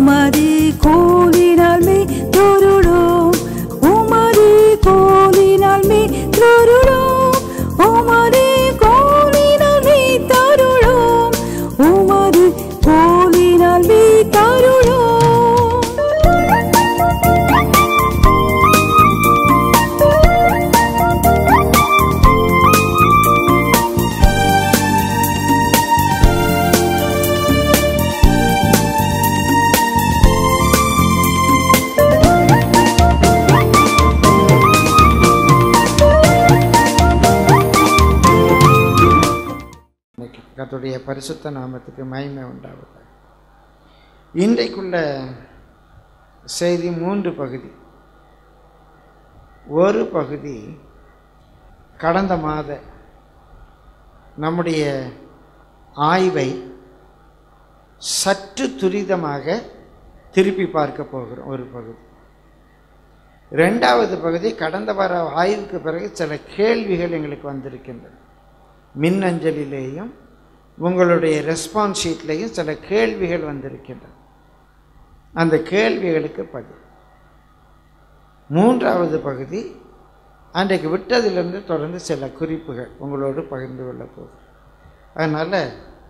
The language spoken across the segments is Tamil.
உமது கோலினால் மே தொருளோம் உமது கோலினால் மே தொருளோம் உமது கோலினால் மே தருளோம் உமது கோலினால் மே தருளோம் கர்த்தருடைய பரிசுத்த நாமத்துக்கு மகிமை உண்டாவது இன்றைக்குள்ள செய்தி மூன்று பகுதி ஒரு பகுதி கடந்த மாத நம்முடைய ஆய்வை சற்று துரிதமாக திருப்பி பார்க்க போகிறோம் ஒரு பகுதி ரெண்டாவது பகுதி கடந்த வார ஆய்வுக்கு பிறகு சில கேள்விகள் எங்களுக்கு வந்திருக்கின்றன மின்னஞ்சலிலேயும் உங்களுடைய ரெஸ்பான்ஸ் ஷீட்லேயும் சில கேள்விகள் வந்திருக்கின்றன அந்த கேள்விகளுக்கு பதில் மூன்றாவது பகுதி அன்றைக்கு விட்டதிலிருந்து தொடர்ந்து சில குறிப்புகள் உங்களோடு பகிர்ந்து கொள்ள போகுது அதனால்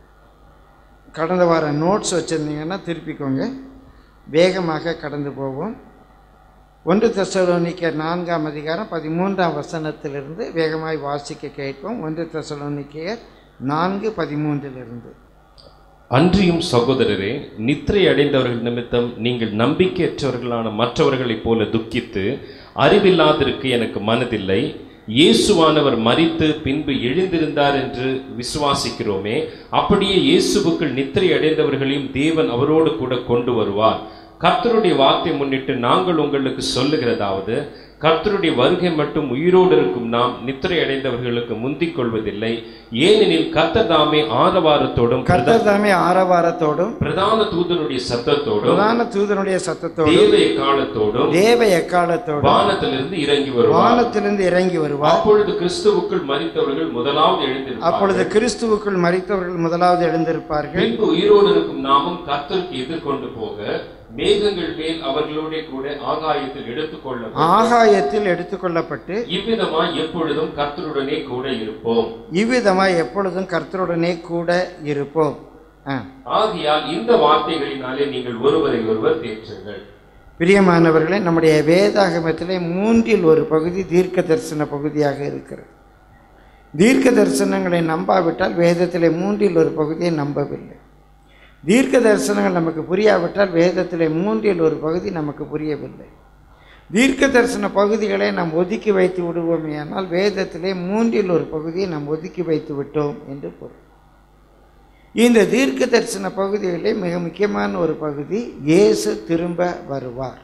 கடந்த வாரம் நோட்ஸ் வச்சுருந்தீங்கன்னா திருப்பிக்கோங்க வேகமாக கடந்து போவோம் ஒன்று தெசலோனிக்கர் நான்காம் அதிகாரம் பதிமூன்றாம் வசனத்திலிருந்து வேகமாய் வாசிக்க கேட்போம் ஒன்று தெசலோனிக்கர் நான்கு பதிமூன்றிலிருந்து அன்றியும் சகோதரரே நித்திரை அடைந்தவர்கள் நிமித்தம் நீங்கள் நம்பிக்கையற்றவர்களான மற்றவர்களைப் போல துக்கித்து அறிவில்லாதிருக்க எனக்கு மனதில்லை இயேசுவானவர் மரித்து பின்பு எழுந்திருந்தார் என்று விசுவாசிக்கிறோமே அப்படியே இயேசுவுக்குள் நித்திரை அடைந்தவர்களையும் தேவன் அவரோடு கூட கொண்டு வருவார் கர்த்தருடைய வார்த்தை முன்னிட்டு நாங்கள் உங்களுக்கு சொல்லுகிறதாவது கர்த்தருடைய வருகை மட்டும் உயிரோடு இருக்கும் நாம் நித்திரை அடைந்தவர்களுக்கு முந்திக் கொள்வதில்லை ஏனெனில் கர்த்தர் தாமே ஆரவாரத்தோடும் கர்த்தர் தாமே ஆரவாரத்தோடும் பிரதான தூதனுடைய சத்தத்தோடும் பிரதான தூதனுடைய சத்தத்தோடும் தேவ எக்காலத்தோடும் தேவ எக்காலத்தோடும் வானத்திலிருந்து இறங்கி வருவார் வானத்திலிருந்து இறங்கி வருவார் அப்பொழுது கிறிஸ்துவுக்குள் மரித்தவர்கள் முதலாவது எழுந்திருப்பார்கள் அப்பொழுது கிறிஸ்துவுக்குள் மறித்தவர்கள் முதலாவது எழுந்திருப்பார்கள் பின்பு உயிரோடு இருக்கும் நாமும் கர்த்தருக்கு எதிர்கொண்டு போக மேகங்கள் மேல் அவர்களோட கூட ஆகாயத்தில் எடுத்துக்கொள்ள ஆகாயத்தில் எடுத்துக்கொள்ளப்பட்டு இவ்விதமாய் எப்பொழுதும் கர்த்தருடனே கூட இருப்போம் இவ்விதமாய் எப்பொழுதும் கர்த்தருடனே கூட இருப்போம் ஆ. ஆகையால் இந்த வார்த்தைகளினாலே நீங்கள் ஒருவரை ஒருவர் தேற்றுங்கள் பிரியமானவர்களே நம்முடைய வேதாகமத்திலே மூன்றில் ஒரு பகுதி தீர்க்க தரிசன பகுதியாக இருக்கிறது தீர்க்க தரிசனங்களை நம்பாவிட்டால் வேதத்திலே மூன்றில் ஒரு பகுதியை நம்பவில்லை தீர்க்க தரிசனங்கள் நமக்கு புரியாவிட்டால் வேதத்திலே மூன்றில் ஒரு பகுதி நமக்கு புரியவில்லை தீர்க்க தரிசன பகுதிகளை நாம் ஒதுக்கி வைத்து விடுவோமே ஆனால் வேதத்திலே மூன்றில் ஒரு பகுதியை நாம் ஒதுக்கி வைத்து விட்டோம் என்று பொருள் இந்த தீர்க்க தரிசன பகுதிகளிலே மிக முக்கியமான ஒரு பகுதி இயேசு திரும்ப வருவார்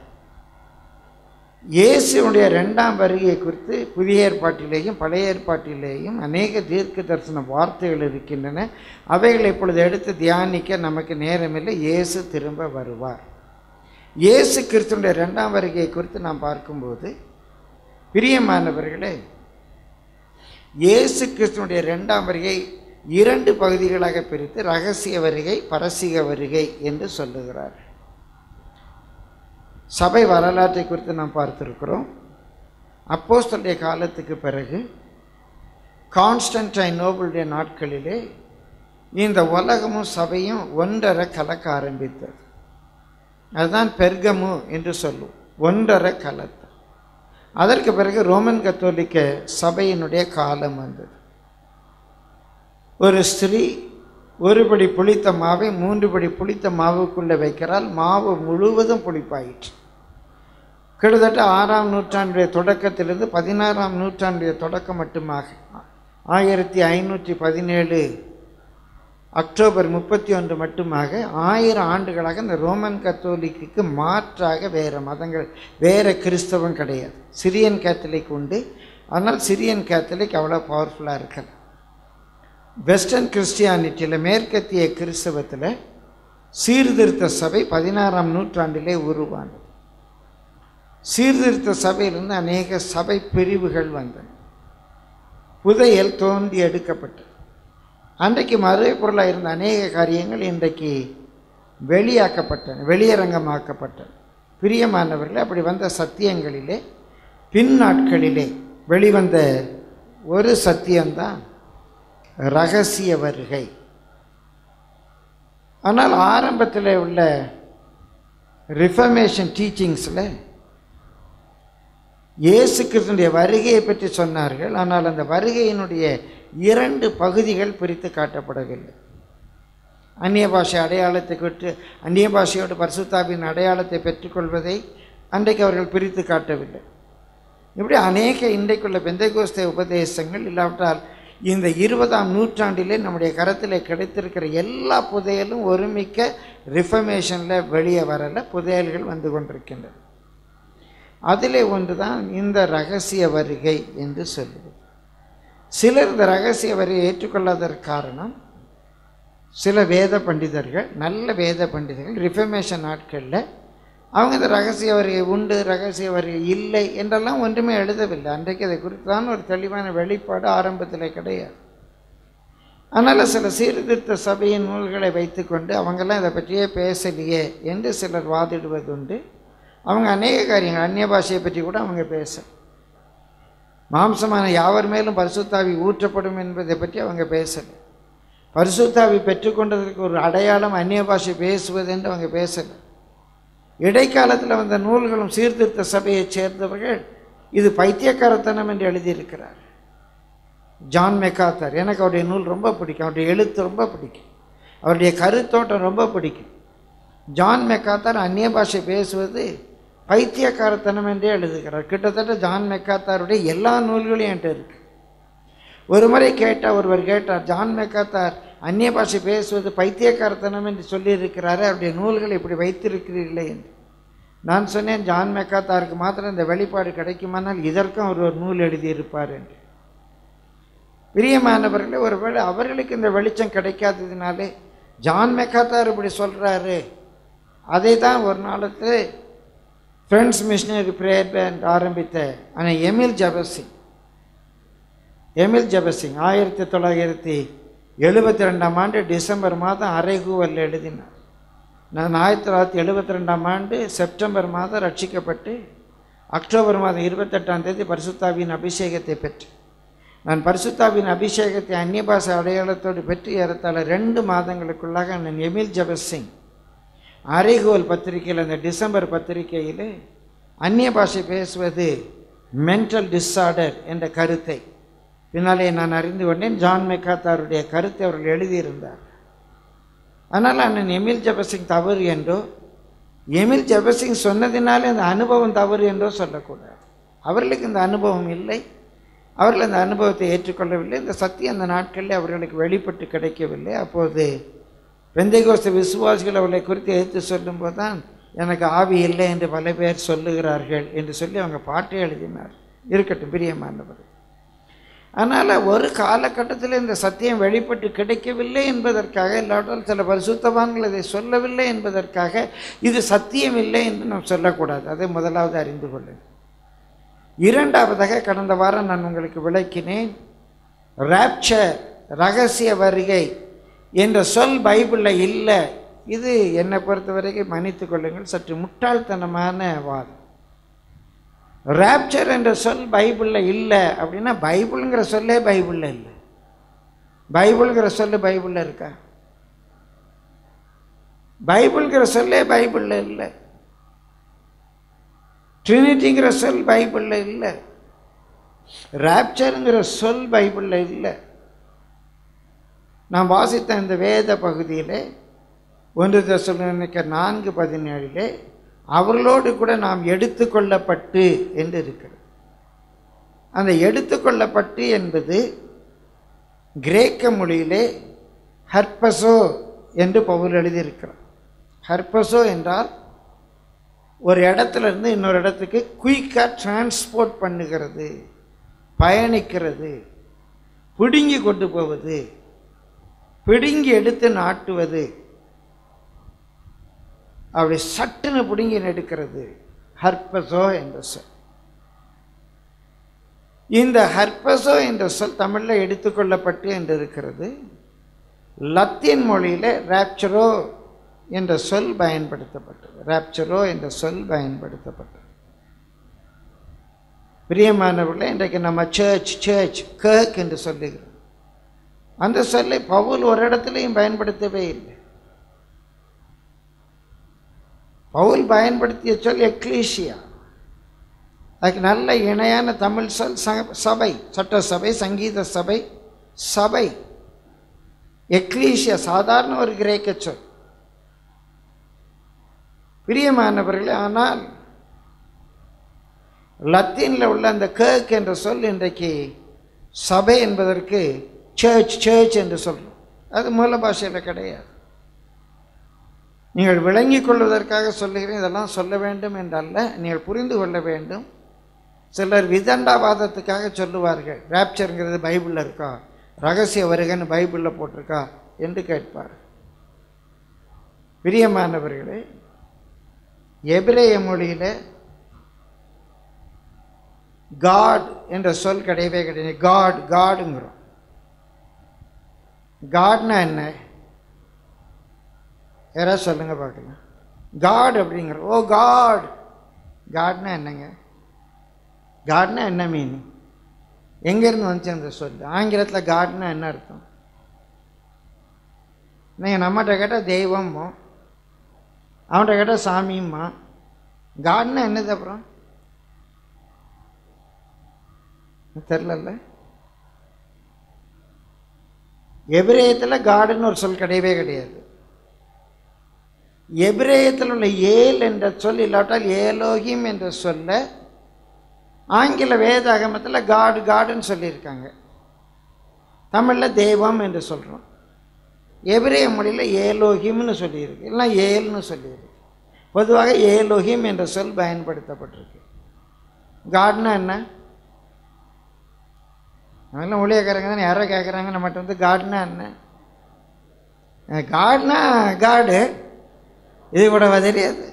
இயேசுனுடைய ரெண்டாம் வருகையை குறித்து புதிய ஏற்பாட்டிலேயும் பழைய ஏற்பாட்டிலேயும் அநேக தீர்க்க தரிசன வார்த்தைகள் இருக்கின்றன அவைகளை இப்பொழுது எடுத்து தியானிக்க நமக்கு நேரமில்லை இயேசு திரும்ப வருவார் இயேசு கிறிஸ்துனுடைய ரெண்டாம் வருகையை குறித்து நாம் பார்க்கும்போது பிரியமானவர்களே இயேசு கிறிஸ்துனுடைய ரெண்டாம் வருகை இரண்டு பகுதிகளாக பிரித்து ரகசிய வருகை பரசிக வருகை என்று சொல்லுகிறார் சபை வரலாற்றை குறித்து நாம் பார்த்திருக்கிறோம் அப்போஸ்தலருடைய காலத்துக்கு பிறகு கான்ஸ்டன்டைன் நோபலுடைய நாட்களிலே இந்த உலகமும் சபையும் ஒன்றரை கலக்க ஆரம்பித்தது அதுதான் பெர்கமு என்று சொல்லுவோம் ஒன்றரை கலத்து அதற்கு பிறகு ரோமன் கத்தோலிக்க சபையினுடைய காலம் வந்தது ஒரு ஸ்திரீ ஒருபடி புளித்த மாவை மூன்று படி புளித்த மாவுக்குள்ளே வைக்கிறாள் மாவு முழுவதும் புளிப்பாயிற்று கிட்டத்தட்ட ஆறாம் நூற்றாண்டுடைய தொடக்கத்திலிருந்து பதினாறாம் நூற்றாண்டுடைய தொடக்கம் மட்டுமாக ஆயிரத்தி ஐநூற்றி பதினேழு அக்டோபர் முப்பத்தி ஒன்று மட்டுமாக ஆயிரம் ஆண்டுகளாக இந்த ரோமன் கத்தோலிக்கு மாற்றாக வேறு மதங்கள் வேறு கிறிஸ்தவம் கிடையாது சிரியன் கேத்தலிக் உண்டு ஆனால் சிரியன் கேத்தலிக் அவ்வளோ பவர்ஃபுல்லாக இருக்கல வெஸ்டர்ன் கிறிஸ்டியானிட்டியில் மேற்கத்திய கிறிஸ்தவத்தில் சீர்திருத்த சபை பதினாறாம் நூற்றாண்டிலே உருவானது சீர்திருத்த சபையிலிருந்து அநேக சபை பிரிவுகள் வந்தன புதையல் தோண்டி எடுக்கப்பட்டது அன்றைக்கு மறை பொருளாக இருந்த அநேக காரியங்கள் இன்றைக்கு வெளியாக்கப்பட்டன வெளியரங்கமாக்கப்பட்டன பிரியமானவர்களே அப்படி வந்த சத்தியங்களிலே பின் நாட்களிலே வெளிவந்த ஒரு சத்தியம்தான் ரகசிய வருகை ஆனால் ஆரம்பத்தில் உள்ள ரிஃபர்மேஷன் டீச்சிங்ஸில் இயேசு கிறிஸ்துடைய வருகையை பற்றி சொன்னார்கள் ஆனால் அந்த வருகையினுடைய இரண்டு பகுதிகள் பிரித்து காட்டப்படவில்லை அந்நிய பாஷை அடையாளத்தை கொட்டு அந்நிய பாஷையோடு பரிசுத்தாவின் அடையாளத்தை பெற்றுக்கொள்வதை அன்றைக்கு அவர்கள் பிரித்து காட்டவில்லை இப்படி அநேக இன்றைக்குள்ள பெந்தைகோஸ்தே உபதேசங்கள் இல்லாவிட்டால் இந்த இருபதாம் நூற்றாண்டிலே நம்முடைய கரத்திலே கிடைத்திருக்கிற எல்லா புதையலும் ஒருமிக்க ரிஃபர்மேஷனில் வெளியே வரல புதையல்கள் வந்து கொண்டிருக்கின்றன அதிலே ஒன்று தான் இந்த ரகசிய வருகை என்று சொல்லுவது சிலர் இந்த ரகசிய வருகையை ஏற்றுக்கொள்ளாததற்கு காரணம் சில வேத பண்டிதர்கள் நல்ல வேத பண்டிதர்கள் ரிஃபர்மேஷன் நாட்களில் அவங்க இந்த ரகசிய வருகை உண்டு ரகசிய வருகை இல்லை என்றெல்லாம் ஒன்றுமே எழுதவில்லை அன்றைக்கு அதை குறித்தான ஒரு தெளிவான வெளிப்பாடு ஆரம்பத்தில் கிடையாது அதனால் சில சீர்திருத்த சபையின் நூல்களை வைத்துக்கொண்டு அவங்கெல்லாம் இதை பற்றியே பேசலையே என்று சிலர் வாதிடுவதுண்டு அவங்க அநேக காரியங்கள் அந்நிய பாஷையை பற்றி கூட அவங்க பேச மாம்சமான யாவர் மேலும் பரிசுத்தாவி ஊற்றப்படும் என்பதை பற்றி அவங்க பேசலை பரிசுத்தாவி பெற்றுக்கொண்டதற்கு ஒரு அடையாளம் அந்நிய பாஷை பேசுவது என்று அவங்க பேசலை இடைக்காலத்தில் வந்த நூல்களும் சீர்திருத்த சபையைச் சேர்ந்தவர்கள் இது பைத்தியக்காரத்தனம் என்று எழுதியிருக்கிறார் ஜான் மெக்காத்தர் எனக்கு அவருடைய நூல் ரொம்ப பிடிக்கும் அவருடைய எழுத்து ரொம்ப பிடிக்கும் அவருடைய கருத்தோட்டம் ரொம்ப பிடிக்கும் ஜான் மெக்காத்தார் அந்நிய பாஷை பேசுவது பைத்தியக்காரத்தனம் என்றே எழுதுகிறார் கிட்டத்தட்ட ஜான் மெக்காத்தாருடைய எல்லா நூல்களையும் என்கிட்ட இருக்கு ஒரு முறை கேட்டால் ஒருவர் கேட்டார் ஜான் மெக்காத்தார் அந்நிய பாஷை பேசுவது பைத்தியக்காரத்தனம் என்று சொல்லியிருக்கிறாரே அவருடைய நூல்களை இப்படி வைத்திருக்கிறீர்களே என்று நான் சொன்னேன் ஜான் மெக்காத்தாருக்கு மாத்திரம் இந்த வெளிப்பாடு கிடைக்குமானால் இதற்கும் அவர் ஒரு நூல் எழுதியிருப்பார் என்று பிரியமானவர்களே ஒருவேளை அவர்களுக்கு இந்த வெளிச்சம் கிடைக்காததினாலே ஜான் மெக்காத்தார் இப்படி சொல்கிறாரு அதை தான் ஒரு நாளத்தில் ஃப்ரெண்ட்ஸ் மிஷினரி ப்ரேயர் பேண்ட் ஆரம்பித்த ஆனால் எமில் ஜபசிங் எமில் ஜபசிங் ஆயிரத்தி தொள்ளாயிரத்தி எழுபத்தி ரெண்டாம் ஆண்டு டிசம்பர் மாதம் அரைகூவலில் எழுதினார் நான் ஆயிரத்தி தொள்ளாயிரத்தி எழுபத்தி ரெண்டாம் ஆண்டு செப்டம்பர் மாதம் ரட்சிக்கப்பட்டு அக்டோபர் மாதம் இருபத்தெட்டாம் தேதி பரிசுத்தாவின் அபிஷேகத்தை பெற்றேன் நான் பரிசுத்தாவின் அபிஷேகத்தை அந்நிய பாஷை அடையாளத்தோடு பெற்று ஏறத்தாழ ரெண்டு மாதங்களுக்குள்ளாக நான் எமில் ஜபசிங் அரைகோல் பத்திரிகையில் அந்த டிசம்பர் பத்திரிகையில் அந்நிய பாஷை பேசுவது மென்டல் டிஸார்டர் என்ற கருத்தை பின்னாலே நான் அறிந்து கொண்டேன் ஜான் மெக்காத்தாருடைய கருத்தை அவர்கள் எழுதியிருந்தார் ஆனால் அண்ணன் எமில் ஜபசிங் தவறு என்றோ எமில் ஜபசிங் சொன்னதினாலே அந்த அனுபவம் தவறு என்றோ சொல்லக்கூடாது அவர்களுக்கு இந்த அனுபவம் இல்லை அவர்கள் அந்த அனுபவத்தை ஏற்றுக்கொள்ளவில்லை இந்த சத்தியம் அந்த நாட்களில் அவர்களுக்கு வெளிப்பட்டு கிடைக்கவில்லை அப்போது பெந்தைகோஸ்த விசுவாசிகள் அவர்களை குறித்து எடுத்து சொல்லும்போது தான் எனக்கு ஆவி இல்லை என்று பல பேர் சொல்லுகிறார்கள் என்று சொல்லி அவங்க பாட்டை எழுதினார் இருக்கட்டும் பிரியமானவர் ஆனால் ஒரு காலகட்டத்தில் இந்த சத்தியம் வெளிப்பட்டு கிடைக்கவில்லை என்பதற்காக இல்லாட்டால் சில பரிசுத்தவான்கள் இதை சொல்லவில்லை என்பதற்காக இது சத்தியம் இல்லை என்று நாம் சொல்லக்கூடாது அதை முதலாவது அறிந்து கொள்ளுங்கள் இரண்டாவதாக கடந்த வாரம் நான் உங்களுக்கு விளக்கினேன் ராப்சர் ரகசிய வருகை என்ற சொல் பைபிளில் இல்லை இது என்னை பொறுத்தவரைக்கும் மன்னித்து கொள்ளுங்கள் சற்று முட்டாள்தனமான வாதம் ராப்சர் என்ற சொல் பைபிளில் இல்லை அப்படின்னா பைபிளுங்கிற சொல்லே பைபிளில் இல்லை பைபிள்ங்கிற சொல்லு பைபிளில் இருக்கா பைபிள்ங்கிற சொல்லே பைபிளில் இல்லை ட்ரினிட்டிங்கிற சொல் பைபிளில் இல்லை ராப்சருங்கிற சொல் பைபிளில் இல்லை நான் வாசித்த இந்த வேத பகுதியிலே ஒன்று தசனிக்க நான்கு பதினேழிலே அவர்களோடு கூட நாம் எடுத்துக்கொள்ளப்பட்டு என்று இருக்கிறது அந்த எடுத்துக்கொள்ளப்பட்டு என்பது கிரேக்க மொழியிலே ஹர்பசோ என்று பவுல் எழுதியிருக்கிறார் ஹர்பசோ என்றால் ஒரு இடத்துல இருந்து இன்னொரு இடத்துக்கு குயிக்காக டிரான்ஸ்போர்ட் பண்ணுகிறது பயணிக்கிறது பிடுங்கி கொண்டு போவது பிடுங்கி எடுத்து நாட்டுவது அப்படி சட்டுன்னு பிடுங்கி எடுக்கிறது ஹர்பசோ என்ற சொல் இந்த ஹர்பசோ என்ற சொல் தமிழில் எடுத்துக்கொள்ளப்பட்டு என்று இருக்கிறது லத்தீன் மொழியில் ராப்சரோ என்ற சொல் பயன்படுத்தப்பட்டது ராப்சரோ என்ற சொல் பயன்படுத்தப்பட்டது பிரியமானவர்களே இன்றைக்கு நம்ம சர்ச் சர்ச் கேக் என்று சொல்லுகிறோம் அந்த சொல்லை பவுல் ஒரு இடத்துலையும் பயன்படுத்தவே இல்லை பவுல் பயன்படுத்திய சொல் எக்லீஷியா அதுக்கு நல்ல இணையான தமிழ் சொல் ச- சபை சட்டசபை சங்கீத சபை சபை எக்லீஷியா சாதாரண ஒரு கிரேக்க சொல் பிரியமானவர்களே ஆனால் லத்தீனில் உள்ள அந்த கேக் என்ற சொல் இன்றைக்கு சபை என்பதற்கு சர்ச் சர்ச் என்று சொல்றோம் அது மூல பாஷையில் கிடையாது நீங்கள் விளங்கிக் கொள்வதற்காக சொல்லுகிறேன் இதெல்லாம் சொல்ல வேண்டும் என்றல்ல நீங்கள் புரிந்து கொள்ள வேண்டும் சிலர் விதண்டாவாதத்துக்காக சொல்லுவார்கள் ராப்சருங்கிறது பைபிளில் இருக்கா ரகசிய வருகைன்னு பைபிளில் போட்டிருக்கா என்று கேட்பார் பிரியமானவர்களே எபிரேய மொழியில் காட் என்ற சொல் கிடையவே கிடையாது காட் காடுங்கிறோம் காட்னா என்ன யாராவது சொல்லுங்க பார்க்கலாம் காட் அப்படிங்கிற ஓ காட் காட்னா என்னங்க காட்னா என்ன மீனிங் எங்கேருந்து வந்துச்சு அந்த சொல் ஆங்கிலத்தில் காட்னா என்ன அர்த்தம் நீங்கள் நம்மகிட்ட கேட்டால் தெய்வமோ அவன்கிட்ட கேட்டால் சாமியுமா காட்னா என்னது அப்புறம் தெரிலல்ல எபிரேயத்தில் காடுன்னு ஒரு சொல் கிடையவே கிடையாது எபிரேயத்தில் உள்ள ஏல் என்ற சொல் இல்லாவிட்டால் ஏலோகிம் என்ற சொல்ல ஆங்கில வேதாகமத்தில் காடு காடுன்னு சொல்லியிருக்காங்க தமிழில் தெய்வம் என்று சொல்கிறோம் எபிரேய மொழியில் ஏலோகிம்னு சொல்லியிருக்கு இல்லைன்னா ஏல்னு சொல்லியிருக்கு பொதுவாக ஏலோகிம் என்ற சொல் பயன்படுத்தப்பட்டிருக்கு காட்னா என்ன அதெல்லாம் ஊழியக்காரங்க தானே யாரோ கேட்குறாங்க நம்மகிட்ட வந்து காட்னா என்ன காட்னா காடு இது கூட தெரியாது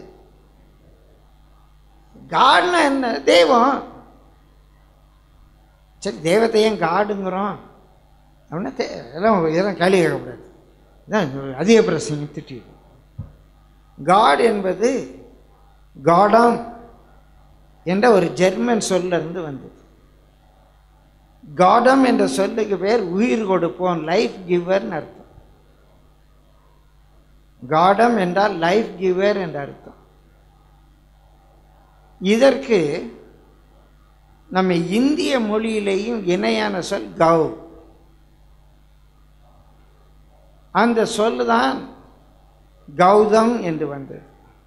காட்னா என்ன தெய்வம் சரி தெய்வத்தை ஏன் காடுங்கிறோம் அப்படின்னா தே இதெல்லாம் இதெல்லாம் கேள்வி கேட்கக்கூடாது இதான் அதிக பிரசங்க திட்டி காட் என்பது காடாம் என்ற ஒரு ஜெர்மன் சொல்ல இருந்து வந்தது காடம் என்ற சொல்லுக்கு பேர் உயிர் கொடுப்போம் லைஃப் கிவர்னு அர்த்தம் காடம் என்றால் லைஃப் கிவர் என்ற அர்த்தம் இதற்கு நம்ம இந்திய மொழியிலேயும் இணையான சொல் கௌ அந்த சொல்லுதான் கௌதம் என்று வந்தது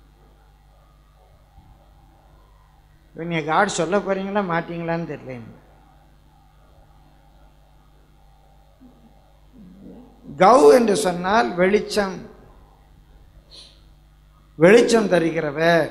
இப்ப நீங்க காட் சொல்ல போறீங்களா மாட்டீங்களான்னு தெரியல எனக்கு. கௌ என்று சொன்னால் வெளிச்சம் வெளிச்சம் தருகிறவர்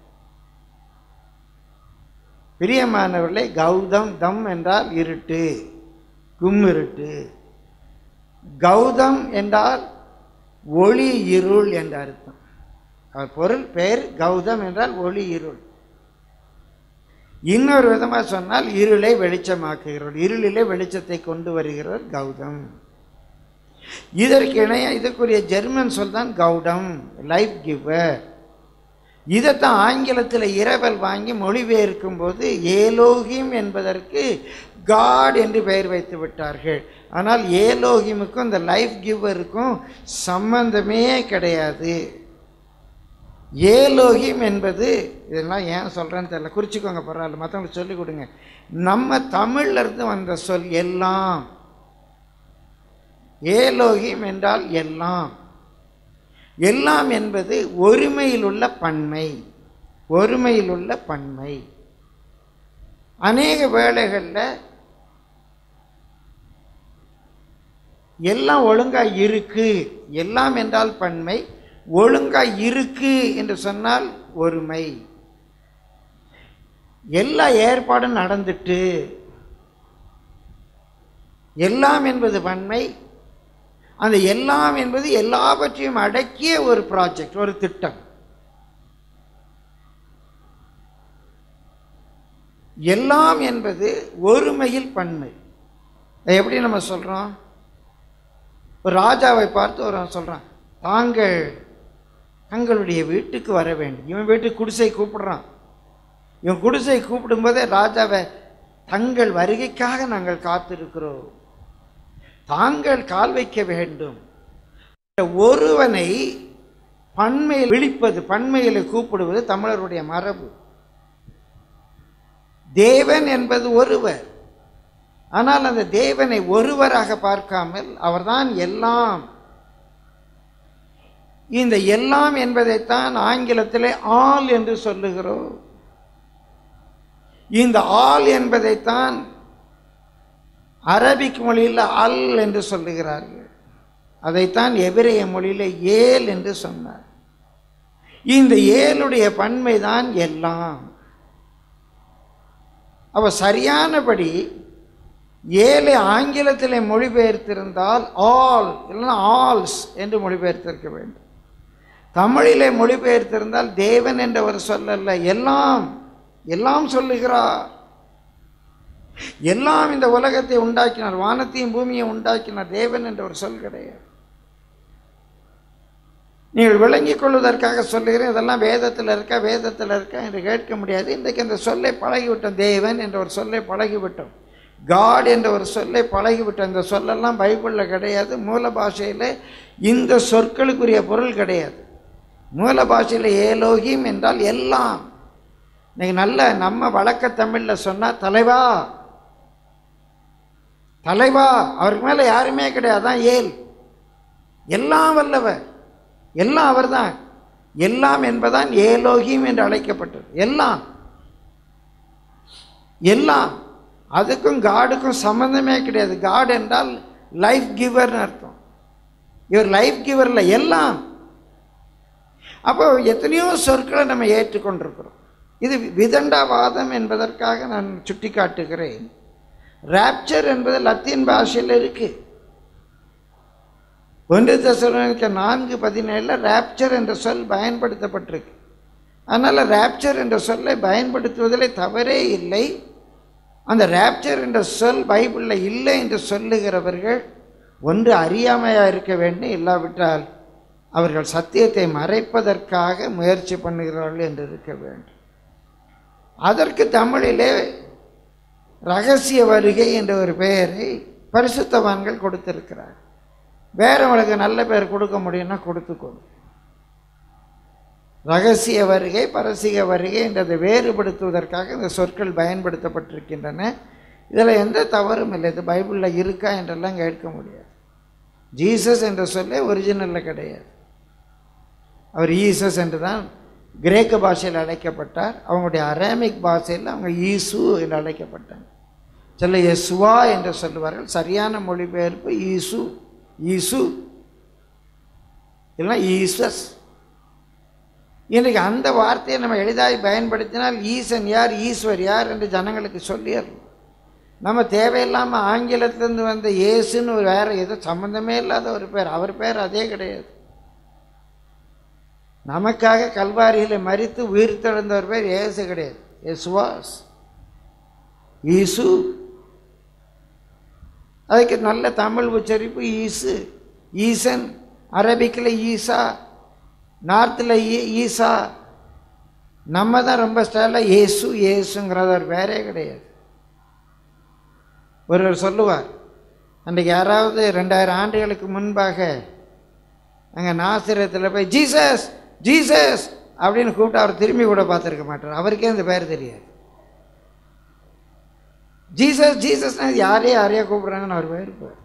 பிரியமானவர்களே கௌதம் தம் என்றால் இருட்டு கும் இருட்டு கௌதம் என்றால் ஒளி இருள் என்ற அர்த்தம் அவர் பொருள் பெயர் கௌதம் என்றால் ஒளி இருள் இன்னொரு விதமாக சொன்னால் இருளை வெளிச்சமாக்குகிறவர் இருளிலே வெளிச்சத்தை கொண்டு வருகிறவர் கௌதம் இதற்கு இணைய இதற்குரிய ஜெர்மன் சொல் தான் கௌடம் லைஃப் கிவர் இதைத்தான் ஆங்கிலத்தில் இரவல் வாங்கி மொழிபெயர்க்கும் போது ஏலோகிம் என்பதற்கு காட் என்று பெயர் வைத்து விட்டார்கள் ஆனால் ஏலோகிமுக்கும் இந்த லைஃப் கிவருக்கும் சம்பந்தமே கிடையாது ஏலோகிம் என்பது இதெல்லாம் ஏன் சொல்கிறேன்னு தெரியல குறிச்சிக்கோங்க பரவாயில்ல மற்றவங்களுக்கு சொல்லிக் கொடுங்க நம்ம தமிழ்ல இருந்து வந்த சொல் எல்லாம் ஏலோகிம் என்றால் எல்லாம் எல்லாம் என்பது ஒருமையில் உள்ள பன்மை ஒருமையில் உள்ள பன்மை அநேக வேளைகளில் எல்லாம் ஒழுங்கா இருக்கு எல்லாம் என்றால் பன்மை ஒழுங்கா இருக்கு என்று சொன்னால் ஒருமை எல்லா ஏற்பாடும் நடந்துட்டு எல்லாம் என்பது பன்மை அந்த எல்லாம் என்பது எல்லாவற்றையும் அடக்கிய ஒரு ப்ராஜெக்ட் ஒரு திட்டம் எல்லாம் என்பது ஒருமையில் பன்மை அதை எப்படி நம்ம சொல்றோம் ஒரு ராஜாவை பார்த்து ஒரு சொல்றான் தாங்கள் தங்களுடைய வீட்டுக்கு வர வேண்டும் இவன் வீட்டுக்கு குடிசை கூப்பிடுறான் இவன் குடிசை கூப்பிடும்போதே ராஜாவை தங்கள் வருகைக்காக நாங்கள் காத்திருக்கிறோம் தாங்கள் கால் வைக்க வேண்டும் ஒருவனை பன்மையில் விழிப்பது பன்மையில் கூப்பிடுவது தமிழருடைய மரபு தேவன் என்பது ஒருவர் ஆனால் அந்த தேவனை ஒருவராக பார்க்காமல் அவர்தான் எல்லாம் இந்த எல்லாம் என்பதைத்தான் ஆங்கிலத்திலே ஆல் என்று சொல்லுகிறோம் இந்த ஆல் என்பதைத்தான் அரபிக் மொழியில் அல் என்று சொல்லுகிறார்கள் அதைத்தான் எபிரேய மொழியில் ஏல் என்று சொன்னார் இந்த ஏழுடைய பன்மைதான் எல்லாம் அவ சரியானபடி ஏழை ஆங்கிலத்தில் மொழிபெயர்த்திருந்தால் ஆல் இல்லைன்னா ஆல்ஸ் என்று மொழிபெயர்த்திருக்க வேண்டும் தமிழிலே மொழிபெயர்த்திருந்தால் தேவன் என்றவர் சொல்லல்ல எல்லாம் எல்லாம் சொல்லுகிறார் எல்லாம் இந்த உலகத்தை உண்டாக்கினார் வானத்தையும் பூமியை உண்டாக்கினார் தேவன் என்ற ஒரு சொல் கிடையாது நீங்கள் விளங்கிக் கொள்வதற்காக சொல்லுகிறேன் இதெல்லாம் வேதத்தில் இருக்கா வேதத்தில் இருக்கா என்று கேட்க முடியாது இன்றைக்கு அந்த சொல்லை பழகிவிட்டோம் தேவன் என்ற ஒரு சொல்லை பழகிவிட்டோம் காட் என்ற ஒரு சொல்லை பழகிவிட்டோம் இந்த சொல்லெல்லாம் பைபிளில் கிடையாது மூல பாஷையில் இந்த சொற்களுக்குரிய பொருள் கிடையாது மூல பாஷையில் ஏலோகிம் என்றால் எல்லாம் இன்னைக்கு நல்ல நம்ம வழக்க தமிழில் சொன்னால் தலைவா தலைவா அவருக்கு மேலே யாருமே கிடையாது அதான் ஏல் எல்லாம் வல்லவர் எல்லாம் அவர்தான் எல்லாம் என்பதான் ஏலோகியம் என்று அழைக்கப்பட்டது எல்லாம் எல்லாம் அதுக்கும் காடுக்கும் சம்மந்தமே கிடையாது காட் என்றால் லைஃப் கிவர்னு அர்த்தம் இவர் லைஃப் கிவரில் எல்லாம் அப்போ எத்தனையோ சொற்களை நம்ம ஏற்றுக்கொண்டிருக்கிறோம் இது விதண்டாவாதம் என்பதற்காக நான் சுட்டி காட்டுகிறேன் ராப்சர் என்பது லத்தீன் பாஷையில் இருக்கு ஒன்று தசனிக்க நான்கு பதினேழில் ராப்சர் என்ற சொல் பயன்படுத்தப்பட்டிருக்கு அதனால் ராப்சர் என்ற சொல்லை பயன்படுத்துவதிலே தவறே இல்லை அந்த ராப்சர் என்ற சொல் பைபிளில் இல்லை என்று சொல்லுகிறவர்கள் ஒன்று அறியாமையாக இருக்க வேண்டும் இல்லாவிட்டால் அவர்கள் சத்தியத்தை மறைப்பதற்காக முயற்சி பண்ணுகிறார்கள் என்று இருக்க வேண்டும் அதற்கு தமிழிலே ரகசிய வருகை என்ற ஒரு பெயரை பரிசுத்தவான்கள் கொடுத்திருக்கிறார் வேறவங்களுக்கு நல்ல பேர் கொடுக்க முடியும்னா கொடுத்துக்கொடு ரகசிய வருகை பரசிக வருகை என்றதை வேறுபடுத்துவதற்காக இந்த சொற்கள் பயன்படுத்தப்பட்டிருக்கின்றன இதில் எந்த தவறும் இல்லை இது பைபிளில் இருக்கா என்றெல்லாம் கேட்க முடியாது ஜீசஸ் என்ற சொல்லே ஒரிஜினலில் கிடையாது அவர் ஈசஸ் என்று தான் கிரேக்க பாஷையில் அழைக்கப்பட்டார் அவங்களுடைய அரேமிக் பாஷையில் அவங்க ஈசு என்று அழைக்கப்பட்டாங்க சில யசுவா என்று சொல்லுவார்கள் சரியான மொழிபெயர்ப்பு ஈசு ஈசு இல்லைன்னா ஈசஸ் இன்றைக்கு அந்த வார்த்தையை நம்ம எளிதாய் பயன்படுத்தினால் ஈசன் யார் ஈஸ்வர் யார் என்று ஜனங்களுக்கு சொல்லிடலாம் நம்ம தேவையில்லாமல் ஆங்கிலத்திலேருந்து வந்த இயேசுன்னு ஒரு வேற ஏதோ சம்மந்தமே இல்லாத ஒரு பேர் அவர் பேர் அதே கிடையாது நமக்காக கல்வாரியில் மறித்து உயிர் தெழுந்த ஒரு பேர் இயேசு கிடையாது எசுவாஸ் ஈசு அதுக்கு நல்ல தமிழ் உச்சரிப்பு ஈசு ஈசன் அரபிக்கில் ஈசா நார்த்தில் ஈ ஈசா நம்ம தான் ரொம்ப ஸ்டைலாக ஏசு ஏசுங்கிறது ஒரு வேறே கிடையாது ஒருவர் சொல்லுவார் அன்றைக்கு யாராவது ரெண்டாயிரம் ஆண்டுகளுக்கு முன்பாக அங்கே நாசிரத்தில் போய் ஜீசஸ் ஜீசஸ் அப்படின்னு கூப்பிட்டு அவர் திரும்பி கூட பார்த்துருக்க மாட்டார் அவருக்கே அந்த பேர் தெரியாது ஜீசஸ் ஜீசஸ்னா யாரையே யாரையா கூப்பிட்றாங்கன்னு அவர் பேர்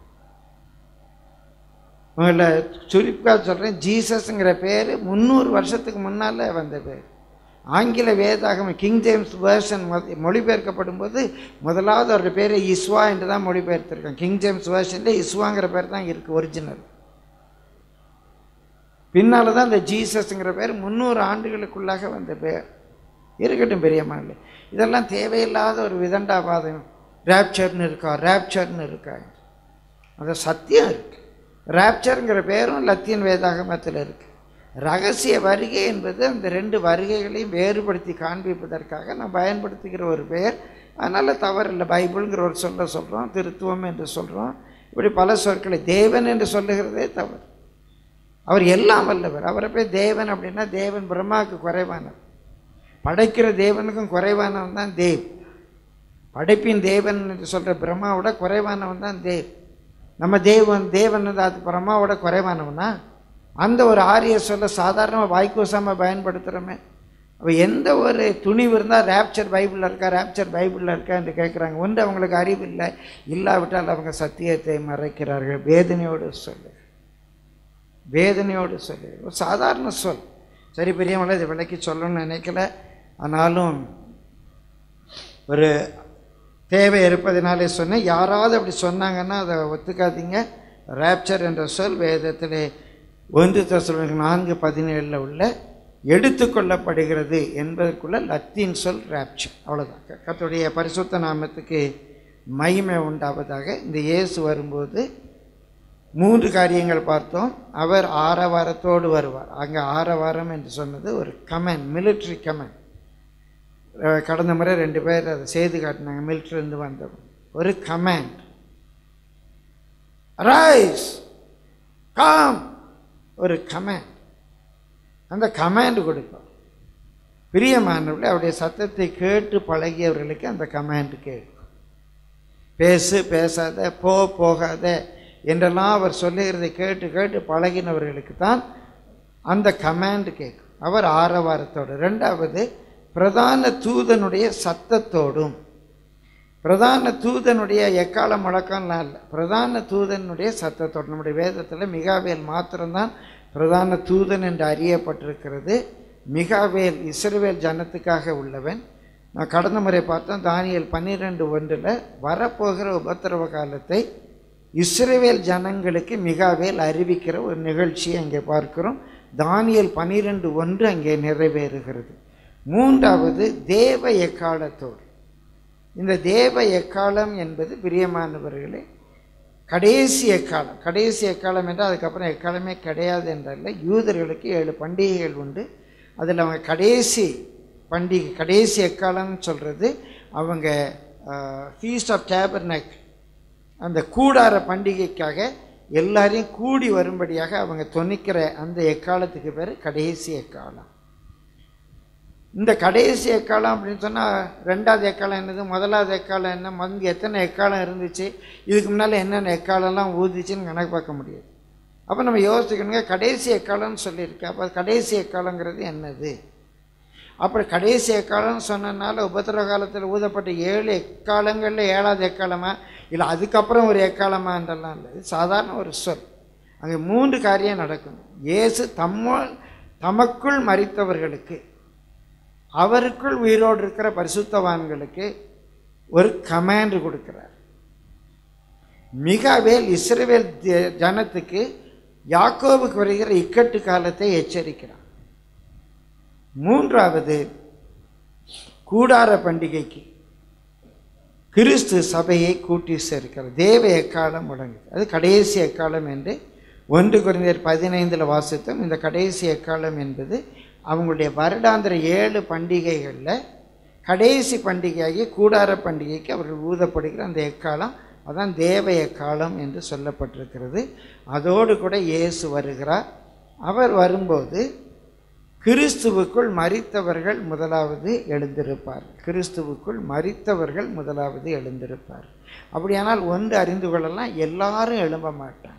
உங்களை சுருக்காக சொல்கிறேன் ஜீசஸ்ங்கிற பேர் முந்நூறு வருஷத்துக்கு முன்னால் வந்த பேர் ஆங்கில வேதாகம் கிங் ஜேம்ஸ் வேர்ஷன் மொழிபெயர்க்கப்படும் போது முதலாவது அவருடைய பேர் இஸ்வா என்று தான் மொழிபெயர்த்திருக்காங்க கிங் ஜேம்ஸ் வேர்ஷனில் இஸ்வாங்கிற பேர் தான் இருக்குது ஒரிஜினல் பின்னால் தான் இந்த ஜீசஸ்ங்கிற பேர் முந்நூறு ஆண்டுகளுக்குள்ளாக வந்த பேர் இருக்கட்டும் பெரியம்மாள் இதெல்லாம் தேவையில்லாத ஒரு விதண்டாபாதம் ரேப்சர்னு இருக்கா ரேப்சர்னு இருக்கா அது சத்தியம் இருக்கு ரேப்சருங்கிற பேரும் லத்தீன் வேதாகமத்தில் இருக்கு ரகசிய வருகை என்பது அந்த ரெண்டு வருகைகளையும் வேறுபடுத்தி காண்பிப்பதற்காக நான் பயன்படுத்துகிற ஒரு பெயர் அதனால் தவறில்லை பைபிள்ங்கிற ஒரு சொல்ல சொல்கிறோம் திருத்துவம் என்று சொல்கிறோம் இப்படி பல சொற்களை தேவன் என்று சொல்லுகிறதே தவறு அவர் எல்லாம் வல்லவர் அவரை போய் தேவன் அப்படின்னா தேவன் பிரம்மாவுக்கு குறைவானவர் படைக்கிற தேவனுக்கும் குறைவானவன் தான் தேவ் படைப்பின் தேவன் என்று சொல்கிற பிரம்மாவோட குறைவானவன் தான் தேவ் நம்ம தேவன் தேவன் வந்து அது பிரம்மாவோட குறைவானவனா அந்த ஒரு ஆரிய சொல்ல சாதாரணமாக வாய்க்கூசாமல் பயன்படுத்துகிறோமே அப்போ எந்த ஒரு துணிவு இருந்தால் ரேப்சர் பைபிளில் இருக்கா ரேப்சர் பைபிளில் இருக்கா என்று கேட்குறாங்க ஒன்று அவங்களுக்கு அறிவு இல்லை இல்லாவிட்டால் அவங்க சத்தியத்தை மறைக்கிறார்கள் வேதனையோடு சொல்லு வேதனையோடு சொல்லு ஒரு சாதாரண சொல் சரி பெரியவங்கள இதை விளக்கி சொல்லணும்னு நினைக்கல ஆனாலும் ஒரு தேவை இருப்பதினாலே சொன்னேன் யாராவது அப்படி சொன்னாங்கன்னா அதை ஒத்துக்காதீங்க ரேப்சர் என்ற சொல் வேதத்திலே ஒன்று தசலோனிக்கு நான்கு பதினேழில் உள்ள எடுத்துக்கொள்ளப்படுகிறது என்பதற்குள்ள லத்தீன் சொல் ரேப்சர் அவ்வளோதான் க- கர்த்தருடைய பரிசுத்த நாமத்துக்கு மகிமை உண்டாவதாக இந்த இயேசு வரும்போது மூன்று காரியங்கள் பார்த்தோம் அவர் ஆரவாரத்தோடு வருவார் அங்கே ஆரவாரம் என்று சொன்னது ஒரு கமெண்ட் military கமெண்ட் கடந்த முறை ரெண்டு பேர் அதை செய்து காட்டினாங்க மிலிட்ரிலேருந்து வந்தவங்க ஒரு கமெண்ட் ரைஸ் காம் ஒரு கமெண்ட் அந்த கமாண்ட் கொடுப்பார் பிரியமானவர்களே அவருடைய சத்தத்தை கேட்டு பழகியவர்களுக்கு அந்த கமாண்ட் கேட்கும் பேசு பேசாத போ போகாத என்றெல்லாம் அவர் சொல்லுகிறதை கேட்டு கேட்டு பழகினவர்களுக்கு தான் அந்த கமாண்ட் கேட்கும் அவர் ஆரவாரத்தோடு ரெண்டாவது பிரதான தூதனுடைய சத்தத்தோடும் பிரதான தூதனுடைய எக்கால முழக்கம்லாம் இல்லை பிரதான தூதனுடைய சத்தத்தோடு நம்முடைய வேதத்தில் மிகாவேல் மாத்திரம்தான் பிரதான தூதன் என்று அறியப்பட்டிருக்கிறது மிகாவேல் இஸ்ரவேல் ஜனத்துக்காக உள்ளவன் நான் கடந்த முறை பார்த்தோம் தானியல் பன்னிரெண்டு ஒன்றில் வரப்போகிற உபத்திரவ காலத்தை இஸ்ரவேல் ஜனங்களுக்கு மிகாவேல் அறிவிக்கிற ஒரு நிகழ்ச்சியை அங்கே பார்க்கிறோம் தானியல் பன்னிரெண்டு ஒன்று அங்கே நிறைவேறுகிறது மூன்றாவது தேவ எக்காலத்தோடு இந்த தேவ எக்காலம் என்பது பிரியமானவர்களே கடைசி எக்காலம் கடைசி எக்காலம் என்றால் அதுக்கப்புறம் எக்காலமே கிடையாது என்றல்ல யூதர்களுக்கு ஏழு பண்டிகைகள் உண்டு அதில் அவங்க கடைசி பண்டிகை கடைசி எக்காலம்னு சொல்கிறது அவங்க ஃபீஸ்ட் ஆஃப் டேபர்னக் அந்த கூடார பண்டிகைக்காக எல்லாரையும் கூடி வரும்படியாக அவங்க தொனிக்கிற அந்த எக்காலத்துக்கு பேர் கடைசி எக்காலம் இந்த கடைசி எக்காலம் அப்படின்னு சொன்னால் ரெண்டாவது எக்காலம் என்னது முதலாவது எக்காலம் என்ன மந்தி எத்தனை எக்காலம் இருந்துச்சு இதுக்கு முன்னால் என்னென்ன எக்காலம்லாம் ஊதிச்சுன்னு கணக்கு பார்க்க முடியாது அப்போ நம்ம யோசிக்கணுங்க கடைசி எக்காலம்னு சொல்லியிருக்கு அப்போ கடைசி எக்காலங்கிறது என்னது அப்புறம் கடைசி எக்காலம்னு சொன்னனால உபத்திர காலத்தில் ஊதப்பட்ட ஏழு எக்காலங்களில் ஏழாவது எக்காலமா இல்லை அதுக்கப்புறம் ஒரு எக்காலமான்றலாம் இல்லை இது சாதாரண ஒரு சொல் அங்கே மூன்று காரியம் நடக்கும் இயேசு தம்ம தமக்குள் மறித்தவர்களுக்கு அவருக்குள் உயிரோடு இருக்கிற பரிசுத்தவான்களுக்கு ஒரு கமாண்ட் கொடுக்கிறார் மிகாவேல் இஸ்ரவேல் ஜ- ஜனத்துக்கு யாக்கோபுக்கு வருகிற இக்கட்டு காலத்தை எச்சரிக்கிறார் மூன்றாவது கூடார பண்டிகைக்கு கிறிஸ்து சபையை கூட்டி சேர்க்கிறார் தேவ எக்காலம் முடங்குது அது கடைசி எக்காலம் என்று ஒன்று குறைந்தர் பதினைந்தில் வாசித்தோம் இந்த கடைசி எக்காலம் என்பது அவங்களுடைய வருடாந்திர ஏழு பண்டிகைகளில் கடைசி பண்டிகையாகிய கூடார பண்டிகைக்கு அவர்கள் ஊதப்படுகிற அந்த எக்காலம் அதான் தேவ எக்காலம் என்று சொல்லப்பட்டிருக்கிறது அதோடு கூட இயேசு வருகிறார் அவர் வரும்போது கிறிஸ்துவுக்குள் மரித்தவர்கள் முதலாவது எழுந்திருப்பார் கிறிஸ்துவுக்குள் மரித்தவர்கள் முதலாவது எழுந்திருப்பார் அப்படியானால் ஒன்று அறிந்து கொள்ளலாம் எல்லாரும் எழும்ப மாட்டாங்க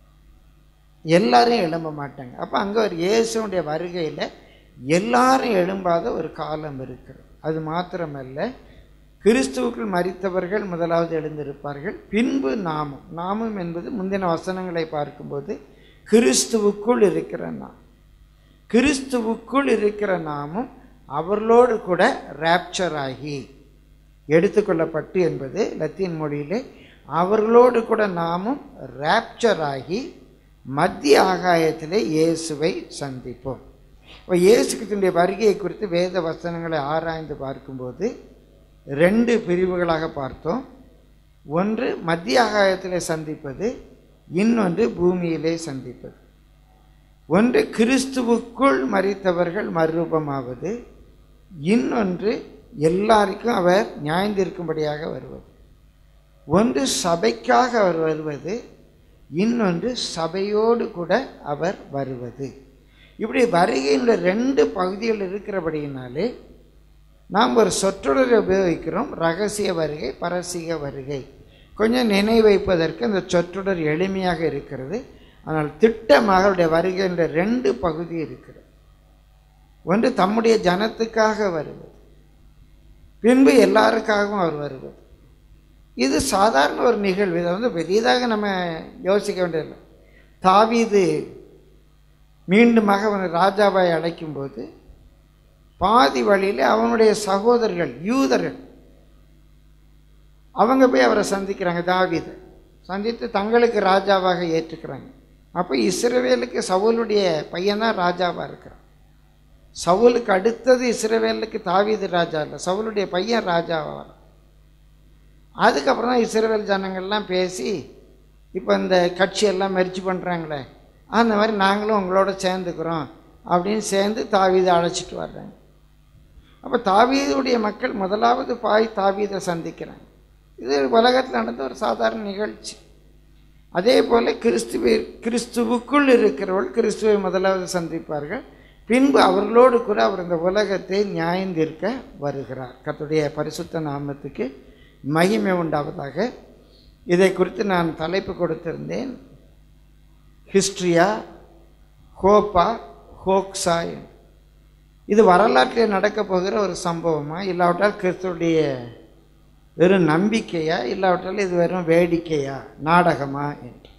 எல்லாரும் எழும்ப மாட்டாங்க அப்போ அங்கே ஒரு இயேசுடைய வருகையில் எல்லாரும் எழும்பாத ஒரு காலம் இருக்கிறது அது மாத்திரமல்ல கிறிஸ்துவுக்குள் மரித்தவர்கள் முதலாவது எழுந்திருப்பார்கள் பின்பு நாமும் நாமும் என்பது முந்தின வசனங்களை பார்க்கும்போது கிறிஸ்துவுக்குள் இருக்கிற நாம் கிறிஸ்துவுக்குள் இருக்கிற நாமும் அவர்களோடு கூட rapture ஆகி எடுத்துக்கொள்ளப்பட்டு என்பது லத்தீன் மொழியிலே அவர்களோடு கூட நாமும் rapture ஆகி மத்திய ஆகாயத்திலே இயேசுவை சந்திப்போம் இப்போ இயேசு கிறிஸ்துவினுடைய வருகையை குறித்து வேத வசனங்களை ஆராய்ந்து பார்க்கும்போது ரெண்டு பிரிவுகளாக பார்த்தோம் ஒன்று மத்திய ஆகாயத்திலே சந்திப்பது இன்னொன்று பூமியிலே சந்திப்பது ஒன்று கிறிஸ்துவுக்குள் மறித்தவர்கள் மறுரூபமாவது இன்னொன்று எல்லாருக்கும் அவர் நியாயந்திருக்கும்படியாக வருவது ஒன்று சபைக்காக அவர் வருவது இன்னொன்று சபையோடு கூட அவர் வருவது இப்படி வருகைன்ற ரெண்டு பகுதிகள் இருக்கிறபடியினாலே நாம் ஒரு சொற்றொடரை உபயோகிக்கிறோம் ரகசிய வருகை பரசிக வருகை கொஞ்சம் நினைவைப்பதற்கு அந்த சொற்றொடர் எளிமையாக இருக்கிறது ஆனால் திட்டமாக அவருடைய வருகை என்ற ரெண்டு பகுதி இருக்கிறது ஒன்று தம்முடைய ஜனத்துக்காக வருவது பின்பு எல்லாருக்காகவும் அவர் வருவது இது சாதாரண ஒரு நிகழ்வு இதை வந்து பெரியதாக நம்ம யோசிக்க வேண்டியதில்லை தாவீது மீண்டுமாக அவன் ராஜாவாய் அழைக்கும்போது பாதி வழியில் அவனுடைய சகோதரர்கள் யூதர்கள் அவங்க போய் அவரை சந்திக்கிறாங்க தாவீதை சந்தித்து தங்களுக்கு ராஜாவாக ஏற்றுக்கிறாங்க அப்போ இஸ்ரவேலுக்கு சவுலுடைய பையன்தான் ராஜாவாக இருக்கிறான் சவுலுக்கு அடுத்தது இஸ்ரவேலுக்கு தாவீது ராஜா இல்லை சவுலுடைய பையன் ராஜாவாக வரான் அதுக்கப்புறம் தான் இஸ்ரவேல் ஜனங்கள்லாம் பேசி இப்போ இந்த கட்சியெல்லாம் மெர்ஜ் பண்ணுறாங்களே அந்த மாதிரி நாங்களும் உங்களோட சேர்ந்துக்கிறோம் அப்படின்னு சேர்ந்து தாவீதை அழைச்சிட்டு வர்றாங்க அப்போ தாவீதுடைய மக்கள் முதலாவது பாய் தாவீதை சந்திக்கிறாங்க இது உலகத்தில் நடந்த ஒரு சாதாரண நிகழ்ச்சி அதே போல் கிறிஸ்துவ கிறிஸ்துவுக்குள் இருக்கிறவர்கள் கிறிஸ்துவை முதலாவது சந்திப்பார்கள் பின்பு அவர்களோடு கூட அவர் இந்த உலகத்தை நியாயந்திருக்க வருகிறார் கர்த்தருடைய பரிசுத்த நாமத்துக்கு மகிமை உண்டாவதாக இதை குறித்து நான் தலைப்பு கொடுத்திருந்தேன் ஹிஸ்ட்ரியா ஹோப்பா ஹோக்ஸா என்று. இது வரலாற்றில் நடக்கப் போகிற ஒரு சம்பவமா இல்லாவிட்டால் கிறிஸ்துடைய வெறும் நம்பிக்கையா இல்லாவிட்டால் இது வெறும் வேடிக்கையா நாடகமா என்று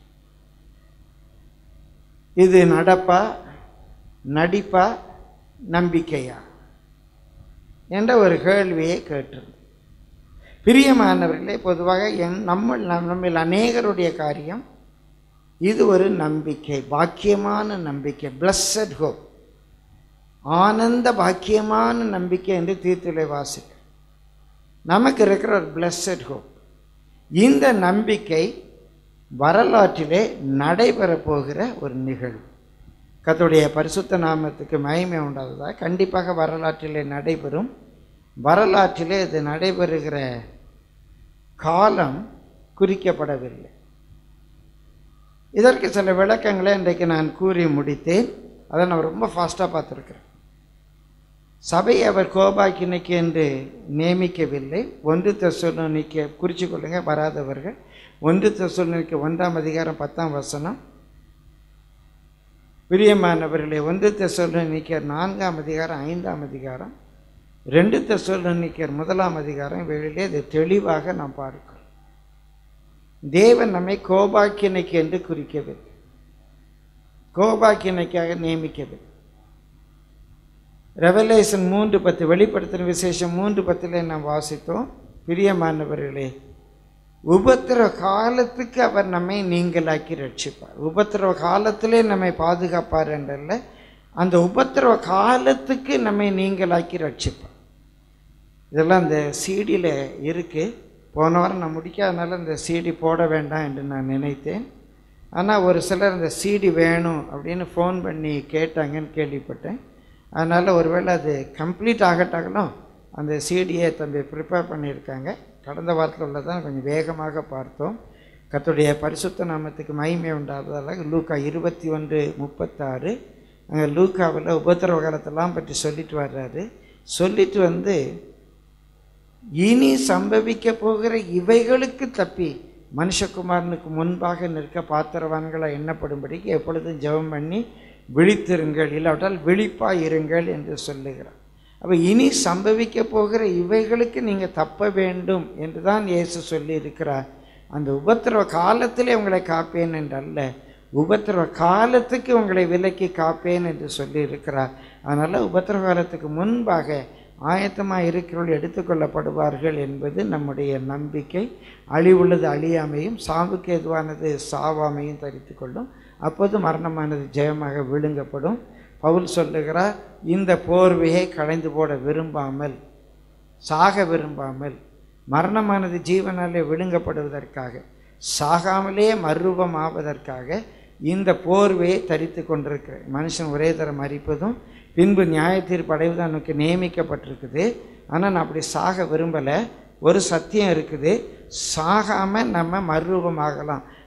இது நடப்பா நடிப்பா நம்பிக்கையா என்ற ஒரு கேள்வியை கேட்டிருந்தேன் பிரியமானவர்களே பொதுவாக என் நம்ம நம்மில் அநேகருடைய காரியம் இது ஒரு நம்பிக்கை பாக்கியமான நம்பிக்கை பிளஸட் ஹோப் ஆனந்த பாக்கியமான நம்பிக்கை என்று தீர்த்துளை வாசிக்க நமக்கு இருக்கிற ஒரு பிளஸட் ஹோப் இந்த நம்பிக்கை வரலாற்றிலே நடைபெறப் போகிற ஒரு நிகழ்வு கர்த்தருடைய பரிசுத்த நாமத்துக்கு மகிமை உண்டாததா கண்டிப்பாக வரலாற்றிலே நடைபெறும் வரலாற்றிலே இது நடைபெறுகிற காலம் குறிக்கப்படவில்லை இதற்கு சில விளக்கங்களை இன்றைக்கு நான் கூறி முடித்தேன் அதை நான் ரொம்ப ஃபாஸ்ட்டாக பார்த்துருக்கிறேன் சபையை அவர் கோபாக்கினைக்கு என்று நியமிக்கவில்லை ஒன்று தெசலோனிக்க குறித்து கொள்ளுங்க வராதவர்கள் ஒன்று தெசலோனிக்க ஒன்றாம் அதிகாரம் பத்தாம் வசனம் பிரியமானவர்களே ஒன்று தெசலோனிக்கர் நான்காம் அதிகாரம் ஐந்தாம் அதிகாரம் ரெண்டு தெசலோனிக்கர் முதலாம் அதிகாரம் வெளியிலே இது தெளிவாக நாம் பார்க்கிறோம் தேவன் நம்மை கோபாக்கினைக்கு என்று குறிக்கவில்லை கோபாக்கினைக்காக நியமிக்கவில்லை ரெவலேஷன் மூன்று பத்து வெளிப்படுத்தின விசேஷம் மூன்று பத்தில் நாம் வாசித்தோம் பிரியமானவர்களே உபத்திரவ காலத்துக்கு அவர் நம்மை நீங்களாக்கி ரட்சிப்பார் உபத்திரவ காலத்திலே நம்மை பாதுகாப்பார் என்றல்ல அந்த உபத்திரவ காலத்துக்கு நம்மை நீங்களாக்கி ரட்சிப்பார் இதெல்லாம் அந்த சீடியில் இருக்குது போன வாரம் நான் முடிக்காதனால இந்த சீடி போட வேண்டாம் என்று நான் நினைத்தேன் ஆனால் ஒரு சிலர் இந்த சீடி வேணும் அப்படின்னு ஃபோன் பண்ணி கேட்டாங்கன்னு கேள்விப்பட்டேன் அதனால் ஒருவேளை அது கம்ப்ளீட் ஆகட்டாகலும் அந்த சீடியை தம்பி ப்ரிப்பேர் பண்ணியிருக்காங்க கடந்த வாரத்தில் உள்ளதான் கொஞ்சம் வேகமாக பார்த்தோம் கர்த்தருடைய பரிசுத்த நாமத்துக்கு மகிமை உண்டாததால் லூக்கா இருபத்தி ஒன்று முப்பத்தாறு அங்கே லூக்காவில் உபத்திரவ காலத்தெல்லாம் பற்றி சொல்லிட்டு வர்றாரு சொல்லிட்டு வந்து இனி சம்பவிக்க போகிற இவைகளுக்கு தப்பி மனுஷகுமாரனுக்கு முன்பாக நிற்க பாத்திரவான்களாக எண்ணப்படும்படிக்கு எப்பொழுதும் ஜெபம் பண்ணி விழித்திருங்கள் இல்லாவிட்டால் விழிப்பாய் இருங்கள் என்று சொல்லுகிறார் அப்போ இனி சம்பவிக்க போகிற இவைகளுக்கு நீங்கள் தப்ப வேண்டும் என்று தான் இயேசு சொல்லி இருக்கிறார் அந்த உபத்திரவ காலத்திலே உங்களை காப்பேன் என்றல்ல உபத்திரவ காலத்துக்கு உங்களை விலக்கி காப்பேன் என்று சொல்லி இருக்கிறார் அதனால் உபத்திரவ காலத்துக்கு முன்பாக ஆயத்தமாக இருக்கிறவர்கள் எடுத்துக்கொள்ளப்படுவார்கள் என்பது நம்முடைய நம்பிக்கை அழிவுள்ளது அழியாமையும் சாவுக்கு எதுவானது சாவாமையும் தரித்து கொள்ளும் அப்போது மரணமானது ஜெயமாக விழுங்கப்படும் பவுல் சொல்லுகிறார் இந்த போர்வையை களைந்து போட விரும்பாமல் சாக விரும்பாமல் மரணமானது ஜீவனாலே விழுங்கப்படுவதற்காக சாகாமலே மறுரூபம் ஆவதற்காக இந்த போர்வையை தரித்து கொண்டிருக்கிற மனுஷன் ஒரே தரம் மறிப்பதும் பின்பு நியாய தீர்ப்பு அடைவதும் எனக்கு நியமிக்கப்பட்டிருக்குது ஆனால் நான் அப்படி சாக விரும்பலை ஒரு சத்தியம் இருக்குது சாகாமல் நம்ம மறுரூபமாகலாம்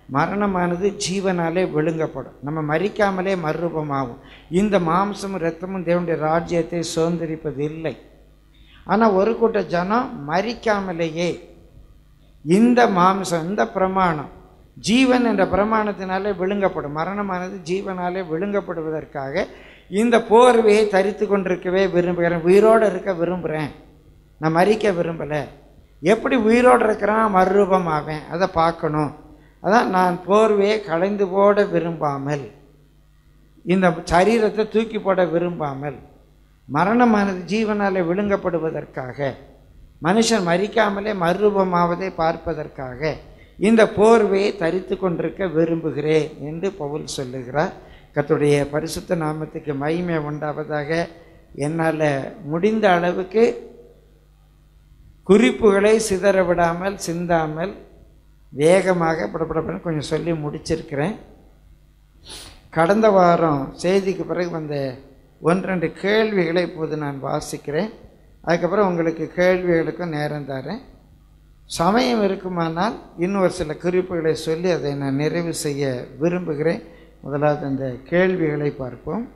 மரணமானது ஜீவனாலே விழுங்கப்படும் நம்ம மறிக்காமலே மறுரூபமாகும் இந்த மாம்சமும் இரத்தமும் தேவனுடைய ராஜ்யத்தை சுதந்திரிப்பது இல்லை ஆனால் ஒரு கூட்ட ஜனம் மறிக்காமலேயே இந்த மாம்சம் இந்த பிரமாணம் ஜீவன் என்ற பிரமாணத்தினாலே விழுங்கப்படும் மரணமானது ஜீவனாலே விழுங்கப்படுவதற்காக இந்த போர்வையை தரித்து கொண்டிருக்கவே விரும்புகிறேன் உயிரோடு இருக்க விரும்புகிறேன் நான் மறிக்க விரும்பலை எப்படி உயிரோடு இருக்கிறான் மறுரூபமாவேன் அதை பார்க்கணும் அதான் நான் போர்வையை களைந்து போட விரும்பாமல் இந்த சரீரத்தை தூக்கி போட விரும்பாமல் மரணமானது ஜீவனாலே விழுங்கப்படுவதற்காக மனுஷன் மறிக்காமலே மறுரூபமாவதை பார்ப்பதற்காக இந்த போர்வையை தரித்து கொண்டிருக்க விரும்புகிறேன் என்று பவுல் சொல்லுகிறார் கர்த்தருடைய பரிசுத்த நாமத்துக்கு மகிமை உண்டாவதாக என்னால் முடிந்த அளவுக்கு குறிப்புகளை சிதற விடாமல் சிந்தாமல் வேகமாக படப்படப்படன்னு கொஞ்சம் சொல்லி முடிச்சிருக்கிறேன் கடந்த வாரம் செய்திக்கு பிறகு வந்த ஒன்றெண்டு கேள்விகளை இப்போது நான் வாசிக்கிறேன் அதுக்கப்புறம் உங்களுக்கு கேள்விகளுக்கும் நேரம் தரேன் சமயம் இருக்குமானால் இன்னொரு சில குறிப்புகளை சொல்லி அதை நான் நிறைவு செய்ய விரும்புகிறேன் முதலாவது அந்த கேள்விகளை பார்ப்போம்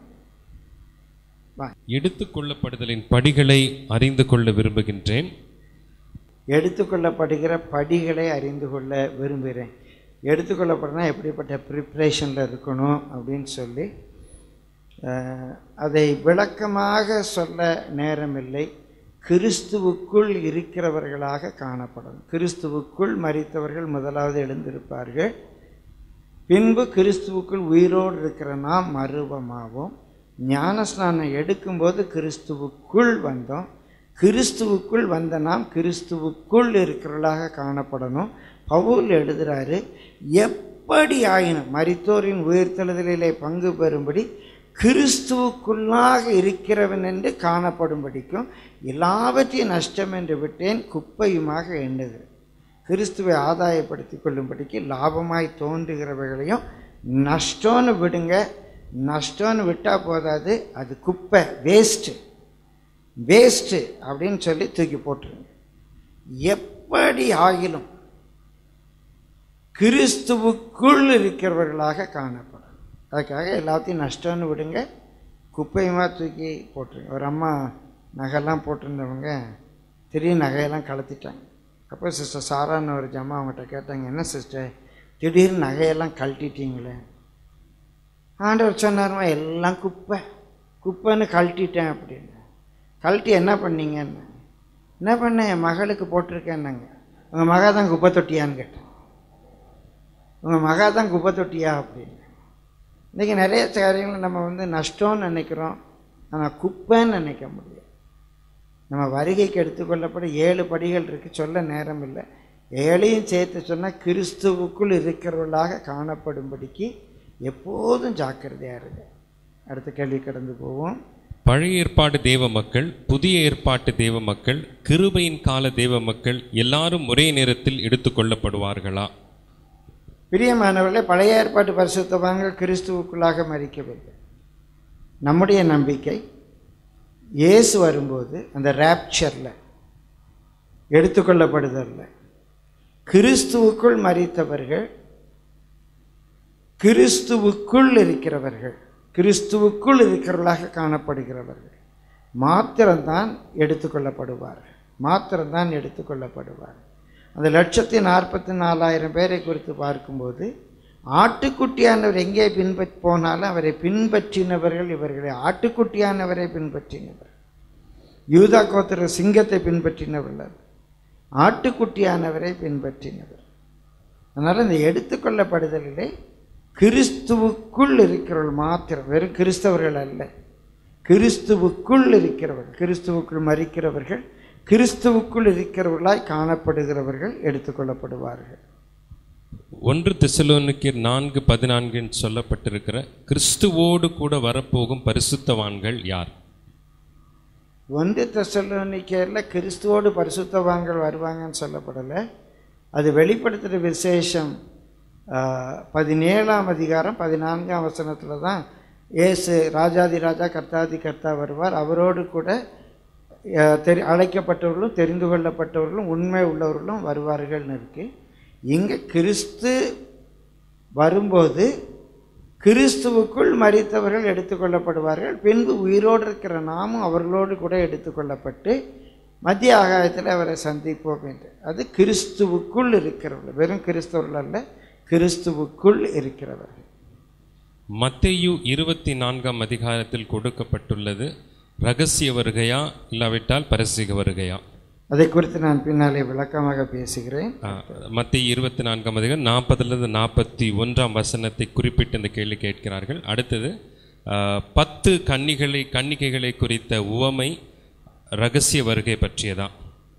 எடுத்துக்கொள்ளப்படுதலின் படிகளை அறிந்து கொள்ள விரும்புகின்றேன் எடுத்துக்கொள்ளப்படுகிற படிகளை அறிந்து கொள்ள விரும்புகிறேன் எடுத்துக்கொள்ளப்படுனா எப்படிப்பட்ட ப்ரிப்ரேஷனில் இருக்கணும் அப்படின்னு சொல்லி அஹ், அதை விளக்கமாக சொல்ல நேரமில்லை கிறிஸ்துவுக்குள் இருக்கிறவர்களாக காணப்படும் கிறிஸ்துவுக்குள் மரித்தவர்கள் முதலாவது எழுந்திருப்பார்கள் பின்பு கிறிஸ்துவுக்குள் உயிரோடு இருக்கிற நாம் மறுபமாவோம் ஞானஸ்நானம் எடுக்கும்போது கிறிஸ்துவுக்குள் வந்தோம் கிறிஸ்துவுக்குள் வந்த நாம் கிறிஸ்துவுக்குள் இருக்கிறவர்களாக காணப்படணும் பவுல் எழுதுறாரு எப்படி ஆயினும் மரித்தோரின் உயிர்த்தெழுதலிலே பங்கு பெறும்படி கிறிஸ்துவுக்குள்ளாக இருக்கிறவன் என்று காணப்படும்படிக்கும் எல்லாவற்றையும் நஷ்டம் என்று விட்டேன் குப்பையுமாக எண்ணுகிறேன் கிறிஸ்துவை ஆதாயப்படுத்திக் கொள்ளும்படிக்கு லாபமாய் தோன்றுகிறவைகளையும் நஷ்டம்னு விடுங்க நஷ்டம்னு விட்டால் போதாது அது குப்பை வேஸ்ட்டு வேஸ்ட்டு அப்படின்னு சொல்லி தூக்கி போட்டுருங்க எப்படி ஆகிலும் கிறிஸ்துவுக்குள் இருக்கிறவர்களாக காணப்படும் அதுக்காக எல்லாத்தையும் நஷ்டம்னு விடுங்க குப்பையுமா தூக்கி போட்டுருங்க ஒரு அம்மா நகைலாம் போட்டிருந்தவங்க திடீர்னு நகையெல்லாம் கலத்திட்டாங்க அப்போ சிஸ்டர் சாரான்னு ஒரு ஜம்மா அவங்ககிட்ட கேட்டாங்க என்ன சிஸ்டர் திடீர்னு நகையெல்லாம் கழட்டிட்டீங்களே ஆண்டவர் சொன்னாருமா எல்லாம் குப்பை குப்பைன்னு கழட்டிட்டேன் அப்படின்னு கழட்டி என்ன பண்ணீங்கன்னு என்ன பண்ணேன் என் மகளுக்கு போட்டிருக்கேன்னாங்க உங்கள் மகா தான் குப்பை தொட்டியான்னு கேட்டேன் உங்கள் மகா தான் குப்பை தொட்டியா அப்படின்னு இன்றைக்கி நிறைய காரியங்களை நம்ம வந்து நஷ்டம்னு நினைக்கிறோம் ஆனால் குப்பைன்னு நினைக்க முடியாது நம்ம வருகைக்கு எடுத்துக்கொள்ளப்பட ஏழு படிகள் இருக்குது சொல்ல நேரம் இல்லை ஏழையும் சேர்த்து சொன்னால் கிறிஸ்துவுக்குள் இருக்கிறவர்களாக காணப்படும்படிக்கு எப்போதும் ஜாக்கிரதையாக இருங்க அடுத்த கேள்வி கடந்து போவோம் பழைய ஏற்பாடு தேவ மக்கள் புதிய ஏற்பாட்டு தேவ மக்கள் கிருபையின் கால தேவ மக்கள் எல்லாரும் ஒரே நேரத்தில் எடுத்துக்கொள்ளப்படுவார்களா பிரியமானவர்களே பழைய ஏற்பாட்டு பரிசுத்தவான்கள் கிறிஸ்துவுக்குள்ளாக மறிக்கவில்லை நம்முடைய நம்பிக்கை இயேசு வரும்போது அந்த ரேப்சரில் எடுத்துக்கொள்ளப்படுதல்ல கிறிஸ்துவுக்குள் மறித்தவர்கள் கிறிஸ்துவுக்குள் இருக்கிறவர்கள் கிறிஸ்துவுக்குள் இருக்கிறவர்களாக காணப்படுகிறவர்கள் மாத்திரம்தான் எடுத்துக்கொள்ளப்படுவார்கள் மாத்திரம்தான் எடுத்துக்கொள்ளப்படுவார்கள் அந்த லட்சத்தி நாற்பத்தி நாலாயிரம் பேரை குறித்து பார்க்கும்போது ஆட்டுக்குட்டியானவர் எங்கே பின்பற்றி போனாலும் அவரை பின்பற்றினவர்கள் இவர்களை ஆட்டுக்குட்டியானவரை பின்பற்றினவர் யூதா கோத்திர சிங்கத்தை பின்பற்றினவர்கள் ஆட்டுக்குட்டியானவரை பின்பற்றினவர் அதனால் இந்த எடுத்துக்கொள்ளப்படுதலிலே கிறிஸ்துவுக்குள் இருக்கிறவர்கள் மாத்திரம் வெறும் கிறிஸ்தவர்கள் அல்ல கிறிஸ்துவுக்குள் இருக்கிறவர்கள் கிறிஸ்துவுக்குள் மறிக்கிறவர்கள் கிறிஸ்துவுக்குள் இருக்கிறவர்களாய் காணப்படுகிறவர்கள் எடுத்துக்கொள்ளப்படுவார்கள் ஒன்று தெசலோனிக்கர் நான்கு பதினான்கு சொல்லப்பட்டிருக்கிற கிறிஸ்துவோடு கூட வரப்போகும் பரிசுத்தவான்கள் யார் ஒன்று தெசலோனிக்கேரில் கிறிஸ்துவோடு பரிசுத்தவான்கள் வருவாங்கன்னு சொல்லப்படலை அது வெளிப்படுத்துகிற விசேஷம் ஆஹ், பதினேழாம் அதிகாரம் பதினான்காம் வசனத்தில் தான் இயேசு ராஜாதி ராஜா கர்த்தாதி கர்த்தா வருவார் அவரோடு கூட ஆஹ், தெரி அழைக்கப்பட்டவர்களும் தெரிந்து கொள்ளப்பட்டவர்களும் உண்மை உள்ளவர்களும் வருவார்கள்னு இருக்கு இங்கே கிறிஸ்து வரும்போது கிறிஸ்துவுக்குள் மரித்தவர்கள் எடுத்துக்கொள்ளப்படுவார்கள் பின்பு உயிரோடு இருக்கிற நாமும் அவர்களோடு கூட எடுத்துக்கொள்ளப்பட்டு மத்திய ஆகாயத்தில் அவரை சந்திப்போம் என்று அது கிறிஸ்துவுக்குள் இருக்கிறவர்கள் வெறும் கிறிஸ்தவர்கள் அல்ல கிறிஸ்துவுக்குள் இருக்கிறவர்கள் மத்தேயு இருபத்தி நான்காம் அதிகாரத்தில் கொடுக்கப்பட்டுள்ளது ரகசிய வருகையா இல்லாவிட்டால் பரசிக வருகையா அதை குறித்து நான் பின்னாலே விளக்கமாக பேசுகிறேன் மத்திய இருபத்தி நான்காம் அதிகாரம் நாற்பதுலேருந்து நாற்பத்தி ஒன்றாம் வசனத்தை குறிப்பிட்டு இந்த கேள்வி கேட்கிறார்கள் அடுத்தது ஆ, பத்து கன்னிகளை கன்னிகைகளை குறித்த உவமை ரகசிய வருகை பற்றியதா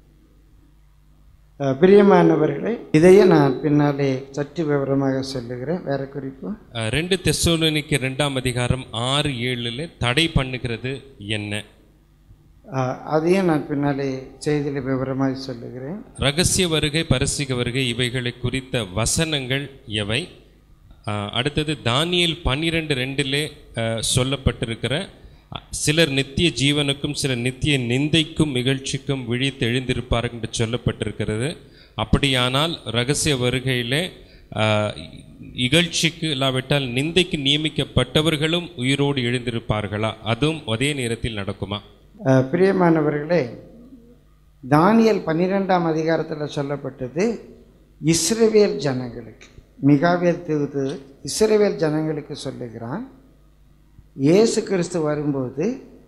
அஹ், பிரியமானவர்களே இதையே நான் பின்னாலே சற்று விவரமாக சொல்லுகிறேன் வேற குறிப்பு ஆ, ரெண்டு தெசோலோனிக்கு ரெண்டாம் அதிகாரம் ஆறு ஏழுல தடை பண்ணுகிறது என்ன அஹ், அதையும் நான் பின்னாலே செய்தியில் விவரமாக சொல்லுகிறேன் ரகசிய வருகை பரிசிக வருகை இவைகளை குறித்த வசனங்கள் எவை ஆ, அடுத்தது தானியேல் பன்னிரெண்டு ரெண்டிலே ஆ, சொல்லப்பட்டிருக்கிற அ, சிலர் நித்திய ஜீவனுக்கும் சிலர் நித்திய நிந்தைக்கும் நிகழ்ச்சிக்கும் விழித்து எழுந்திருப்பார்கள் என்று சொல்லப்பட்டிருக்கிறது அப்படியானால் ரகசிய வருகையிலே ஆ, இகழ்ச்சிக்கு இல்லாவிட்டால் நிந்தைக்கு நியமிக்கப்பட்டவர்களும் உயிரோடு எழுந்திருப்பார்களா அதுவும் ஒரே நேரத்தில் நடக்குமா அஹ், பிரியமானவர்களே தானியல் பன்னிரெண்டாம் அதிகாரத்தில் சொல்லப்பட்டது இஸ்ரவேல் ஜனங்களுக்கு மிகாவேல் தூது இஸ்ரவேல் ஜனங்களுக்கு சொல்லுகிறான் இயேசு கிறிஸ்து வரும்போது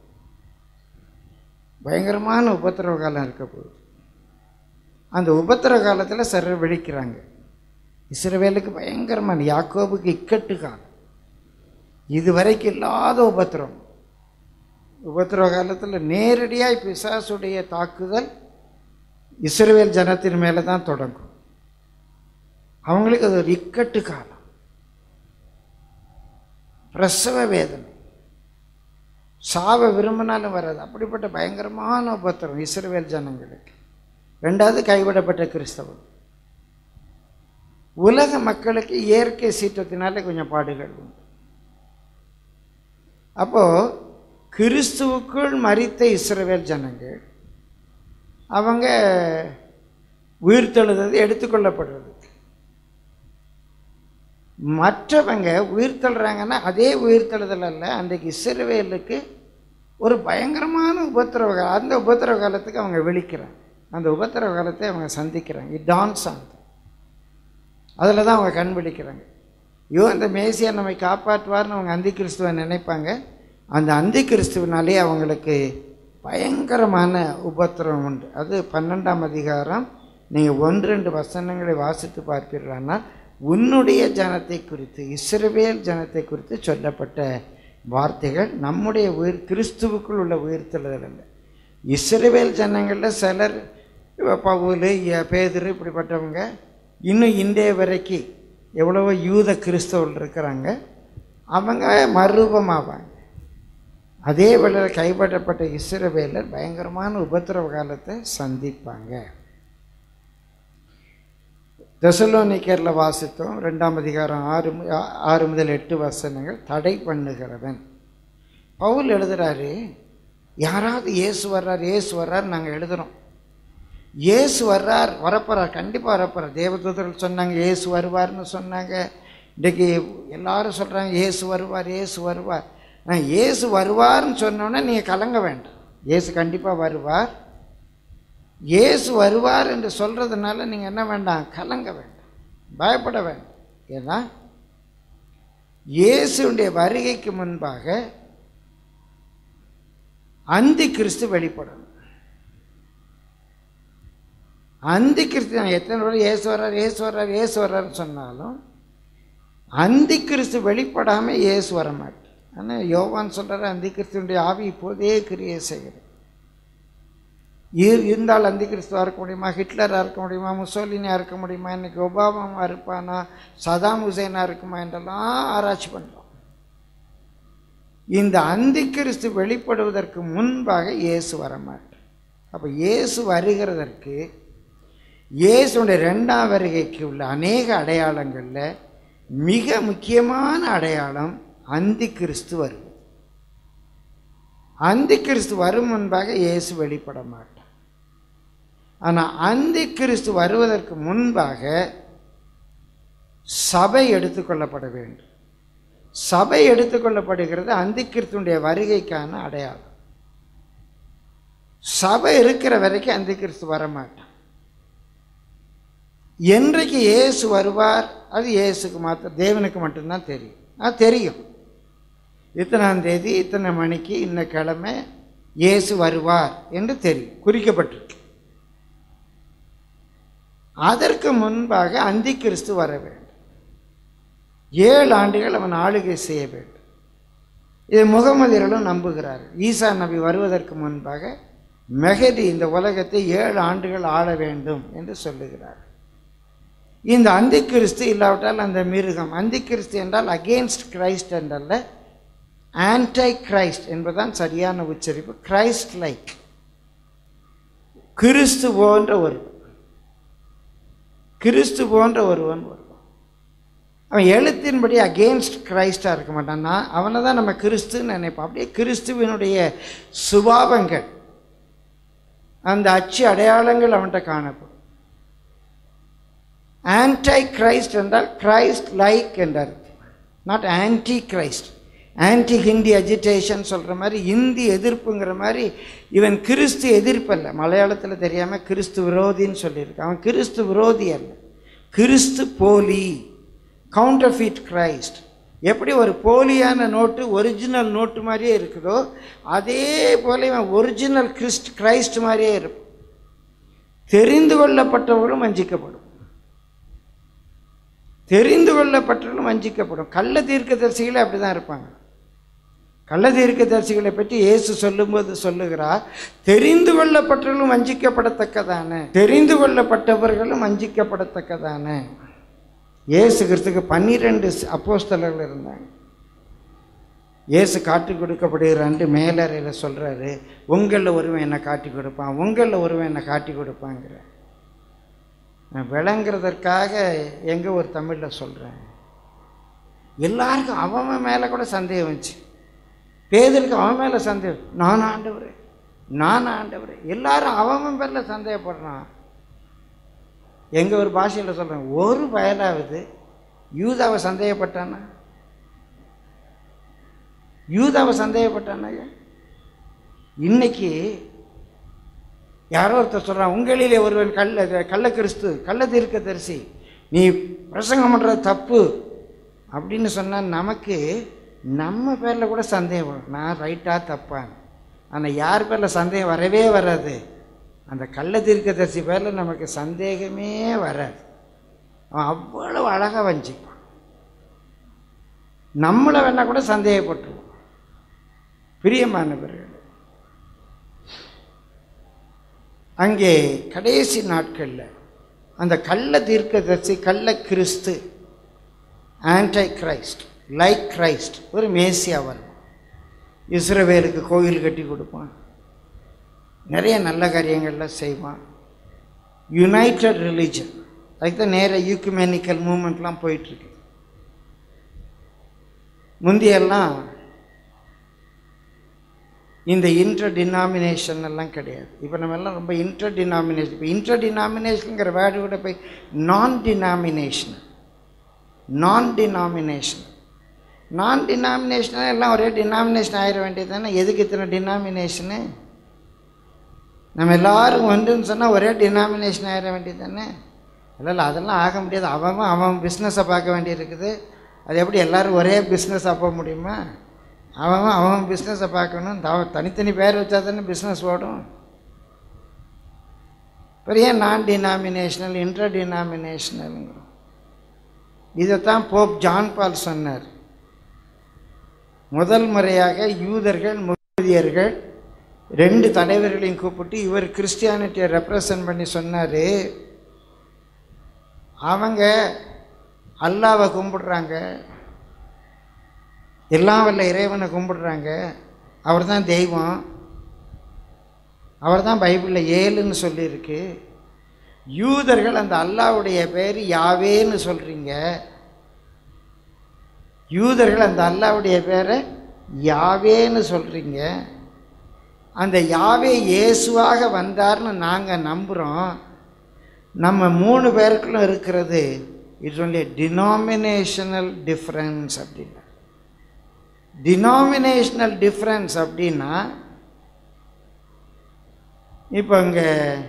பயங்கரமான உபத்திரவ காலம் இருக்க போகுது அந்த உபத்திரவ காலத்தில் சிலர் விழிக்கிறாங்க இஸ்ரவேலுக்கு பயங்கரமான யாக்கோபுக்கு இக்கட்டு காலம் இதுவரைக்கும் இல்லாத உபத்திரம் உபத்திரவ காலத்தில் நேரடியாய் பிசாசுடைய தாக்குதல் இஸ்ரவேல் ஜனத்தின் மேலே தான் தொடங்கும் அவங்களுக்கு அது ஒரு இக்கட்டு காலம் பிரசவ வேதனை சாவ விரும்பினாலும் வராது அப்படிப்பட்ட பயங்கரமான உபத்திரம் இஸ்ரவேல் ஜனங்களுக்கு ரெண்டாவது கைவிடப்பட்ட கிறிஸ்தவம் உலக மக்களுக்கு இயற்கை சீற்றத்தினால கொஞ்சம் பாடுகள் உண்டு அப்போ கிறிஸ்துவுக்குள் மரித்த இஸ்ரவேல் ஜனங்கள் அவங்க உயிர்த்தெழுதது எடுத்துக்கொள்ளப்படுறது மற்றவங்க உயிர்த்தெழுறாங்கன்னா அதே உயிர்த்தெழுதல் அல்ல அன்றைக்கு இஸ்ரவேலுக்கு ஒரு பயங்கரமான உபத்திரவ காலம் அந்த உபத்திரவ காலத்துக்கு அவங்க விழிக்கிறாங்க அந்த உபத்திரவ காலத்தை அவங்க சந்திக்கிறாங்க இட் டான்ஸ் ஆன் அதில் தான் அவங்க கண் விழிக்கிறாங்க ஐயோ அந்த மேசியா நம்மை காப்பாற்றுவார்னு அவங்க அந்தி கிறிஸ்துவை நினைப்பாங்க அந்த அந்தி கிறிஸ்துவனாலே அவங்களுக்கு பயங்கரமான உபத்திரம் உண்டு அது பன்னெண்டாம் அதிகாரம் நீங்கள் ஒன்று ரெண்டு வசனங்களை வாசித்து பார்ப்பீர்களானால் உன்னுடைய ஜனத்தை குறித்து இஸ்ரவேல் ஜனத்தை குறித்து சொல்லப்பட்ட வார்த்தைகள் நம்முடைய உயிர் கிறிஸ்துவுக்குள் உள்ள உயிர்த்தெழுதல் அல்ல இஸ்ரவேல் ஜனங்களில் சிலர் பவுல் ய- பேதுரு இப்படிப்பட்டவங்க இன்னும் இன்றைய வரைக்கும் எவ்வளவோ யூத கிறிஸ்தவர்கள் இருக்கிறாங்க அவங்க மறுரூபமாவாங்க அதே வேளையில் கைப்பற்றப்பட்ட இஸ்ரவேலர் பயங்கரமான உபத்திரவ காலத்தை சந்திப்பாங்க தெசலோனிக்கரில் வாசித்தோம் ரெண்டாம் அதிகாரம் ஆறு மு- ஆ- ஆறு முதல் எட்டு வசனங்கள் தடை பண்ணுகிறவன் பவுல் எழுதுறாரு யாராவது இயேசு வர்றார் இயேசு வர்றார் நாங்கள் எழுதுகிறோம் இயேசு வர்றார் வரப்போறார் கண்டிப்பாக வரப்போறார் தேவதூதர்கள் சொன்னாங்க இயேசு வருவார்னு சொன்னாங்க இன்றைக்கி எல்லாரும் சொல்கிறாங்க இயேசு வருவார் இயேசு வருவார் ஆனால் இயேசு வருவார்னு சொன்னோன்னே நீங்கள் கலங்க வேண்டாம் இயேசு கண்டிப்பாக வருவார் இயேசு வருவார் என்று சொல்கிறதுனால நீங்கள் என்ன வேண்டாம் கலங்க வேண்டாம் பயப்பட வேண்டாம் ஏன்னா இயேசுடைய வருகைக்கு முன்பாக அந்தி கிறிஸ்து வெளிப்படணும் அந்தி கிறிஸ்து நான் எத்தனை முறை இயேசு வர்றார் இயேசு வர்றார் இயேசு வர்றாருன்னு சொன்னாலும் அந்தி கிறிஸ்து வெளிப்படாமல் இயேசு வர மாட்டார் ஆனால் யோவான் சொல்கிறார் அந்தி கிறிஸ்துவனுடைய ஆவி இப்போதே கிரியை செய்கிறது இரு- இருந்தால் அந்தி கிறிஸ்துவாக இருக்க முடியுமா ஹிட்லராக இருக்க முடியுமா முசோலினியாக இருக்க முடியுமா இன்னைக்கு ஒபாமாவாக இருப்பானா சதாம் ஹுசேனாக இருக்குமா என்றெல்லாம் ஆராய்ச்சி பண்ணுறோம் இந்த அந்தி கிறிஸ்து வெளிப்படுவதற்கு முன்பாக இயேசு வரமாட்டார் அப்போ இயேசு வருகிறதற்கு இயேசுடைய ரெண்டாம் வருகைக்கு உள்ள அநேக அடையாளங்களில் மிக முக்கியமான அடையாளம் அந்தி கிறிஸ்து வருவது அந்தி கிறிஸ்து வரும் முன்பாக இயேசு வெளிப்பட மாட்டார் ஆனால் அந்தி கிறிஸ்து வருவதற்கு முன்பாக சபை எடுத்துக்கொள்ளப்பட வேண்டும் சபை எடுத்துக்கொள்ளப்படுகிறது அந்திக்கிறிஸ்துடைய வருகைக்கான அடையாளம் சபை இருக்கிற வரைக்கும் அந்திக்கிறிஸ்து வரமாட்டான் என்றைக்கு இயேசு வருவார் அது இயேசுக்கு மாத்திரம் தேவனுக்கு மட்டும்தான் தெரியும் அது தெரியும் இத்தனாம் தேதி இத்தனை மணிக்கு இன்ன கிழமை இயேசு வருவார் என்று தெரியும் குறிக்கப்பட்டிருக்கு அதற்கு முன்பாக அந்தி கிறிஸ்து வர வேண்டும் ஏழு ஆண்டுகள் அவன் ஆளுகை செய்ய வேண்டும் இது முகமதியர்களும் நம்புகிறார் ஈசா நபி வருவதற்கு முன்பாக மெஹதி இந்த உலகத்தை ஏழு ஆண்டுகள் ஆள வேண்டும் என்று சொல்லுகிறார் இந்த அந்தி கிறிஸ்து இல்லாவிட்டால் அந்த மிருகம் அந்தி கிறிஸ்து என்றால் அகெயின்ஸ்ட் கிரைஸ்ட் என்றல்ல ஆன்டை கிரைஸ்ட் என்பதுதான் சரியான உச்சரிப்பு கிரைஸ்ட் லைக் கிறிஸ்து போன்ற ஒருவன் கிறிஸ்து போன்ற ஒருவன் வருவான் அவன் எழுத்தின்படி அகெயின்ஸ்ட் கிரைஸ்டாக இருக்க மாட்டான் நான் அவனை தான் நம்ம கிறிஸ்துன்னு நினைப்போம் அப்படியே கிறிஸ்துவினுடைய சுபாவங்கள் அந்த அச்சு அடையாளங்கள் அவன்கிட்ட காணப்படும் ஆன்டை கிரைஸ்ட் என்றால் கிரைஸ்ட் லைக் என்றார் not anti Christ anti Hindi agitation சொல்கிற மாதிரி இந்தி எதிர்ப்புங்கிற மாதிரி இவன் கிறிஸ்து எதிர்ப்பல்ல மலையாளத்தில் தெரியாமல் கிறிஸ்து விரோதின்னு சொல்லியிருக்கு அவன் கிறிஸ்து விரோதி அல்ல கிறிஸ்து போலி கவுண்டர்ஃபீட் கிரைஸ்ட் எப்படி ஒரு போலியான நோட்டு ஒரிஜினல் நோட்டு மாதிரியே இருக்குதோ அதே போல இவன் ஒரிஜினல் கிறிஸ்ட் கிரைஸ்ட் மாதிரியே இருக்கும் தெரிந்து கொள்ளப்பட்டவர்களும் வஞ்சிக்கப்படும் தெரிந்து கொள்ளப்பட்டவர்களும் வஞ்சிக்கப்படும் கள்ள தீர்க்கதரிசிகளே அப்படி தான் இருப்பாங்க கள்ள தீர்க்கதரிசிகளை பற்றி இயேசு சொல்லும்போது சொல்லுகிறார் தெரிந்து கொள்ளப்பட்டவர்களும் வஞ்சிக்கப்படத்தக்கதான தெரிந்து கொள்ளப்பட்டவர்களும் வஞ்சிக்கப்படத்தக்கதான இயேசு கிறிஸ்துக்கு பன்னிரெண்டு அப்போஸ்தலர்கள் இருந்தாங்க இயேசு காட்டி கொடுக்கப்படுகிறான்ட்டு மேலறையில் சொல்கிறாரு உங்களில் ஒருவன் என்னை காட்டி கொடுப்பான் உங்களில் ஒருவன் என்னை காட்டி கொடுப்பாங்கிற நான் விளங்குறதற்காக எங்கே ஒரு தமிழில் சொல்கிறேன் எல்லாருக்கும் அவன் மேலே கூட சந்தேகம் வந்துச்சு பேதருக்கு அவன் மேலே சந்தேகம் நான் ஆண்டவர் நான் ஆண்டவர் எல்லாரும் அவன் பேரில் சந்தேகப்படுறான் எங்கள் ஒரு பாஷையில் சொல்கிறேன் ஒரு பயலாவது யூதாவை சந்தேகப்பட்டானா யூதாவை சந்தேகப்பட்டானாங்க இன்னைக்கு யாரோ ஒருத்தர் சொல்கிறான் உங்களிலே ஒருவன் கள்ள கள்ள கிறிஸ்து கள்ள தீர்க்க தரிசி நீ பிரசங்கம் பண்ணுறது தப்பு அப்படின்னு சொன்னால் நமக்கு நம்ம பேரில் கூட சந்தேகம் வரும் நான் ரைட்டா தப்பான்னு ஆனால் யார் பேரில் சந்தேகம் வரவே வராது அந்த கள்ள தீர்க்கதரிசி பேரில் நமக்கு சந்தேகமே வராது அவன் அவ்வளவு அழகாக வஞ்சிப்பான் நம்மளை வேணா கூட சந்தேகப்பட்டுருவோம் பிரியமானவர்கள் அங்கே கடைசி நாட்களில் அந்த கள்ள தீர்க்கதரிசி கள்ள கிறிஸ்து ஆன்டை கிரைஸ்ட் லைக் கிரைஸ்ட் ஒரு மேசியா வரும் இஸ்ரவேலுக்கு கோயில் கட்டி கொடுப்பான் நிறைய நல்ல காரியங்கள்லாம் செய்வான் யுனைடட் ரிலீஜன் அதுக்கு தான் நேர யூக்குமெனிக்கல் மூமெண்ட்லாம் போயிட்டுருக்கு முந்தியெல்லாம் இந்த இன்டர் டினாமினேஷன் எல்லாம் கிடையாது இப்போ நம்ம எல்லாம் ரொம்ப இன்டர் டினாமினேஷன் இப்போ இன்டர் டினாமினேஷனுங்கிற வேர்டு கூட போய் நான் டினாமினேஷன் நான் டினாமினேஷன் நான் டினாமினேஷனாக எல்லாம் ஒரே டினாமினேஷன் ஆயிட வேண்டியது தானே எதுக்கு இத்தனை டினாமினேஷனு நம்ம எல்லாரும் ஒன்றுன்னு சொன்னால் ஒரே டினாமினேஷன் ஆயிட வேண்டியது தானே இல்லை இல்லை அதெல்லாம் ஆக முடியாது அவன் அவன் பிஸ்னஸை பார்க்க வேண்டியிருக்குது அது எப்படி எல்லாரும் ஒரே பிஸ்னஸாக போக முடியுமா அவன் அவன் பிஸ்னஸை பார்க்கணும் த- தனித்தனி பேர் வச்சா தானே பிஸ்னஸ் ஓடும் பெரிய நான் டினாமினேஷனல் இன்டர் டினாமினேஷனலுங்கிறோம் இதைத்தான் போப் ஜான் பால் சொன்னார் முதல் முறையாக யூதர்கள் முகதியர்கள் ரெண்டு தலைவர்களையும் கூப்பிட்டு இவர் கிறிஸ்டியானிட்டியை ரெப்ரசன்ட் பண்ணி சொன்னார் அவங்க அல்லாவை கும்பிடுறாங்க எல்லாம் வல்ல இறைவனை கும்பிடுறாங்க அவர் தான் தெய்வம் அவர் தான் பைபிளில் ஏழுன்னு சொல்லியிருக்கு யூதர்கள் அந்த அல்லாவுடைய பேர் யாவேன்னு சொல்கிறீங்க யூதர்கள் அந்த அல்லாவுடைய பேரை யாவேன்னு சொல்கிறீங்க அந்த யாவே இயேசுவாக வந்தார்னு நாங்கள் நம்புகிறோம் நம்ம மூணு பேருக்குள்ளும் இருக்கிறது இட்ஸ் ஒன்லி டினாமினேஷனல் டிஃப்ரென்ஸ் அப்படின்னா டினாமினேஷனல் டிஃப்ரென்ஸ் அப்படின்னா இப்போ இங்கே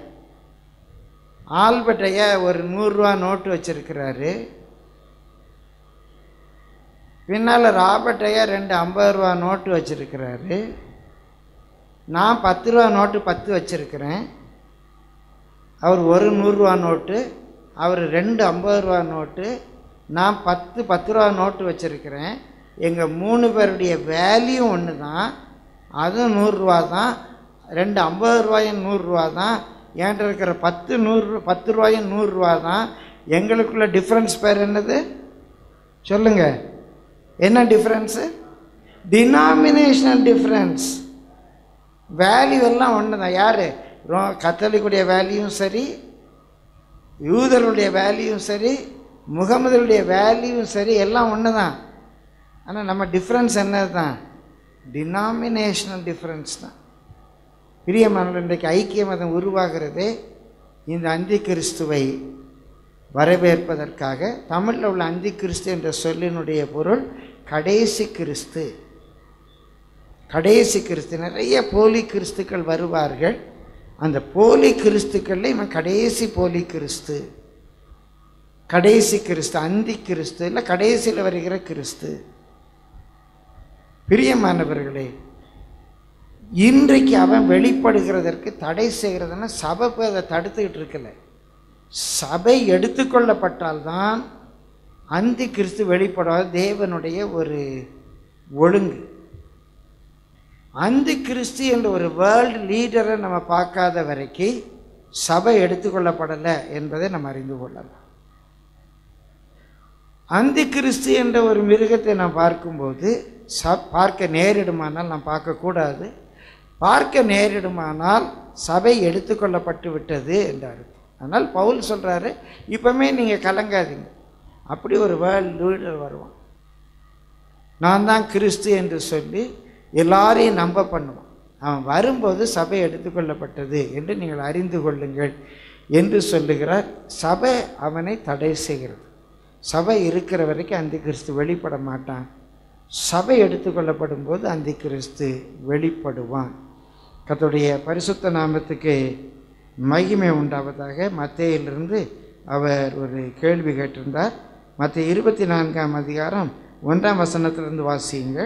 ஆல்பர்ட் ஐயா ஒரு நூறுரூவா நோட்டு வச்சிருக்கிறாரு பின்னால் ராபர்ட் ஐயா ரெண்டு ஐம்பது ரூபா நோட்டு வச்சிருக்கிறாரு நான் பத்து ரூபா நோட்டு பத்து வச்சிருக்கிறேன் அவர் ஒரு நூறுரூவா நோட்டு அவர் ரெண்டு ஐம்பது ரூபா நோட்டு நான் பத்து பத்து ரூபா நோட்டு வச்சுருக்கிறேன் எங்கள் மூணு பேருடைய வேல்யூ ஒன்று தான் அதுவும் நூறுரூவா தான் ரெண்டு ஐம்பது ரூபாயும் நூறுரூவா தான் என்கிட்ட இருக்கிற பத்து நூறு பத்து ரூபாயும் நூறுரூவா தான் எங்களுக்குள்ள டிஃப்ரென்ஸ் பேர் என்னது சொல்லுங்க என்ன டிஃப்ரென்ஸு டினாமினேஷனல் டிஃப்ரென்ஸ் வேல்யூ எல்லாம் ஒன்று தான் யார் ரோ கத்தோலிக்குடைய வேல்யூவும் சரி யூதருடைய வேல்யூவும் சரி முகமதுடைய வேல்யூவும் சரி எல்லாம் ஒன்று தான் ஆனால் நம்ம டிஃப்ரென்ஸ் என்னது தான் டினாமினேஷனல் டிஃப்ரென்ஸ் தான் பிரியமானவர் இன்றைக்கு ஐக்கிய மதம் உருவாகிறதே இந்த அந்தி கிறிஸ்துவை வரவேற்பதற்காக தமிழில் உள்ள அந்தி கிறிஸ்து என்ற சொல்லினுடைய பொருள் கடைசி கிறிஸ்து கடைசி கிறிஸ்து நிறைய போலி கிறிஸ்துக்கள் வருவார்கள் அந்த போலி கிறிஸ்துக்களில் இவன் கடைசி போலி கிறிஸ்து கடைசி கிறிஸ்து அந்தி கிறிஸ்து இல்லை கடைசியில் வருகிற கிறிஸ்து பிரியமானவர்களே இன்றைக்கு அவன் வெளிப்படுகிறதற்கு தடை செய்கிறதுன்னா சபை போய் அதை தடுத்துக்கிட்டு இருக்கல சபை எடுத்துக்கொள்ளப்பட்டால்தான் அந்தி கிறிஸ்து வெளிப்படாத தேவனுடைய ஒரு ஒழுங்கு அந்தி கிறிஸ்து என்ற ஒரு வேர்ல்டு லீடரை நம்ம பார்க்காத வரைக்கும் சபை எடுத்துக்கொள்ளப்படலை என்பதை நம்ம அறிந்து கொள்ளலாம் அந்தி கிறிஸ்து என்ற ஒரு மிருகத்தை நாம் பார்க்கும்போது ச பார்க்க நேரிடுமானால் நாம் பார்க்கக்கூடாது பார்க்க நேரிடுமானால் சபை எடுத்துக்கொள்ளப்பட்டு விட்டது என்று அர்த்தம் அதனால் பவுல் சொல்கிறாரு இப்போமே நீங்கள் கலங்காதீங்க அப்படி ஒரு வேர்ல்டு லீடர் வருவான் நான் தான் கிறிஸ்து என்று சொல்லி எல்லாரையும் நம்ப பண்ணுவான் அவன் வரும்போது சபை எடுத்துக்கொள்ளப்பட்டது என்று நீங்கள் அறிந்து கொள்ளுங்கள் என்று சொல்லுகிறார் சபை அவனை தடை செய்கிறது சபை இருக்கிற வரைக்கும் அந்த கிறிஸ்து வெளிப்பட மாட்டான் சபை எடுத்துக்கொள்ளப்படும் போது அந்த கிறிஸ்து வெளிப்படுவான் கர்த்தருடைய பரிசுத்த நாமத்துக்கு மகிமை உண்டாவதாக மத்தேயிலிருந்து அவர் ஒரு கேள்வி கேட்டிருந்தார் மற்ற இருபத்தி நான்காம் அதிகாரம் ஒன்றாம் வசனத்திலிருந்து வாசியுங்கள்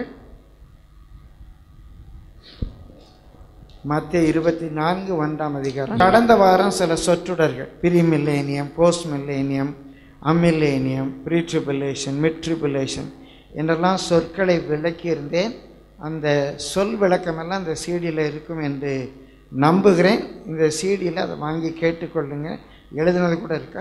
மத்திய இருபத்தி நான்கு ஒன்றாம் அதிகாரம் கடந்த வாரம் சில சொற்றொடர்கள் பிரிமில்லேனியம் போஸ்ட் மில்லேனியம் அம்மில்லேனியம் ப்ரீட்ரிபுலேஷன் மிட்ரிபுலேஷன் என்றெல்லாம் சொற்களை விளக்கியிருந்தேன் அந்த சொல் விளக்கமெல்லாம் இந்த சீடியில் இருக்கும் என்று நம்புகிறேன் இந்த சீடியில் அதை வாங்கி கேட்டுக்கொள்ளுங்க எழுதுனது கூட இருக்கா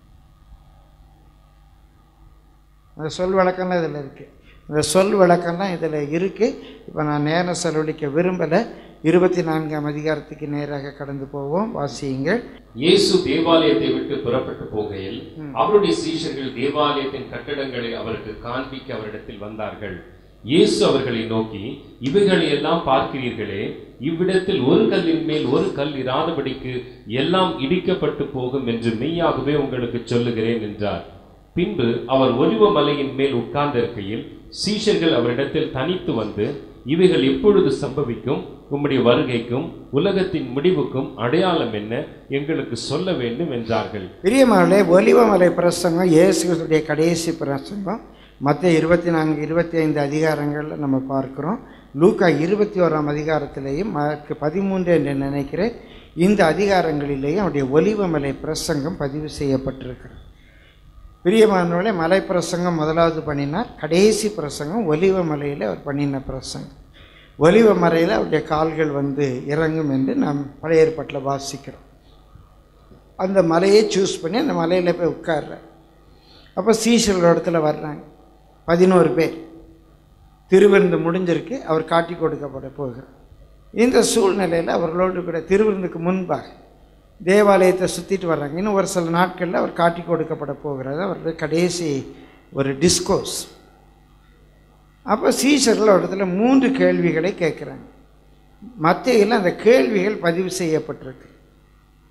அந்த சொல் விளக்கம்லாம் இதில் இருக்குது இந்த சொல் விளக்கம்லாம் இதில் இருக்குது இப்போ நான் நேரம் செலவழிக்க விரும்பலை இருபத்தி நான்காம் அதிகாரத்துக்கு நேராக கடந்து போவோம் வாசியுங்கள் இயேசு தேவாலயத்தை விட்டு புறப்பட்டு போகையில் அவருடைய சீஷர்கள் தேவாலயத்தின் கட்டடங்களை அவருக்கு காண்பிக்க அவரிடத்தில் வந்தார்கள் இயேசு அவர்களை நோக்கி இவைகளை எல்லாம் பார்க்கிறீர்களே இவ்விடத்தில் ஒரு கல்லின் மேல் ஒரு கல் இராதபடிக்கு எல்லாம் இடிக்கப்பட்டு போகும் என்று மெய்யாகவே உங்களுக்கு சொல்லுகிறேன் என்றார் பின்பு அவர் ஒலிவ மலையின் மேல் உட்கார்ந்திருக்கையில் சீஷர்கள் அவரிடத்தில் தனித்து வந்து இவைகள் எப்பொழுது சம்பவிக்கும் உம்முடைய வருகைக்கும் உலகத்தின் முடிவுக்கும் அடையாளம் என்ன எங்களுக்கு சொல்ல வேண்டும் என்றார்கள் பிரியமானே ஒலிவமலை பிரசங்கம் இயேசுடைய கடைசி பிரசங்கம் மற்ற இருபத்தி நான்கு இருபத்தி ஐந்து அதிகாரங்களில் நம்ம பார்க்குறோம் லூக்கா இருபத்தி ஓராம் அதிகாரத்திலேயும் மார்க்கு பதிமூன்று என்று நினைக்கிறேன் இந்த அதிகாரங்களிலேயும் அவருடைய ஒலிவமலை பிரசங்கம் பதிவு செய்யப்பட்டிருக்கிறது பிரியமானவர்களே மலை பிரசங்கம் முதலாவது பண்ணினார் கடைசி பிரசங்கம் ஒலிவ மலையில் அவர் பண்ணின பிரசங்கம் ஒலிவ மலையில் அவருடைய கால்கள் வந்து இறங்கும் என்று நாம் பழைய ஏற்பாட்டில் வாசிக்கிறோம் அந்த மலையை சூஸ் பண்ணி அந்த மலையில் போய் உட்கார்றார் அப்போ சீஷர்கள் இடத்துல வர்றாங்க பதினோரு பேர் திருவிருந்து முடிஞ்சிருக்கு அவர் காட்டி கொடுக்கப்பட போகிறார் இந்த சூழ்நிலையில் அவர்களோடு கூட திருவிருந்துக்கு முன்பாக தேவாலயத்தை சுற்றிட்டு வர்றாங்க இன்னும் ஒரு சில நாட்களில் அவர் காட்டி கொடுக்கப்பட போகிறது அவருடைய கடைசி ஒரு டிஸ்கோர்ஸ் அப்போ சீஷர்கள் ஒரு இடத்துல மூன்று கேள்விகளை கேட்குறாங்க மத்தியில் அந்த கேள்விகள் பதிவு செய்யப்பட்டிருக்கு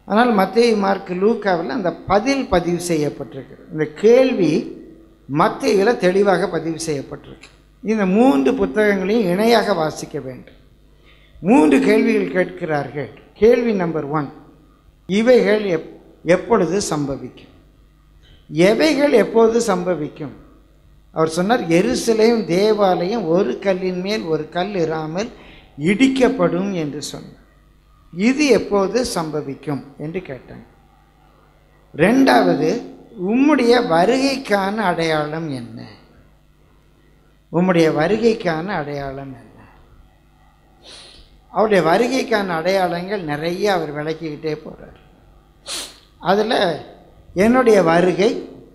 ஆனால் மத்தேயு மார்க் லூக்காவில் அந்த பதில் பதிவு செய்யப்பட்டிருக்கு இந்த கேள்வி மத்தேயுவில் தெளிவாக பதிவு செய்யப்பட்டிருக்கு இந்த மூன்று புத்தகங்களையும் இணையாக வாசிக்க வேண்டும் மூன்று கேள்விகள் கேட்கிறார்கள் கேள்வி நம்பர் ஒன் இவைகள் எப் எப்பொழுது சம்பவிக்கும் எவைகள் எப்போது சம்பவிக்கும் அவர் சொன்னார் எருசலேம் தேவாலயம் ஒரு கல்லின் மேல் ஒரு கல் இராமல் இடிக்கப்படும் என்று சொன்னார் இது எப்போது சம்பவிக்கும் என்று கேட்டாங்க ரெண்டாவது உம்முடைய வருகைக்கான அடையாளம் என்ன உம்முடைய வருகைக்கான அடையாளம் என்ன அவருடைய வருகைக்கான அடையாளங்கள் நிறைய அவர் விளக்கிக்கிட்டே போகிறார் அதில் என்னுடைய வருகை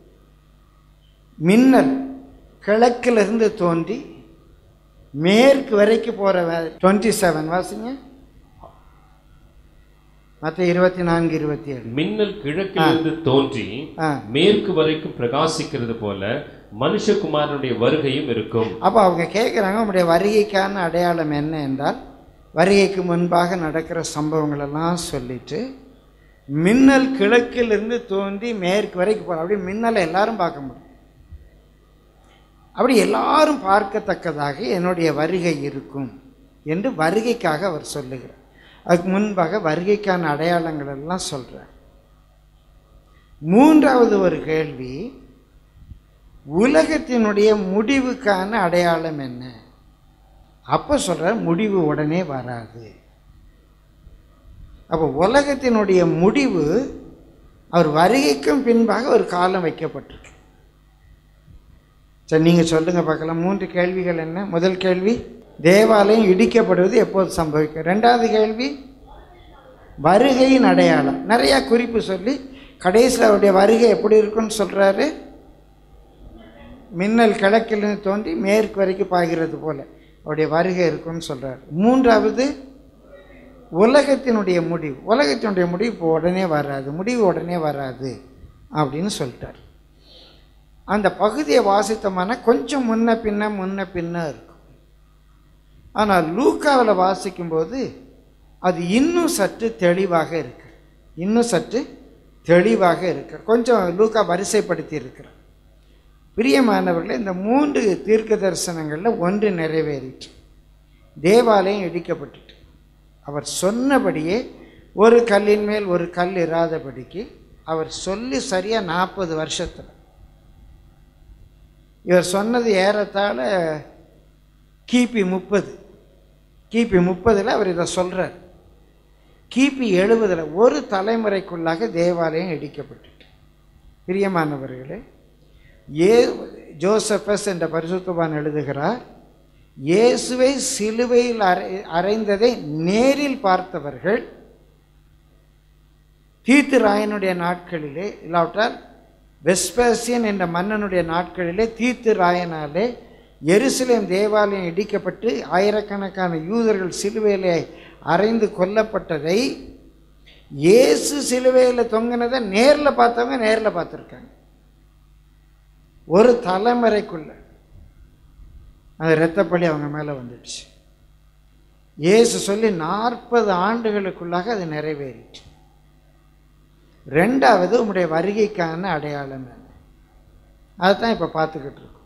மின்னல் கிழக்கிலிருந்து தோன்றி மேற்கு வரைக்கும் போகிற டுவெண்ட்டி செவன் வாசிங்க மற்ற இருபத்தி நான்கு இருபத்தி ஏழு மின்னல் கிழக்கிலிருந்து தோன்றி ஆ மேற்கு வரைக்கும் பிரகாசிக்கிறது போல மனுஷகுமாரனுடைய வருகையும் இருக்கும் அப்போ அவங்க கேட்குறாங்க உங்களுடைய வருகைக்கான அடையாளம் என்ன என்றால் வருகைக்கு முன்பாக நடக்கிற சம்பவங்கள் எல்லாம் சொல்லிட்டு மின்னல் கிழக்கிலிருந்து தோன்றி மேற்கு வரைக்கும் போகிற அப்படி மின்னலை எல்லாரும் பார்க்க முடியும் அப்படி எல்லாரும் பார்க்கத்தக்கதாக என்னுடைய வருகை இருக்கும் என்று வருகைக்காக அவர் சொல்லுகிறார் அதுக்கு முன்பாக வருகைக்கான அடையாளங்கள் எல்லாம் சொல்கிறார் மூன்றாவது ஒரு கேள்வி உலகத்தினுடைய முடிவுக்கான அடையாளம் என்ன அப்போ சொல்கிறார் முடிவு உடனே வராது அப்போ உலகத்தினுடைய முடிவு அவர் வருகைக்கும் பின்பாக ஒரு காலம் வைக்கப்பட்டிருக்கு சரி நீங்கள் சொல்லுங்கள் பார்க்கலாம் மூன்று கேள்விகள் என்ன முதல் கேள்வி தேவாலயம் இடிக்கப்படுவது எப்போது சம்பவிக்கும் ரெண்டாவது கேள்வி வருகையின் அடையாளம் நிறையா குறிப்பு சொல்லி கடைசியில் அவருடைய வருகை எப்படி இருக்குன்னு சொல்கிறாரு மின்னல் கிழக்கிலிருந்து தோன்றி மேற்கு வரைக்கும் பாய்கிறது போல அவருடைய வருகை இருக்குன்னு சொல்கிறார் மூன்றாவது உலகத்தினுடைய முடிவு உலகத்தினுடைய முடிவு இப்போ உடனே வராது முடிவு உடனே வராது அப்படின்னு சொல்லிட்டார் அந்த பகுதியை வாசித்தோம்னா கொஞ்சம் முன்ன பின்ன முன்ன பின்ன இருக்கும் ஆனால் லூக்காவில் வாசிக்கும்போது அது இன்னும் சற்று தெளிவாக இருக்கு இன்னும் சற்று தெளிவாக இருக்கு கொஞ்சம் லூக்கா வரிசைப்படுத்தி இருக்கிறார் பிரியமானவர்களே இந்த மூன்று தீர்க்க தரிசனங்களில் ஒன்று நிறைவேறிற்று தேவாலயம் இடிக்கப்பட்டுட்டு அவர் சொன்னபடியே ஒரு கல்லின் மேல் ஒரு கல் இராதபடிக்கு அவர் சொல்லி சரியாக நாற்பது வருஷத்தில் இவர் சொன்னது ஏறத்தாழ கிபி முப்பது கிபி முப்பதில் அவர் இதை சொல்கிறார் கிபி எழுபதில் ஒரு தலைமுறைக்குள்ளாக தேவாலயம் இடிக்கப்பட்டுட்டு பிரியமானவர்களே ஏ ஜோசப்பஸ் என்ற பரிசுத்தவான் எழுதுகிறார் இயேசுவை சிலுவையில் அறை அறைந்ததை நேரில் பார்த்தவர்கள் தீத்து ராயனுடைய நாட்களிலே இல்லாவிட்டால் வெஸ்பேசியன் என்ற மன்னனுடைய நாட்களிலே தீத்து ராயனாலே எருசலேம் தேவாலயம் இடிக்கப்பட்டு ஆயிரக்கணக்கான யூதர்கள் சிலுவையிலே அறைந்து கொல்லப்பட்டதை இயேசு சிலுவையில் தொங்கினதை நேரில் பார்த்தவங்க நேரில் பார்த்துருக்காங்க ஒரு தலைமுறைக்குள்ள அந்த இரத்தப்பழி அவங்க மேலே வந்துடுச்சு இயேசு சொல்லி நாற்பது ஆண்டுகளுக்குள்ளாக அது நிறைவேறிச்சு ரெண்டாவது உம்முடைய வருகைக்கான அடையாளம் என்ன அதுதான் இப்போ பார்த்துக்கிட்டு இருக்கோம்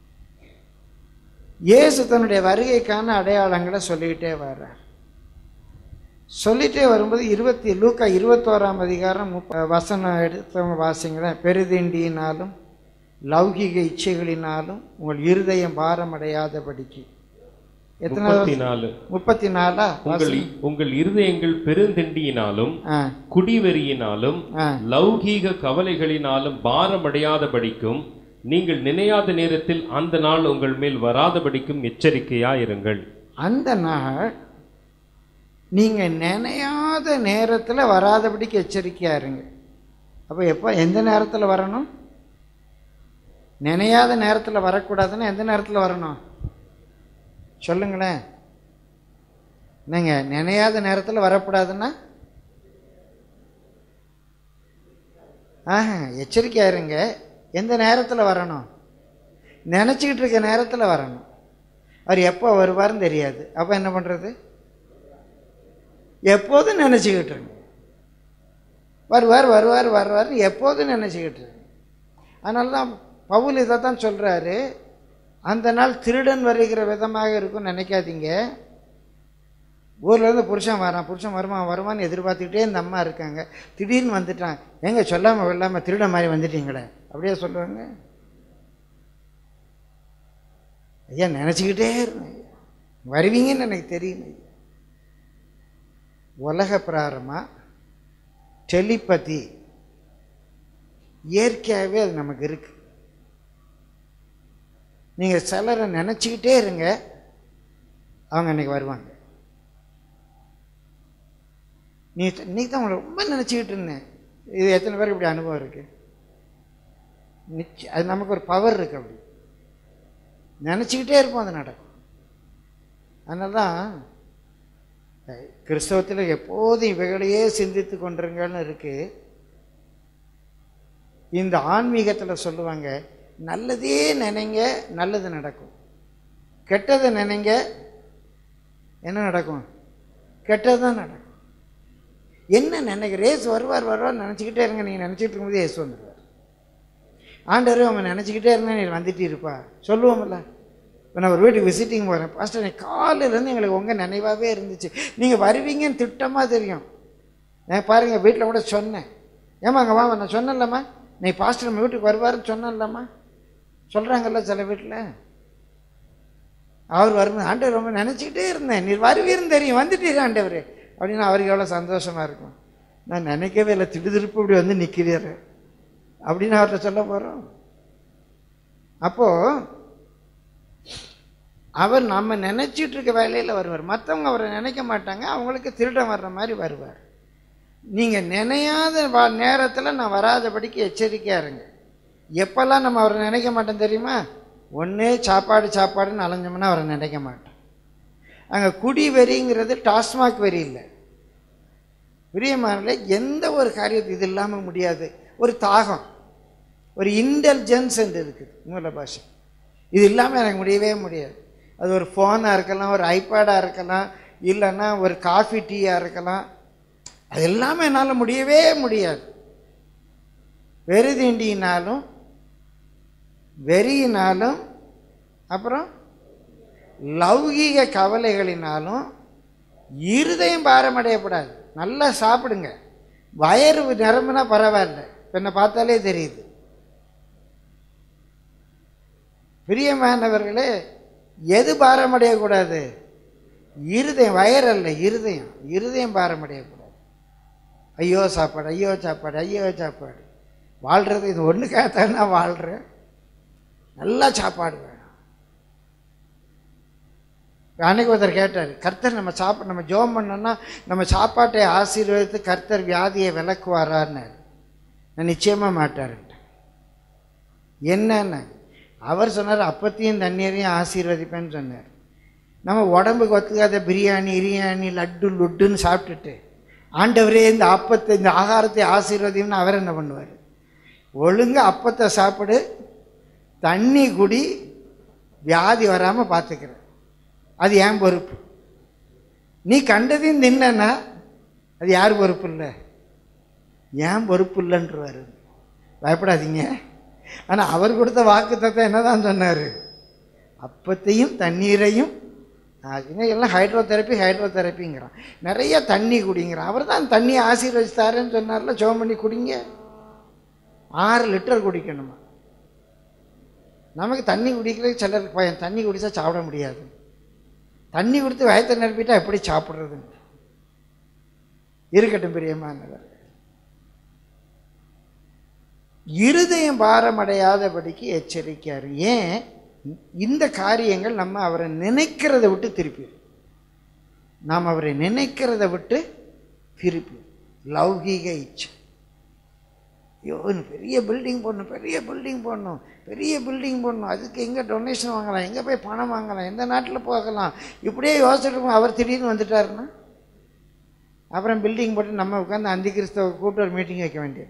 இயேசு தன்னுடைய வருகைக்கான அடையாளங்களை சொல்லிக்கிட்டே வர்றார் சொல்லிட்டே வரும்போது இருபத்தி லூக்கா இருபத்தோராம் அதிகாரம் முப்ப வசனம் எடுத்தவங்க வாசிங்களேன் பெருதிண்டியினாலும் லௌகிக இச்சைகளினாலும் உங்கள் இருதயம் பாரமடையாதபடிக்கு எத்தனை முப்பத்தி நாலு முப்பத்தி நாலா உங்கள் உங்கள் இருதயங்கள் பெருந்திண்டியினாலும் ஆ குடிவெறியினாலும் ஆ லௌகீக கவலைகளினாலும் பாரமடையாதபடிக்கும் நீங்கள் நினையாத நேரத்தில் அந்த நாள் உங்கள் மேல் வராதபடிக்கும் எச்சரிக்கையாயிருங்கள் அந்த நாள் நீங்கள் நினையாத நேரத்தில் வராதபடிக்கு எச்சரிக்கையா இருங்க அப்போ எப்போ எந்த நேரத்தில் வரணும் நினையாத நேரத்தில் வரக்கூடாதுன்னா எந்த நேரத்தில் வரணும் சொல்லுங்களேன் என்னங்க நினையாத நேரத்தில் வரக்கூடாதுன்னா ஆஹா எச்சரிக்கையா இருங்க எந்த நேரத்தில் வரணும் நினச்சிக்கிட்டு இருக்க நேரத்தில் வரணும் அவர் எப்போ வருவார்னு தெரியாது அப்போ என்ன பண்ணுறது எப்போதும் நினச்சிக்கிட்டு இருங்க வருவார் வருவார் வருவார் எப்போதும் நினச்சிக்கிட்டு இருக்கு. அதனால தான் பவுல் இதை தான் சொல்கிறாரு அந்த நாள் திருடன் வருகிற விதமாக இருக்கும்னு நினைக்காதீங்க ஊர்ல இருந்து புருஷன் வரான் புருஷன் வருவான் வருவான்னு எதிர்பார்த்துக்கிட்டே இந்த அம்மா இருக்காங்க திடீர்னு வந்துட்டான் எங்க சொல்லாமல் வெல்லாமல் திருட மாதிரி வந்துட்டீங்களே அப்படியே சொல்லுவாங்க ஐயா நினச்சிக்கிட்டே இருந்தேன் ஐயா. வருவீங்கன்னு எனக்கு தெரியும் ஐயா உலக பிராரமா டெலிபதி இயற்கையாகவே அது நமக்கு இருக்கு நீங்கள் சிலரை நினச்சிக்கிட்டே இருங்க அவங்க அன்னைக்கு வருவாங்க நீ இன்னைக்கு தான் உங்களை ரொம்ப நினச்சிக்கிட்டு இருந்தேன் இது எத்தனை பேருக்கு இப்படி அனுபவம் இருக்கு நிச்சயம் அது நமக்கு ஒரு பவர் இருக்கு அப்படி நினச்சிக்கிட்டே இருப்போம் அது நடக்கும் அதனால தான் கிறிஸ்தவத்தில் எப்போதும் இவைகளையே சிந்தித்து கொண்டிருங்கன்னு இருக்கு இந்த ஆன்மீகத்தில் சொல்லுவாங்க நல்லதே நினைங்க நல்லது நடக்கும் கெட்டதை நினைங்க என்ன நடக்கும் கெட்டது தான் நடக்கும் என்ன நினைக்கிற ஏசு வருவார் வருவார் நினச்சிக்கிட்டே இருங்க நீங்கள் நினச்சிட்டு இருக்கும்போது ஏசு வந்துடுவார் ஆண்டவர் அவன் நினச்சிக்கிட்டே இருந்தா நீ வந்துட்டு இருப்பா சொல்லுவோம்ல இப்போ நான் ஒரு வீட்டுக்கு விசிட்டிங் போகிறேன் பாஸ்டர் எனக்கு காலையிலேருந்து எங்களுக்கு உங்கள் நினைவாகவே இருந்துச்சு நீங்கள் வருவீங்கன்னு திட்டமாக தெரியும் நான் பாருங்கள் வீட்டில் கூட சொன்னேன் ஏமா அங்கே வாமா நான் சொன்னேன்லம்மா நீ பாஸ்டர் நம்ம வீட்டுக்கு வருவாருன்னு சொன்னேன்லம்மா சொல்கிறாங்கல்ல சில வீட்டில் அவர் வரும் ஆண்டவர் ரொம்ப நினச்சிக்கிட்டே இருந்தேன் நீ வருவீர்னு தெரியும் வந்துட்டீர் ஆண்டவர் அப்படின்னு அவருக்கு எவ்வளோ சந்தோஷமாக இருக்கும் நான் நினைக்கவே இல்லை திடுதிருப்பு இப்படி வந்து நிற்கிறீர் அப்படின்னு அவர்கிட்ட சொல்ல போகிறோம் அப்போது அவர் நம்ம நினைச்சிட்டு இருக்க வேலையில் வருவார் மற்றவங்க அவரை நினைக்க மாட்டாங்க அவங்களுக்கு திருடம் வர்ற மாதிரி வருவார் நீங்கள் நினையாத வா- நேரத்துல நான் வராதபடிக்கு எச்சரிக்கையா இருங்க எப்பெல்லாம் நம்ம அவரை நினைக்க மாட்டோம் தெரியுமா ஒண்ணு சாப்பாடு சாப்பாடுன்னு அலைஞ்சோம்னா அவரை நினைக்க மாட்டோம் அங்கே குடி வெறிங்கிறது டாஸ்மாக் வெறி இல்லை பிரியமானல எந்த ஒரு காரியத்து இது இல்லாமல் முடியாது ஒரு தாகம் ஒரு இன்டெலிஜென்ஸ் என்று இருக்குது மூல பாஷை இது இல்லாமல் எனக்கு முடியவே முடியாது அது ஒரு ஃபோனாக இருக்கலாம் ஒரு ஐபேடாக இருக்கலாம் இல்லைன்னா ஒரு காஃபி டீயாக இருக்கலாம் அது எல்லாமே என்னால் முடியவே முடியாது வெறுதிண்டியினாலும் வெறியினாலும் அப்புறம் லௌகீக கவலைகளினாலும் இருதயம் பாரமடையப்படாது நல்லா சாப்பிடுங்க வயறு நிரம்புனா பரவாயில்ல இப்ப என்னை பார்த்தாலே தெரியுது பிரியமானவர்களே எது பாரமடையக்கூடாது இருதயம் வயரல்ல இருதயம் இருதயம் பாரமடையக்கூடாது ஐயோ சாப்பாடு ஐயோ சாப்பாடு ஐயோ சாப்பாடு வாழ்கிறது இது ஒன்றுக்காகத்தான் நான் வாழ்கிறேன் நல்லா சாப்பாடு வேணும் அன்னைக்கு ஒருத்தர் கேட்டார் கர்த்தர் நம்ம சாப்பிட நம்ம ஜோம் பண்ணோம்னா நம்ம சாப்பாட்டை ஆசீர்வதித்து கர்த்தர் வியாதியை விளக்குவாரான்னாரு நான் நிச்சயமாக மாட்டாருன்ட்டேன் என்னன்னு அவர் சொன்னார் அப்பத்தையும் தண்ணீரையும் ஆசீர்வதிப்பேன்னு சொன்னார் நம்ம உடம்புக்கு ஒத்துக்காத பிரியாணி இரியாணி லட்டு லுட்டுன்னு சாப்பிட்டுட்டு ஆண்டவரே இந்த அப்பத்தை இந்த ஆகாரத்தை ஆசீர்வதின்னு அவர் என்ன பண்ணுவார் ஒழுங்கா அப்பத்தை சாப்பிடு தண்ணி குடி வியாதி வராமல் பார்த்துக்கிற அது ஏன் பொறுப்பு நீ கண்டதையும் தின்னா அது யார் பொறுப்பு இல்லை ஏன் பொறுப்பு இல்லைன்றவாரு பயப்படாதீங்க ஆனால் அவர் கொடுத்த வாக்கு தத்துவம் என்னதான் சொன்னார் அப்பத்தையும் தண்ணீரையும் ஆ, இன்னும் எல்லாம் ஹைட்ரோ தெரப்பி ஹைட்ரோ தெரப்பிங்கிறான் நிறைய தண்ணி குடிங்கிறான் அவர் தான் தண்ணி ஆசீர்வதித்தாருன்னு சொன்னார்ல ஜோம் பண்ணி குடிங்க ஆறு லிட்டர் குடிக்கணுமா நமக்கு தண்ணி குடிக்கிறது சிலருக்கு பயம் தண்ணி குடிச்சா சாப்பிட முடியாது தண்ணி கொடுத்து வயத்தை நிரப்பிட்டா எப்படி சாப்பிட்றது இருக்கட்டும் பிரியமானவர் இருதயம் பாரமடையாதபடிக்கு எச்சரிக்கையாரு ஏன் இந்த காரியங்கள் நம்ம அவரை நினைக்கிறத விட்டு திருப்பி நாம் அவரை நினைக்கிறத விட்டு திருப்பி லௌகீக இச்சை ஐயோ இன்னும் பெரிய பில்டிங் போடணும் பெரிய பில்டிங் போடணும் பெரிய பில்டிங் போடணும் அதுக்கு எங்கே டொனேஷன் வாங்கலாம் எங்கே போய் பணம் வாங்கலாம் எந்த நாட்டில் போகலாம் இப்படியே யோசிச்சுட்டு இருக்கோம் அவர் திடீர்னு வந்துட்டாருன்னா அப்புறம் பில்டிங் போட்டு நம்ம உட்காந்து அந்தி கிறிஸ்தவ கூட்டு ஒரு மீட்டிங் வைக்க வேண்டியது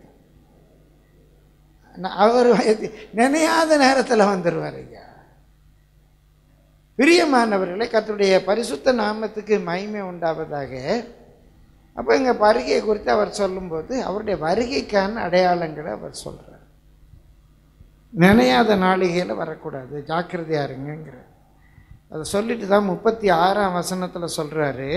நான் அவர் வயது- நினையாத நேரத்தில் வந்துடுவார் ஐயா பிரியமானவர்களே கர்த்தருடைய பரிசுத்த நாமத்துக்கு மகிமை உண்டாவதாக அப்போ இங்கே வருகையை குறித்து அவர் சொல்லும்போது அவருடைய வருகைக்கான அடையாளங்களை அவர் சொல்கிறார் நினையாத நாளிகையில் வரக்கூடாது ஜாக்கிரதையா இருங்கங்கிற அதை சொல்லிட்டு தான் முப்பத்தி ஆறாம் வசனத்தில் சொல்கிறாரு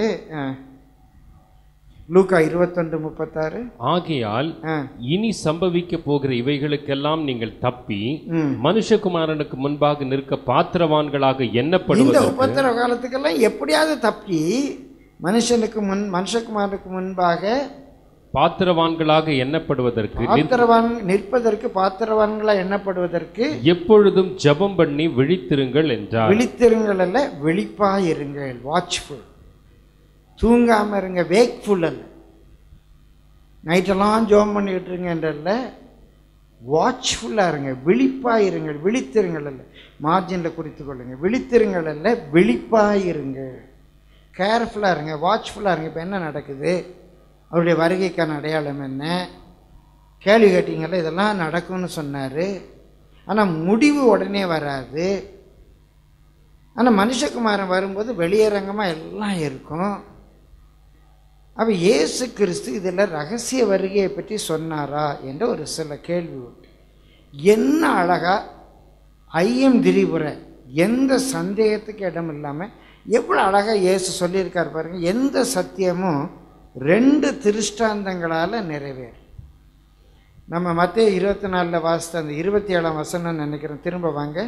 லூக்கா இருபத்தொன்று முப்பத்தாறு ஆகையால் ஆ இனி சம்பவிக்க போகிற இவைகளுக்கெல்லாம் நீங்கள் தப்பி ம். மனுஷகுமாரனுக்கு முன்பாக நிற்க பாத்திரவான்களாக இந்த எண்ணப்படுவதற்கு உபத்திரவ காலத்துக்கெல்லாம் எப்படியாவது தப்பி மனுஷனுக்கு முன் மனுஷகுமாரனுக்கு முன்பாக பாத்திரவான்களாக எண்ணப்படுவதற்கு பாத்திரவான் நிற்பதற்கு பாத்திரவான்களா எண்ணப்படுவதற்கு எப்பொழுதும் ஜெபம் பண்ணி விழித்திருங்கள் என்றார் விழித்திருங்கள் அல்ல விழிப்பா இருங்கள் வாட்ச்ஃபுல் தூங்காம இருங்க வேக்ஃபுல் அல்ல நைட்டெல்லாம் ஜோம் பண்ணிக்கிட்டு இருங்கன்றல்ல வாட்ச்ஃபுல்லாக இருங்க விழிப்பா இருங்கள் விழித்திருங்கள் அல்ல மார்ஜினில் குறித்து கொள்ளுங்க விழித்திருங்கள் அல்ல விழிப்பா இருங்க கேர்ஃபுல்லாக இருங்க வாட்ச்ஃபுல்லாக இருங்க இப்போ என்ன நடக்குது அவருடைய வருகைக்கான அடையாளம் என்ன கேள்வி கேட்டீங்கல்ல இதெல்லாம் நடக்கும்னு சொன்னார் ஆனால் முடிவு உடனே வராது ஆனால் மனுஷகுமாரன் வரும்போது வெளியரங்கமாக எல்லாம் இருக்கும் அப்போ இயேசு கிறிஸ்து இதில் ரகசிய வருகையை பற்றி சொன்னாரா என்ற ஒரு சில கேள்வி உண்டு என்ன அழகா ஐயம் திரிபுர எந்த சந்தேகத்துக்கு இடம் இல்லாமல் எவ்வளோ அழகாக இயேசு சொல்லியிருக்கார் பாருங்க எந்த சத்தியமும் ரெண்டு திருஷ்டாந்தங்களால் நிறைவேறும் நம்ம மத்திய இருபத்தி நாலில் வாசித்த அந்த இருபத்தி ஏழாம் வசனம் நினைக்கிறேன் திரும்ப வாங்க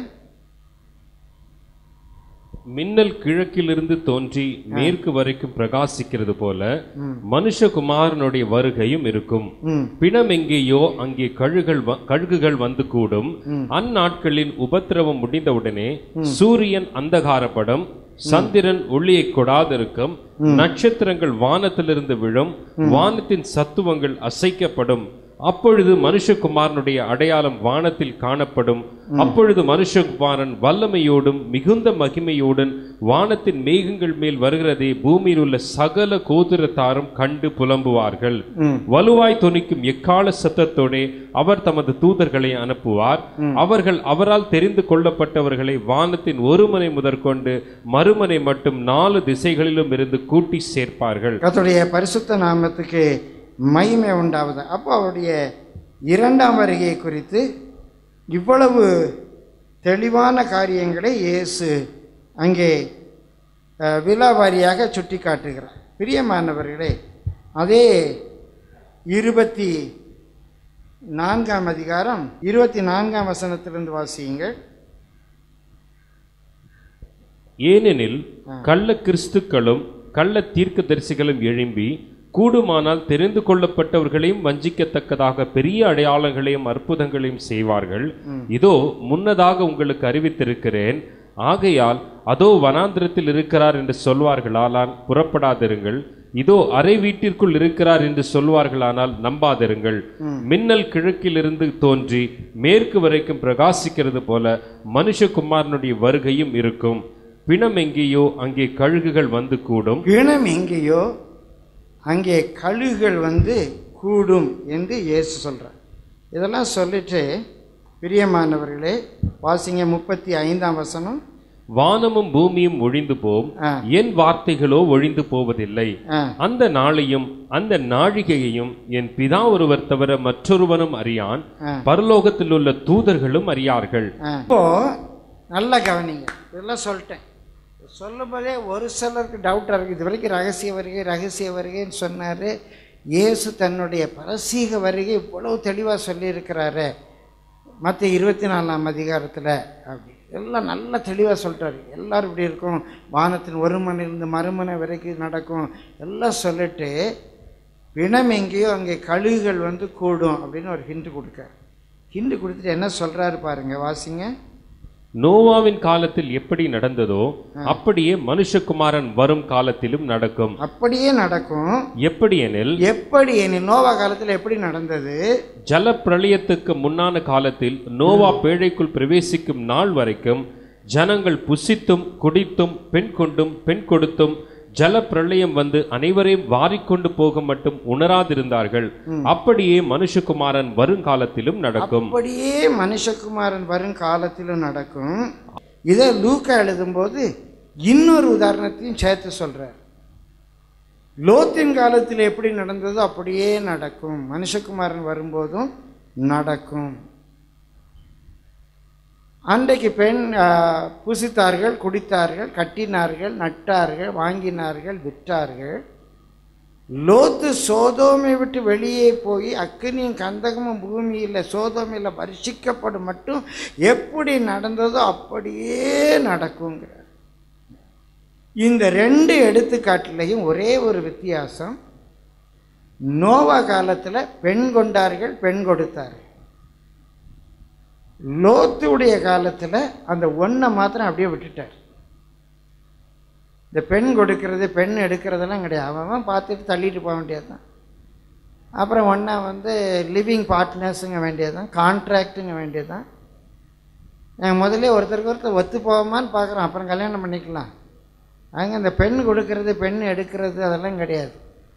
மின்னல் கிழக்கிலிருந்து தோன்றி மேற்கு வரைக்கும் பிரகாசிக்கிறது போல மனுஷகுமாரனுடைய வருகையும் இருக்கும் ம் பிணம் எங்கேயோ அங்கே கழுகள் வ- கழுகுகள் வந்து கூடும் அந்நாட்களின் உபத்திரவம் முடிந்தவுடனே சூரியன் அந்தகாரப்படும் சந்திரன் ஒளியை கொடாதிருக்கும் நட்சத்திரங்கள் வானத்திலிருந்து விழும் வானத்தின் சத்துவங்கள் அசைக்கப்படும் அப்பொழுது மனுஷகுமாரனுடைய அடையாளம் வானத்தில் காணப்படும் அப்பொழுது மனுஷகுமாரன் வல்லமையோடும் மிகுந்த மகிமையோடும் வானத்தின் மேகங்கள் மேல் வருகிறதை பூமியில் உள்ள சகல கோத்திரத்தாரும் கண்டு புலம்புவார்கள் வலுவாய் தொனிக்கும் எக்கால சத்தத்தோடே அவர் தமது தூதர்களை அனுப்புவார் அவர்கள் அவரால் தெரிந்து கொள்ளப்பட்டவர்களை வானத்தின் ஒரு மனை முதற்கொண்டு மறுமனை மட்டும் நாலு திசைகளிலும் இருந்து கூட்டி சேர்ப்பார்கள் கர்த்தருடைய பரிசுத்த நாமத்துக்கு மகிமை உண்டாவது அப்போ அவருடைய இரண்டாம் வருகை குறித்து இவ்வளவு தெளிவான காரியங்களை இயேசு அங்கே அஹ், விலாவாரியாக சுட்டி காட்டுகிறார் பிரியமானவர்களே அதே இருபத்தி நான்காம் அதிகாரம் இருபத்தி நான்காம் வசனத்திலிருந்து வாசியுங்கள் ஏனெனில் கள்ள கிறிஸ்துக்களும் கள்ள தீர்க்கதரிசிகளும் எழும்பி கூடுமானால் தெரிந்து கொள்ளப்பட்டவர்களையும் வஞ்சிக்கத்தக்கதாக பெரிய அடையாளங்களையும் அற்புதங்களையும் செய்வார்கள் இதோ முன்னதாக உங்களுக்கு அறிவித்திருக்கிறேன் ஆகையால் அதோ வனாந்திரத்தில் இருக்கிறார் என்று சொல்வார்களானால் புறப்படாதிருங்கள் இதோ அறை வீட்டிற்குள் இருக்கிறார் என்று சொல்வார்களானால் நம்பாதிருங்கள் மின்னல் கிழக்கிலிருந்து தோன்றி மேற்கு வரைக்கும் பிரகாசிக்கிறது போல மனுஷகுமாரனுடைய வருகையும் இருக்கும் பிணம் எங்கேயோ அங்கே கழுகுகள் வந்து கூடும் பிணம் எங்கேயோ அங்கே கழுகுகள் வந்து கூடும் என்று இயேசு சொல்கிறார் இதெல்லாம் சொல்லிட்டு பிரியமானவர்களே வாசிங்க முப்பத்தி ஐந்தாம் வசனம் வானமும் பூமியும் ஒழிந்து போம் ஆ. என் வார்த்தைகளோ ஒழிந்து போவதில்லை ஆ அந்த நாளையும் அந்த நாழிகையையும் என் பிதா ஒருவர் தவிர மற்றொருவனும் அறியான் ஆ. பரலோகத்தில் உள்ள தூதர்களும் அறியார்கள் ஆ. இப்போ நல்லா கவனிங்க இதெல்லாம் சொல்லிட்டேன் சொல்லும் போதே ஒரு சிலருக்கு டவுட்டாக இருக்குது இது வரைக்கும் ரகசிய வருகை ரகசிய வருகைன்னு சொன்னார் இயேசு தன்னுடைய பரசீக வருகை இவ்வளவு தெளிவாக சொல்லியிருக்கிறாரு மற்ற இருபத்தி நாலாம் அதிகாரத்தில் அப்படி எல்லாம் நல்லா தெளிவாக சொல்லிட்டாரு எல்லாரும் இப்படி இருக்கும் வானத்தின் ஒரு மணிலிருந்து மறுமனை வரைக்கும் நடக்கும் எல்லாம் சொல்லிட்டு பிணம் எங்கேயோ அங்கே கழுகுகள் வந்து கூடும் அப்படின்னு ஒரு ஹிண்ட் கொடுக்காரு ஹிண்ட் கொடுத்துட்டு என்ன சொல்கிறாரு பாருங்க வாசிங்க நோவாவின் காலத்தில் எப்படி நடந்ததோ அப்படியே மனுஷகுமாரன் வரும் காலத்திலும் நடக்கும் அப்படியே நடக்கும் எப்படி எனில் எப்படி எனில் நோவா காலத்தில் எப்படி நடந்தது ஜல பிரளயத்துக்கு முன்னான காலத்தில் நோவா பேழைக்குள் பிரவேசிக்கும் நாள் வரைக்கும் ஜனங்கள் புசித்தும் குடித்தும் பெண் கொண்டும் பெண் கொடுத்தும் ஜல பிரளயம் வந்து அனைவரையும் வாரிக்கொண்டு போக மட்டும் உணராதிருந்தார்கள் அப்படியே மனுஷகுமாரன் வருங்காலத்திலும் நடக்கும் அப்படியே மனுஷகுமாரன் வரும் காலத்திலும் நடக்கும் இதை லூக்கா எழுதும்போது இன்னொரு உதாரணத்தையும் சேர்த்து சொல்றார் லோத்தின் காலத்தில் எப்படி நடந்ததோ அப்படியே நடக்கும் மனுஷகுமாரன் வரும்போதும் நடக்கும் அன்றைக்கு பெண் ஆ, புசித்தார்கள் குடித்தார்கள் கட்டினார்கள் நட்டார்கள் வாங்கினார்கள் விற்றார்கள் லோத்து சோதோமை விட்டு வெளியே போய் அக்கினியும் கந்தகமும் பூமியில் சோதோமையில் பரிசிக்கப்படும் மட்டும் எப்படி நடந்ததோ அப்படியே நடக்குங்கிறார் இந்த ரெண்டு எடுத்துக்காட்டுலையும் ஒரே ஒரு வித்தியாசம் நோவா காலத்தில் பெண் கொண்டார்கள் பெண் கொடுத்தார்கள் லோத்துடைய காலத்தில் அந்த ஒன்றை மாத்திரம் அப்படியே விட்டுட்டார் இந்த பெண் கொடுக்கறது பெண் எடுக்கிறதெல்லாம் கிடையாது அவன் அவன் பார்த்துட்டு தள்ளிட்டு போக வேண்டியது தான் அப்புறம் ஒன்றா வந்து லிவிங் பார்ட்னர்ஸுங்க வேண்டியது தான் கான்ட்ராக்டுங்க வேண்டியது தான் நாங்கள் முதல்ல ஒருத்தருக்கு ஒருத்தர் ஒத்து போவோமான்னு பார்க்குறோம் அப்புறம் கல்யாணம் பண்ணிக்கலாம் அங்கே இந்த பெண் கொடுக்கறது பெண் எடுக்கிறது அதெல்லாம் கிடையாது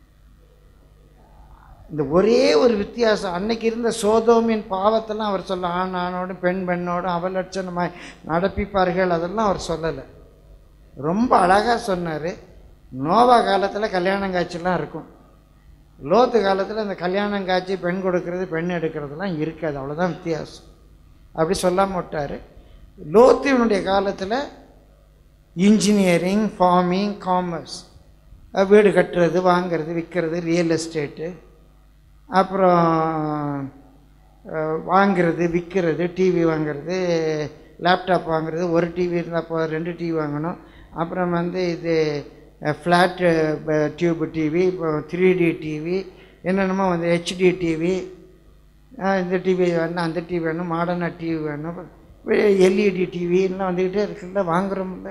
இந்த ஒரே ஒரு வித்தியாசம் அன்னைக்கு இருந்த சோதோமின் பாவத்தெல்லாம் அவர் சொல்ல ஆண் ஆணோடும் பெண் பெண்ணோடும் அவலட்சணமாய் நடப்பிப்பார்கள் அதெல்லாம் அவர் சொல்லலை ரொம்ப அழகாக சொன்னார் நோவா காலத்தில் கல்யாணம் காட்சிலாம் இருக்கும் லோத்து காலத்தில் இந்த கல்யாணம் காட்சி பெண் கொடுக்கறது பெண் எடுக்கிறதுலாம் இருக்காது அவ்வளோதான் வித்தியாசம் அப்படி சொல்லாம விட்டார் லோத்துவனுடைய காலத்தில் இன்ஜினியரிங் ஃபார்மிங் காமர்ஸ் வீடு கட்டுறது வாங்கிறது விற்கிறது ரியல் எஸ்டேட்டு அப்புறம் அஹ், வாங்கிறது விற்கிறது டிவி வாங்கிறது லேப்டாப் வாங்குறது ஒரு டிவி இருந்தால் போ ரெண்டு டிவி வாங்கணும் அப்புறம் வந்து இது ஃப்ளாட்டு டியூப் டிவி இப்போ த்ரீ டி டிவி என்னென்னமோ வந்து ஹெச்டி டிவி இந்த டிவி வேணும் அந்த டிவி வேணும் மாடர்னாக டிவி வேணும் எல்இடி டிவி எல்லாம் வந்துக்கிட்டே இருக்குல்ல வாங்குறோம்ல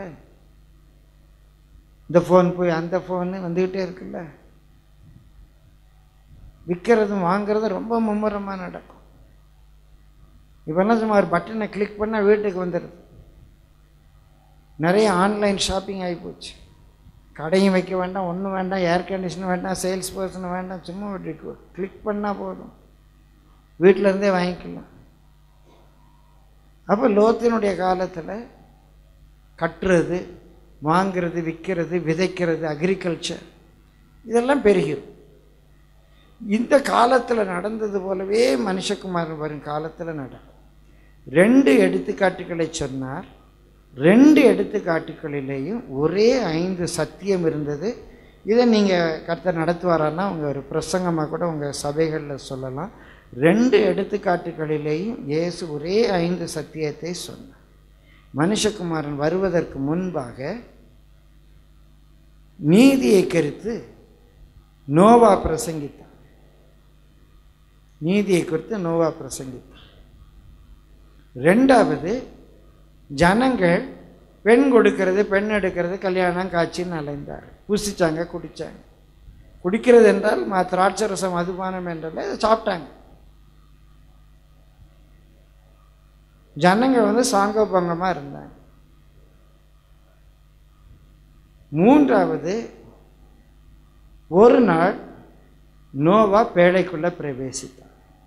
இந்த ஃபோன் போய் அந்த ஃபோனு வந்துக்கிட்டே இருக்குல்ல விற்கிறதும் வாங்குறதும் ரொம்ப மும்முரமாக நடக்கும் இப்போல்லாம் சும்மா ஒரு பட்டனை கிளிக் பண்ணால் வீட்டுக்கு வந்துடுது நிறைய ஆன்லைன் ஷாப்பிங் ஆகிப்போச்சு கடையும் வைக்க வேண்டாம் ஒன்றும் வேண்டாம் ஏர் கண்டிஷன் வேண்டாம் சேல்ஸ் பர்சன் வேண்டாம் சும்மா கிளிக் பண்ணால் போதும் வீட்டில் இருந்தே வாங்கிக்கலாம் அப்போ லோத்தினுடைய காலத்தில் கட்டுறது வாங்கிறது விற்கிறது விதைக்கிறது அக்ரிகல்ச்சர் இதெல்லாம் பெருகிரும் இந்த காலத்தில் நடந்தது போலவே மனுஷகுமாரன் வரும் காலத்தில் நடக்கும் ரெண்டு எடுத்துக்காட்டுகளை சொன்னார் ரெண்டு எடுத்துக்காட்டுகளிலேயும் ஒரே ஐந்து சத்தியம் இருந்தது இதை நீங்கள் கர்த்தர் நடத்துவாரான்னா உங்கள் ஒரு பிரசங்கமாக கூட உங்கள் சபைகளில் சொல்லலாம் ரெண்டு எடுத்துக்காட்டுகளிலேயும் இயேசு ஒரே ஐந்து சத்தியத்தை சொன்னார் மனுஷகுமாரன் வருவதற்கு முன்பாக நீதியை கருத்து நோவா பிரசங்கித்தார் நீதியை குறித்து நோவா பிரசங்கித்தார் ரெண்டாவது ஜனங்கள் பெண் கொடுக்கிறது பெண் எடுக்கிறது கல்யாணம் காட்சின்னு அலைந்தார் புசிச்சாங்க குடிச்சாங்க குடிக்கிறது என்றால் மா திராட்சரசம் மதுபானம் என்றால் இதை சாப்பிட்டாங்க ஜனங்கள் வந்து சாங்கோபங்கமாக இருந்தாங்க மூன்றாவது ஒரு நாள் நோவா பேழைக்குள்ள பிரவேசித்தார்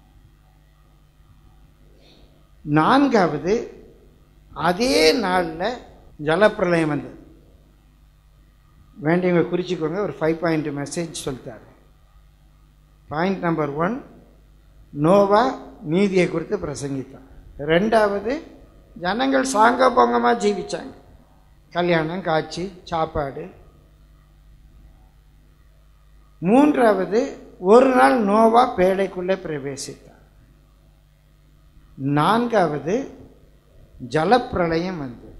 நான்காவது அதே நாளில் ஜலப்பிரளயம் வந்தது வேண்டியவங்க குறிச்சிக்கோங்க ஒரு ஃபைவ் பாயிண்ட் மெசேஜ் சொல்லிட்டாரு பாயிண்ட் நம்பர் ஒன் நோவா நீதியை குறித்து பிரசங்கித்தான் ரெண்டாவது ஜனங்கள் சாங்க பொங்கமாக ஜீவிச்சாங்க கல்யாணம் காட்சி சாப்பாடு மூன்றாவது ஒரு நாள் நோவா பேழைக்குள்ளே பிரவேசித்தார் நான்காவது ஜலப்பிரளயம் வந்தது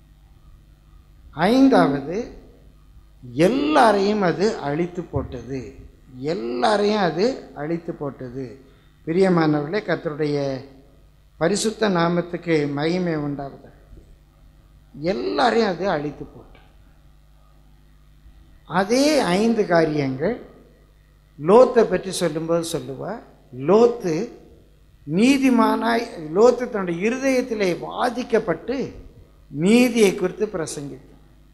ஐந்தாவது எல்லாரையும் அது அழித்து போட்டது எல்லாரையும் அது அழித்து போட்டது பிரியமானவர்களே கர்த்தருடைய பரிசுத்த நாமத்துக்கு மகிமை உண்டாகுது எல்லாரையும் அது அழித்து போட்டு அதே ஐந்து காரியங்கள் லோத்தை பற்றி சொல்லும்போது சொல்லுவா லோத்து நீதிமானாய் லோத்து தன்னுடைய இருதயத்திலே பாதிக்கப்பட்டு நீதியை குறித்து பிரசங்கித்தார்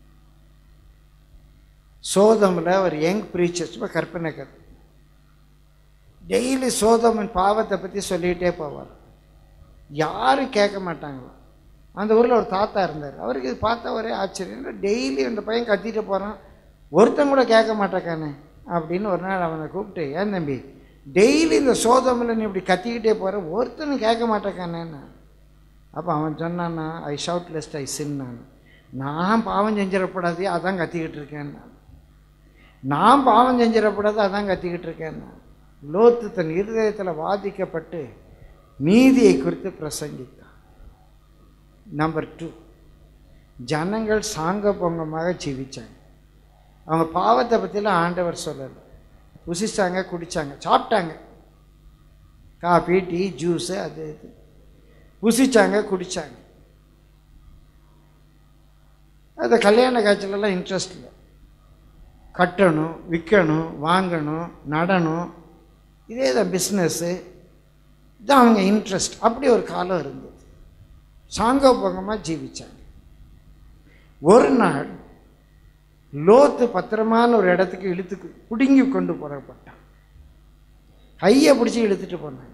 சோதமில் ஒரு யங் ப்ரீச்சர்ஸ் இப்போ கற்பனை கதை டெய்லி சோதமின் பாவத்தை பற்றி சொல்லிகிட்டே போவார் யாரும் கேட்க மாட்டாங்களோ அந்த ஊரில் ஒரு தாத்தா இருந்தார் அவருக்கு இது பார்த்தா ஒரே ஆச்சரியம் டெய்லி அந்த பையன் கத்திட்டு போகிறான் ஒருத்தன் கூட கேட்க மாட்டேக்கானே அப்படின்னு ஒரு நாள் அவனை கூப்பிட்டு ஏன் தம்பி டெய்லி இந்த சோதமில் நீ இப்படி கத்திக்கிட்டே போகிற ஒருத்தனும் கேட்க மாட்டேக்கானேன்னு அப்போ அவன் சொன்னான்னா ஐ ஷவுட் லெஸ்ட் ஐ சின் நான் நான் பாவம் செஞ்சிடக்கூடாது அதான் கத்திக்கிட்டு இருக்கேன் நான் நான் பாவம் செஞ்சிடக்கூடாது அதான் கத்திக்கிட்டு இருக்கேன் நான் லோத்து தன் இருதயத்தில் வாதிக்கப்பட்டு நீதியை குறித்து பிரசங்கித்தான் நம்பர் டூ ஜனங்கள் சாங்க பொங்கமாக ஜீவிச்சாங்க அவங்க பாவத்தை பற்றிலாம் ஆண்டவர் சொல்லலை புசிச்சாங்க குடித்தாங்க சாப்பிட்டாங்க காஃபி டீ ஜூஸு அது இது புசிச்சாங்க குடித்தாங்க அந்த கல்யாண காய்ச்சலெல்லாம் இன்ட்ரெஸ்ட் இல்லை கட்டணும் விற்கணும் வாங்கணும் நடணும் இதே தான் பிஸ்னஸ்ஸு இதான் அவங்க இன்ட்ரெஸ்ட் அப்படி ஒரு காலம் இருந்தது சாங்கோபங்கமாக ஜீவிச்சாங்க ஒரு நாள் லோத்து பத்திரமான ஒரு இடத்துக்கு இழுத்துக்கு பிடுங்கி கொண்டு போடப்பட்டான் கையை பிடிச்சி இழுத்துட்டு போனாங்க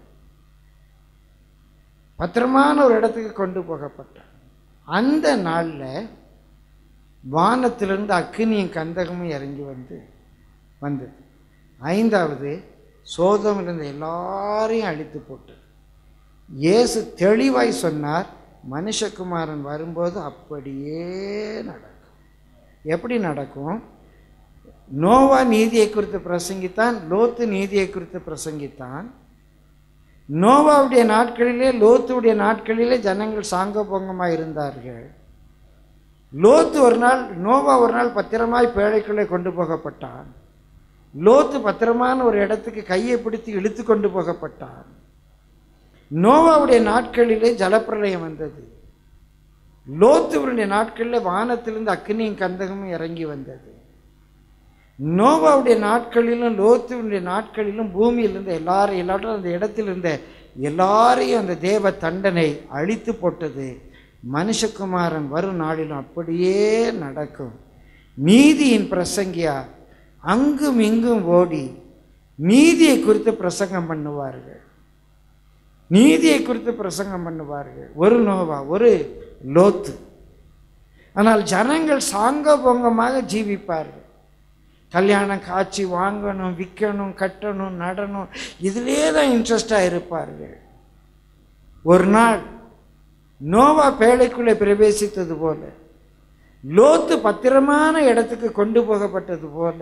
பத்திரமான ஒரு இடத்துக்கு கொண்டு போகப்பட்டான் அந்த நாளில் வானத்திலிருந்து அக்கினியும் கந்தகமும் இறங்கி வந்து வந்தது ஐந்தாவது சோதம் இருந்த எல்லாரையும் அழித்து போட்டது இயேசு தெளிவாய் சொன்னார் மனுஷகுமாரன் வரும்போது அப்படியே நடக்கும் எப்படி நடக்கும் நோவா நீதியை குறித்து பிரசங்கித்தான் லோத்து நீதியை குறித்து பிரசங்கித்தான் நோவாவுடைய நாட்களிலே லோத்துடைய நாட்களிலே ஜனங்கள் சாங்கபோங்கமாக இருந்தார்கள் லோத்து ஒரு நாள் நோவா ஒரு நாள் பத்திரமாய் பேழைக்குள்ளே கொண்டு போகப்பட்டான் லோத்து பத்திரமான ஒரு இடத்துக்கு கையை பிடித்து இழுத்து கொண்டு போகப்பட்டான் நோவாவுடைய நாட்களிலே ஜலப்பிரளயம் வந்தது லோத்துவருடைய நாட்களில் வானத்திலிருந்து அக்னியும் கந்தகமும் இறங்கி வந்தது நோவாவுடைய நாட்களிலும் லோத்துவனுடைய நாட்களிலும் பூமியிலிருந்து எல்லாரும் எல்லாரும் அந்த இடத்தில் இருந்த எல்லாரையும் அந்த தேவ தண்டனை அழித்து போட்டது மனுஷகுமாரன் வரும் நாளிலும் அப்படியே நடக்கும் நீதியின் பிரசங்கியா அங்கும் இங்கும் ஓடி நீதியை குறித்து பிரசங்கம் பண்ணுவார்கள் நீதியை குறித்து பிரசங்கம் பண்ணுவார்கள் ஒரு நோவா ஒரு லோத்து ஆனால் ஜனங்கள் சாங்க பொங்கமாக ஜீவிப்பார்கள் கல்யாணம் காட்சி வாங்கணும் விற்கணும் கட்டணும் நடணும் இதிலே தான் இன்ட்ரெஸ்டாக இருப்பார்கள் ஒரு நாள் நோவா பேழைக்குள்ளே பிரவேசித்தது போல லோத்து பத்திரமான இடத்துக்கு கொண்டு போகப்பட்டது போல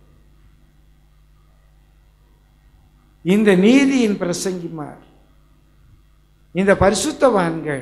இந்த நீதியின் பிரசங்கிமார் இந்த பரிசுத்தவான்கள்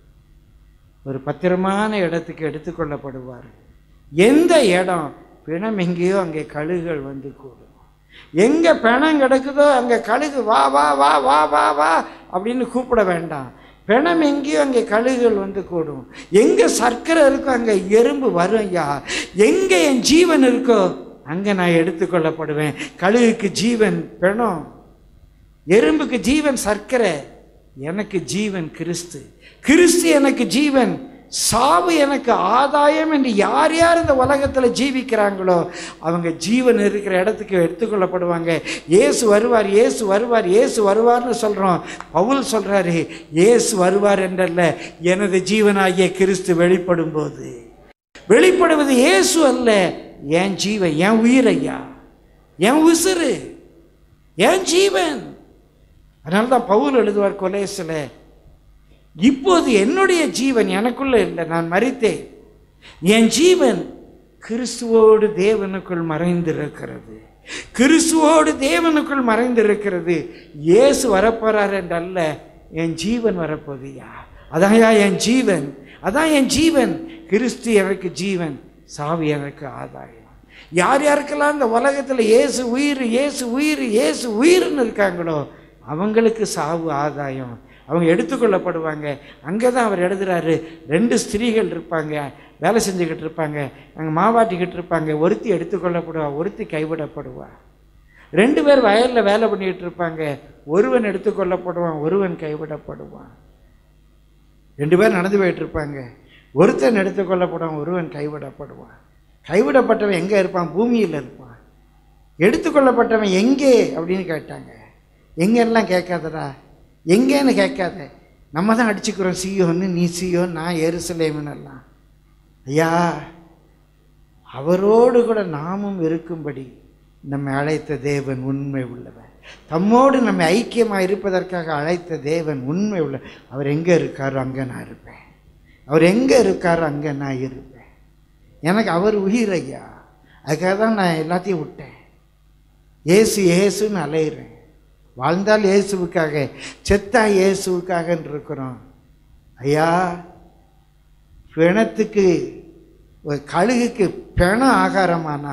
ஒரு பத்திரமான இடத்துக்கு எடுத்துக்கொள்ளப்படுவார்கள் எந்த இடம் பிணம் எங்கேயோ அங்கே கழுகுகள் வந்து கூடும் எங்கே பிணம் கிடக்குதோ அங்கே கழுகு வா வா வா வா வா வா அப்படின்னு கூப்பிட வேண்டாம் பிணம் எங்கேயோ அங்கே கழுகுகள் வந்து கூடும் எங்கே சர்க்கரை இருக்கோ அங்கே எறும்பு வரும் ஐயா எங்கே என் ஜீவன் இருக்கோ அங்கே நான் எடுத்துக்கொள்ளப்படுவேன் கழுகுக்கு ஜீவன் பிணம் எறும்புக்கு ஜீவன் சர்க்கரை எனக்கு ஜீவன் கிறிஸ்து கிறிஸ்து எனக்கு ஜீவன் சாவு எனக்கு ஆதாயம் என்று யார் யார் இந்த உலகத்தில் ஜீவிக்கிறாங்களோ அவங்க ஜீவன் இருக்கிற இடத்துக்கு எடுத்துக்கொள்ளப்படுவாங்க இயேசு வருவார் இயேசு வருவார் இயேசு வருவார்னு சொல்கிறோம் பவுல் சொல்கிறாரு இயேசு வருவார் என்றல்ல எனது ஜீவனாகிய கிறிஸ்து வெளிப்படும் போது வெளிப்படுவது இயேசு அல்ல என் ஜீவன் என் உயிர் ஐயா என் உசுறு என் ஜீவன் அதனால தான் பவுல் எழுதுவார் கொலேசில் இப்போது என்னுடைய ஜீவன் எனக்குள்ள இல்லை நான் மறித்தேன் என் ஜீவன் கிறிஸ்துவோடு தேவனுக்குள் மறைந்திருக்கிறது கிறிஸ்துவோடு தேவனுக்குள் மறைந்திருக்கிறது இயேசு வரப்போறார் என்றல்ல என் ஜீவன் வரப்போதியா அதான்யா என் ஜீவன் அதான் என் ஜீவன் கிறிஸ்து எனக்கு ஜீவன் சாவி எனக்கு ஆதாயம் யார் யாருக்கெல்லாம் இந்த உலகத்தில் இயேசு உயிர் இயேசு உயிர் இயேசு உயிர்னு இருக்காங்களோ அவங்களுக்கு சாவு ஆதாயம் அவங்க எடுத்துக்கொள்ளப்படுவாங்க அங்கே தான் அவர் எழுதுறாரு ரெண்டு ஸ்திரீகள் இருப்பாங்க வேலை செஞ்சுக்கிட்டு இருப்பாங்க அங்கே மாவாட்டிக்கிட்டு இருப்பாங்க ஒருத்தி எடுத்துக்கொள்ளப்படுவா ஒருத்தி கைவிடப்படுவா ரெண்டு பேர் வயலில் வேலை பண்ணிக்கிட்டு இருப்பாங்க ஒருவன் எடுத்துக்கொள்ளப்படுவான் ஒருவன் கைவிடப்படுவான் ரெண்டு பேர் நடந்து போயிட்டு இருப்பாங்க ஒருத்தன் எடுத்துக்கொள்ளப்படுவான் ஒருவன் கைவிடப்படுவான் கைவிடப்பட்டவன் எங்கே இருப்பான் பூமியில் இருப்பான் எடுத்துக்கொள்ளப்பட்டவன் எங்கே அப்படின்னு கேட்டாங்க எங்கெல்லாம் கேட்காதடா எங்கேன்னு கேட்காத நம்ம தான் அடிச்சுக்கிறோம் சியோன்னு நீ சியோ நான் எருசலேமுன்னு எல்லாம் ஐயா அவரோடு கூட நாமும் இருக்கும்படி நம்மை அழைத்த தேவன் உண்மை உள்ளவர் தம்மோடு நம்மை ஐக்கியமாக இருப்பதற்காக அழைத்த தேவன் உண்மை உள்ள அவர் எங்கே இருக்காரோ அங்கே நான் இருப்பேன் அவர் எங்கே இருக்காரோ அங்கே நான் இருப்பேன் எனக்கு அவர் உயிர் ஐயா அதுக்காக தான் நான் எல்லாத்தையும் விட்டேன் ஏசு ஏசுன்னு அலையிறேன் வாழ்ந்தால் இயேசுவுக்காக செத்தா இயேசுவுக்காக இருக்கிறோம் ஐயா பிணத்துக்கு ஒரு கழுகுக்கு பிண ஆகாரமானா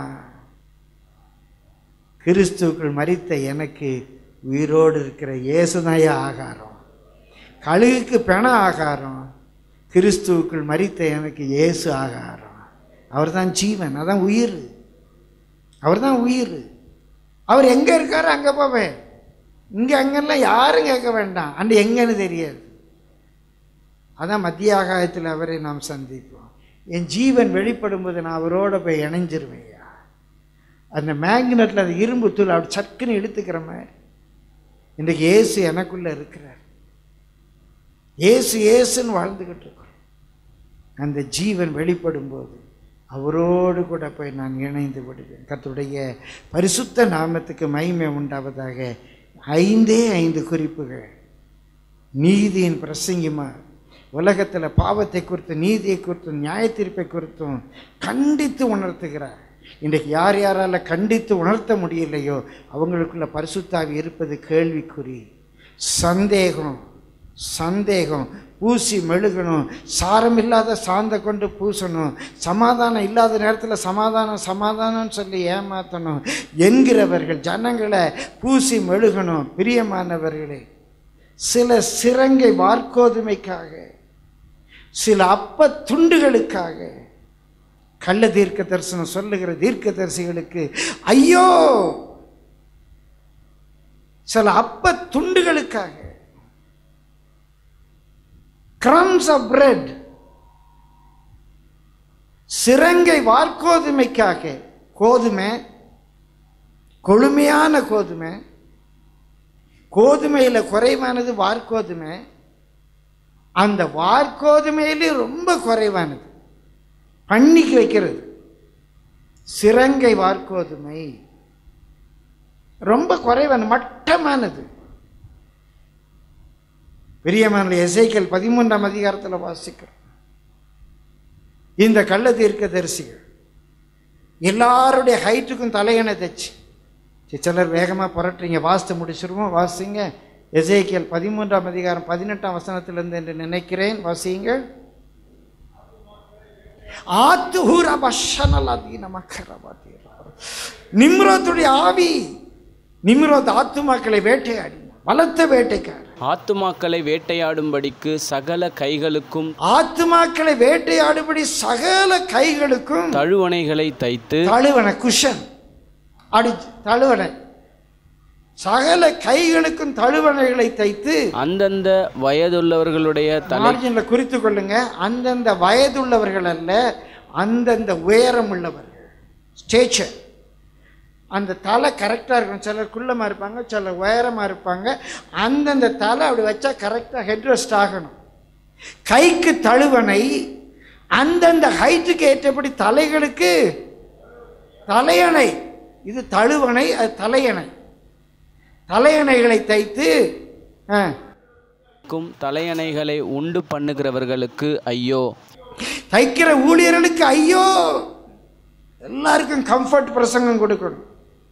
கிறிஸ்துவுக்குள் மரித்த எனக்கு உயிரோடு இருக்கிற இயேசுதாய ஆகாரம் கழுகுக்கு பிண ஆகாரம் கிறிஸ்துவுக்குள் மரித்த எனக்கு இயேசு ஆகாரம் அவர்தான் ஜீவன் அதான் உயிர் அவர்தான் உயிர் அவர் எங்கே இருக்காரோ அங்கே போவேன் இங்கே அங்கெல்லாம் யாரும் கேட்க வேண்டாம் அண்டு எங்கன்னு தெரியாது அதான் மத்திய ஆகாயத்தில் அவரை நாம் சந்திப்போம் என் ஜீவன் வெளிப்படும்போது நான் அவரோட போய் இணைஞ்சிருவேன்யா அந்த மேக்னெட்டில் அந்த இரும்பு தூள் அப்படி சக்குன்னு எடுத்துக்கிற மாதிரி இன்றைக்கு இயேசு எனக்குள்ளே இருக்கிறார் இயேசு இயேசுன்னு வாழ்ந்துக்கிட்டு இருக்கிறோம் அந்த ஜீவன் வெளிப்படும்போது அவரோடு கூட போய் நான் இணைந்து விடுவேன் கர்த்தருடைய பரிசுத்த நாமத்துக்கு மகிமை உண்டாவதாக ஐந்தே ஐந்து குறிப்புகள் நீதியின் பிரசங்கிமா உலகத்தில் பாவத்தை குறித்து நீதியை குறித்தும் நியாயத்தீர்ப்பை குறித்தும் கண்டித்து உணர்த்துகிறார் இன்றைக்கு யார் யாரால கண்டித்து உணர்த்த முடியலையோ அவங்களுக்குள்ள பரிசுத்தாவி இருப்பது கேள்விக்குறி சந்தேகம் சந்தேகம் பூசி மெழுகணும் சாரம் இல்லாத சாந்த கொண்டு பூசணும் சமாதானம் இல்லாத நேரத்தில் சமாதானம் சமாதானம்னு சொல்லி ஏமாற்றணும் என்கிறவர்கள் ஜனங்களை பூசி மெழுகணும் பிரியமானவர்களே சில சிறங்கை வார்க்கோதுமைக்காக சில அப்ப துண்டுகளுக்காக கள்ள தீர்க்க தரிசனம் சொல்லுகிற தீர்க்க தரிசிகளுக்கு ஐயோ சில அப்ப துண்டுகளுக்காக கிரம்ஸ் ஆஃப் பிரெட் சிறங்கை வார்க்கோதுமைக்காக கோதுமை கொழுமையான கோதுமை கோதுமையில் குறைவானது வார்கோதுமை அந்த வார்கோதுமையிலே ரொம்ப குறைவானது பண்ணிக்கு வைக்கிறது சிறங்கை வார்கோதுமை ரொம்ப குறைவான மட்டமானது பெரியமான எசைக்கல் பதிமூன்றாம் அதிகாரத்தில் வாசிக்கிறோம் இந்த கள்ள தீர்க்க தரிசிகள் எல்லாருடைய ஹைட்டுக்கும் தலையணை தைச்சு சரி, சிலர் வேகமாக புரட்டுறீங்க வாசித்து முடிச்சிருவோம் வாசிங்க எசேக்கியல் பதிமூன்றாம் அதிகாரம் பதினெட்டாம் வசனத்திலிருந்து என்று நினைக்கிறேன் வாசியுங்கள் ஆத்துஹூர பஷனலதீன மக்கரவாதீர நிம்ரோத்துடைய ஆவி நிம்ரோத் ஆத்துமாக்களை வேட்டையாடினான் பலத்த வேட்டைக்காரன் ஆத்துமாக்களை வேட்டையாடும்படிக்கு சகல கைகளுக்கும் ஆத்துமாக்களை வேட்டையாடுபடி சகல கைகளுக்கும் தழுவணைகளை தைத்து தழுவன குஷன் அடி தழுவனை சகல கைகளுக்கும் தழுவனைகளை தைத்து அந்தந்த வயதுள்ளவர்களுடைய தலை மார்ஜினில் குறித்து கொள்ளுங்க அந்தந்த வயதுள்ளவர்கள் அல்ல அந்தந்த உயரம் உள்ளவர்கள் ஸ்டேச்சர் அந்த தலை கரெக்டாக இருக்கும் சிலர் குள்ளமாக இருப்பாங்க சிலர் உயரமாக இருப்பாங்க அந்தந்த தலை அப்படி வச்சா கரெக்டாக ஹெட்ரெஸ்ட் ஆகணும் கைக்கு தழுவனை அந்தந்த ஹைட்டுக்கு ஏற்றபடி தலைகளுக்கு தலையணை இது தழுவனை அது தலையணை தலையணைகளை தைத்து ஆ க்கும் தலையணைகளை உண்டு பண்ணுகிறவர்களுக்கு ஐயோ தைக்கிற ஊழியர்களுக்கு ஐயோ எல்லாருக்கும் கம்ஃபர்ட் பிரசங்கம் கொடுக்கணும்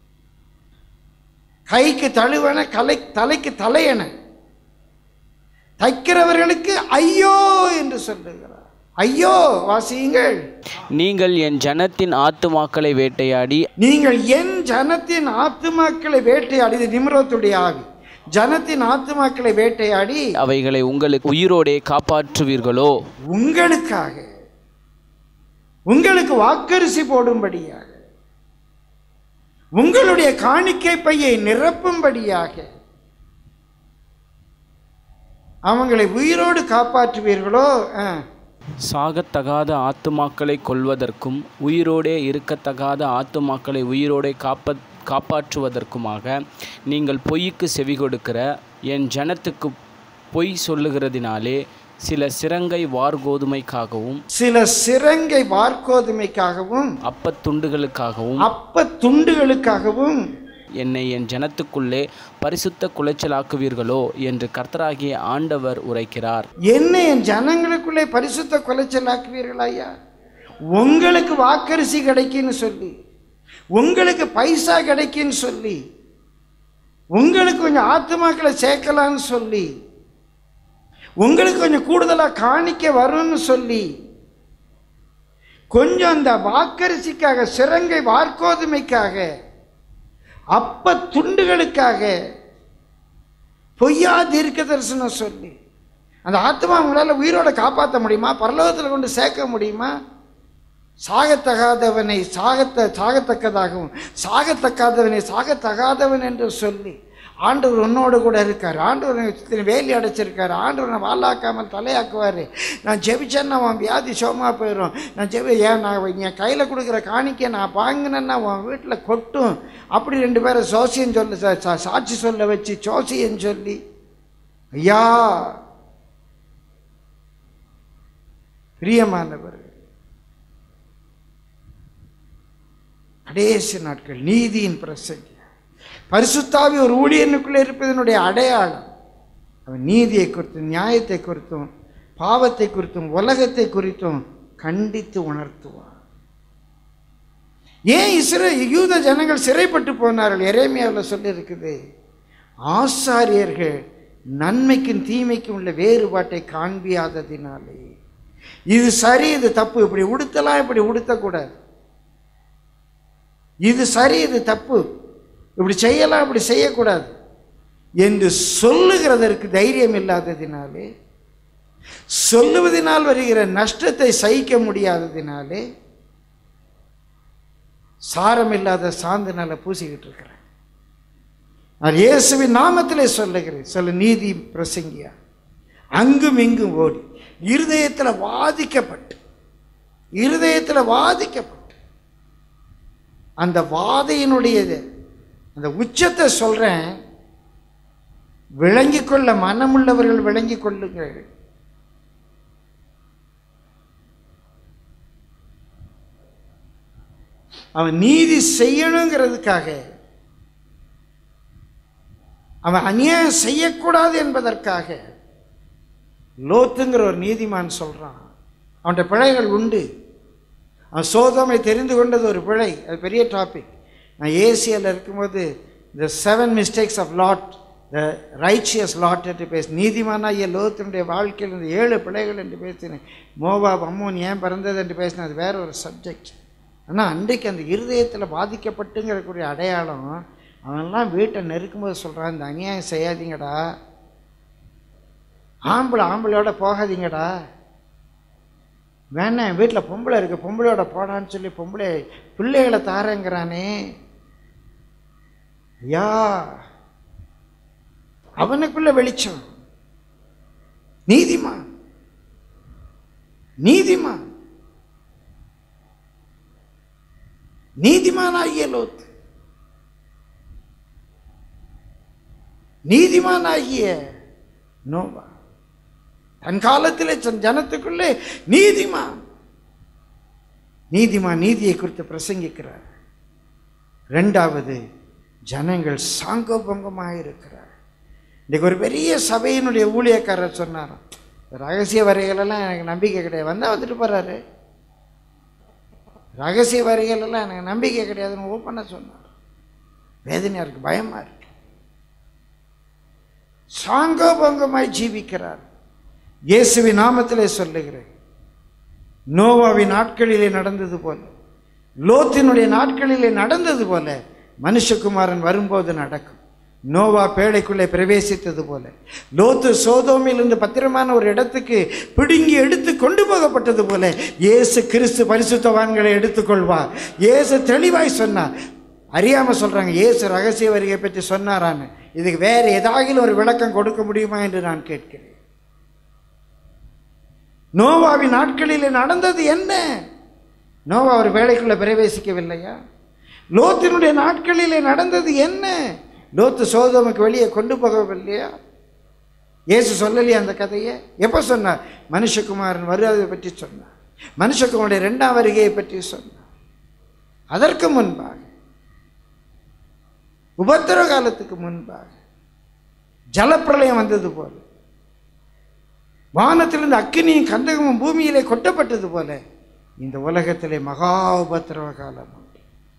கைக்கு தழுவன கலை தலைக்கு தலையண தைக்கிறவர்களுக்கு ஐயோ என்று சொல்லுகிறார் ஐயோ வாசியுங்கள் நீங்கள் என் ஜனத்தின் ஆத்துமாக்களை வேட்டையாடி நீங்கள் என் ஜனத்தின் ஆத்துமாக்களை வேட்டையாடி இது நிமிரத்துடைய ஆவி ஜனத்தின் ஆத்துமாக்களை வேட்டையாடி அவைகளை உங்களுக்கு உயிரோடே காப்பாற்றுவீர்களோ உங்களுக்காக உங்களுக்கு வாக்கரிசி போடும்படியாக உங்களுடைய காணிக்கை பையை நிரப்பும்படியாக அவங்களை உயிரோடு காப்பாற்றுவீர்களோ ஆ. சாகத்தகாத ஆத்துமாக்களை கொல்வதற்கும் உயிரோடே இருக்கத்தகாத ஆத்துமாக்களை உயிரோடே காப்ப காப்பாற்றுவதற்குமாக நீங்கள் பொய்க்கு செவி கொடுக்கிற என் ஜனத்துக்கு பொய் சொல்லுகிறதினாலே சில சிரங்கை வார்கோதுமைக்காகவும் சில சிரங்கை வார்கோதுமைக்காகவும் அப்பத்துண்டுகளுக்காகவும் அப்ப துண்டுகளுக்காகவும் என்னை என் ஜனத்துக்குள்ளே பரிசுத்த குலைச்சலாக்குவீர்களோ என்று கர்த்தராகிய ஆண்டவர் உரைக்கிறார் என்ன என் ஜனங்களுக்குள்ளே பரிசுத்த குலைச்சலாக்குவீர்கள் ஐயா உங்களுக்கு வாக்கரிசி கிடைக்குன்னு சொல்லி உங்களுக்கு பைசா கிடைக்குன்னு சொல்லி உங்களுக்கு கொஞ்சம் ஆத்துமாக்களை சேர்க்கலான்னு சொல்லி உங்களுக்கு கொஞ்சம் கூடுதலாக காணிக்க வரும்னு சொல்லி கொஞ்சம் அந்த வாக்கரிசிக்காக சிறங்கை வார்க்கோதுமைக்காக அப்ப துண்டுகளுக்காக பொய்யா தீர்க்க தரிசனம் சொல்லி அந்த ஆத்மா உங்களால் உயிரோட காப்பாற்ற முடியுமா பரலோகத்தில் கொண்டு சேர்க்க முடியுமா சாகத்தகாதவனை சாகத்த சாகத்தக்கதாகவும் சாகத்தக்காதவனை சாகத்தகாதவன் என்று சொல்லி ஆண்டவர் உன்னோடு கூட இருக்கார் ஆண்டவர் உன்னை வேலி அடைச்சிருக்காரு ஆண்டவர் நான் வாழாக்காமல் தலையாக்குவார் நான் ஜெபிச்சேன்னா உன் வியாதி சோமா போயிடும் நான் ஜெபி ஏன் நான் என் கையில் கொடுக்குற காணிக்கை நான் வாங்கினேன்னா உன் வீட்டில் கொட்டும் அப்படி ரெண்டு பேரை சோசியம் சொல்ல சா- சா- சாட்சி சொல்ல வச்சு சோசியம் சொல்லி ஐயா பிரியமானவர்கள் கடைசி நாட்கள் நீதியின் பிரசங்கி பரிசுத்தாவி ஒரு ஊழியனுக்குள்ளே இருப்பதனுடைய அடையாளம் அவன் நீதியை குறித்தும் நியாயத்தை குறித்தும் பாவத்தை குறித்தும் உலகத்தை குறித்தும் கண்டித்து உணர்த்துவான் ஏன் இஸ்ரே யூத ஜனங்கள் சிறைப்பட்டு போனார்கள் எரேமியாவில் சொல்லியிருக்குது ஆசாரியர்கள் நன்மைக்கும் தீமைக்கும் உள்ள வேறுபாட்டை காண்பியாததினாலே இது சரி இது தப்பு இப்படி உடுத்தலாம் இப்படி உடுத்தக்கூடாது இது சரி இது தப்பு இப்படி செய்யலாம் இப்படி செய்யக்கூடாது என்று சொல்லுகிறதற்கு தைரியம் இல்லாததினாலே சொல்லுவதனால் வருகிற நஷ்டத்தை சகிக்க முடியாததினாலே சாரம் இல்லாத சாந்தினால பூசிக்கிட்டு இருக்கிறேன் நான் இயேசுவின் நாமத்திலே சொல்லுகிறேன் சில நீதி பிரசங்கியா அங்கும் இங்கும் ஓடி இருதயத்தில் வாதிக்கப்பட்டு இருதயத்தில் வாதிக்கப்பட்டு அந்த வாதையினுடையது அந்த உச்சத்தை சொல்றேன் விளங்கிக் கொள்ள மனமுள்ளவர்கள் விளங்கிக் கொள்ளுங்கள் அவன் நீதி செய்யணுங்கிறதுக்காக அவன் அநியாயம் செய்யக்கூடாது என்பதற்காக லோத்துங்கிற ஒரு நீதிமான் சொல்றான் அவன்கிட்ட பிழைகள் உண்டு அவன் சோதமை தெரிந்து கொண்டது ஒரு பிழை அது பெரிய டாபிக் நான் ஏசியாவில் இருக்கும்போது the seven mistakes of Lot the righteous Lot என்று பேச நீதிமானாகிய லோத்தினுடைய வாழ்க்கையில் இந்த ஏழு பிழைகள் என்று பேசினேன் மோவாப் அம்மோன் ஏன் பிறந்தது என்று பேசினேன் அது வேற ஒரு சப்ஜெக்ட் ஆனால் அன்றைக்கு அந்த இருதயத்தில் பாதிக்கப்பட்டுங்கிறக்கூடிய அடையாளம் அவன்லாம் வீட்டை நெருக்கும்போது சொல்கிறான் இந்த அநியாயம் செய்யாதீங்கடா ஆம்பளை ஆம்பளையோட போகாதீங்கடா வேணாம் வீட்டில் பொம்பளை இருக்கு பொம்பளையோட போடான்னு சொல்லி பொம்பளை பிள்ளைகளை தாரங்கிறானே ஐயா அவனுக்குள்ள வெளிச்சம் நீதிமான் நீதிமான் நீதிமானாகிய லோத் நீதிமானாகிய நோவா தன் காலத்திலே தன் ஜனத்துக்குள்ளே நீதிமான் நீதிமான் நீதியை குறித்து பிரசங்கிக்கிறார் ரெண்டாவது ஜனங்கள் சாங்கோபங்கமாக இருக்கிறார் இன்றைக்கு ஒரு பெரிய சபையினுடைய ஊழியக்காரர் சொன்னாராம் ரகசிய வரைகளெல்லாம் எனக்கு நம்பிக்கை கிடையாது வந்தால் வந்துட்டு போகிறாரு ரகசிய வரிகளெல்லாம் எனக்கு நம்பிக்கை கிடையாதுன்னு ஓப்பனாக சொன்னார் வேதனையாக இருக்கு பயமாக இருக்கு சாங்கோபங்கமாய் ஜீவிக்கிறார் இயேசுவின் நாமத்திலே சொல்லுகிறேன் நோவாவின் நாட்களிலே நடந்தது போல லோத்தினுடைய நாட்களிலே நடந்தது போல மனுஷகுமாரன் வரும்போது நடக்கும் நோவா பேழைக்குள்ளே பிரவேசித்தது போல லோத்து சோதோமிலிருந்து பத்திரமான ஒரு இடத்துக்கு பிடுங்கி எடுத்து கொண்டு போகப்பட்டது போல இயேசு கிறிஸ்து பரிசுத்தவான்களை எடுத்துக்கொள்வார் இயேசு தெளிவாய் சொன்னார் அறியாம சொல்றாங்க இயேசு ரகசிய வருகை பற்றி சொன்னாரான்னு இதுக்கு வேற ஏதாகிலும் ஒரு விளக்கம் கொடுக்க முடியுமா என்று நான் கேட்கிறேன் நோவாவின் நாட்களிலே நடந்தது என்ன நோவா ஒரு வேலைக்குள்ள பிரவேசிக்கவில்லையா லோத்தினுடைய நாட்களிலே நடந்தது என்ன லோத்து சோதோமுக்கு வெளியே கொண்டு போகவில்லையா இயேசு சொல்லலையே அந்த கதையை எப்போ சொன்னார் மனுஷகுமாரன் வருவதை பற்றி சொன்னார் மனுஷகுமாருடைய ரெண்டாம் வருகையை பற்றி சொன்னார் அதற்கு முன்பாக உபத்திர காலத்துக்கு முன்பாக ஜலப்பிரளயம் வந்தது போல வானத்திலிருந்து அக்கினியும் கந்தகமும் பூமியிலே கொட்டப்பட்டது போல இந்த உலகத்திலே மகா உபத்திரவ காலம் உண்டு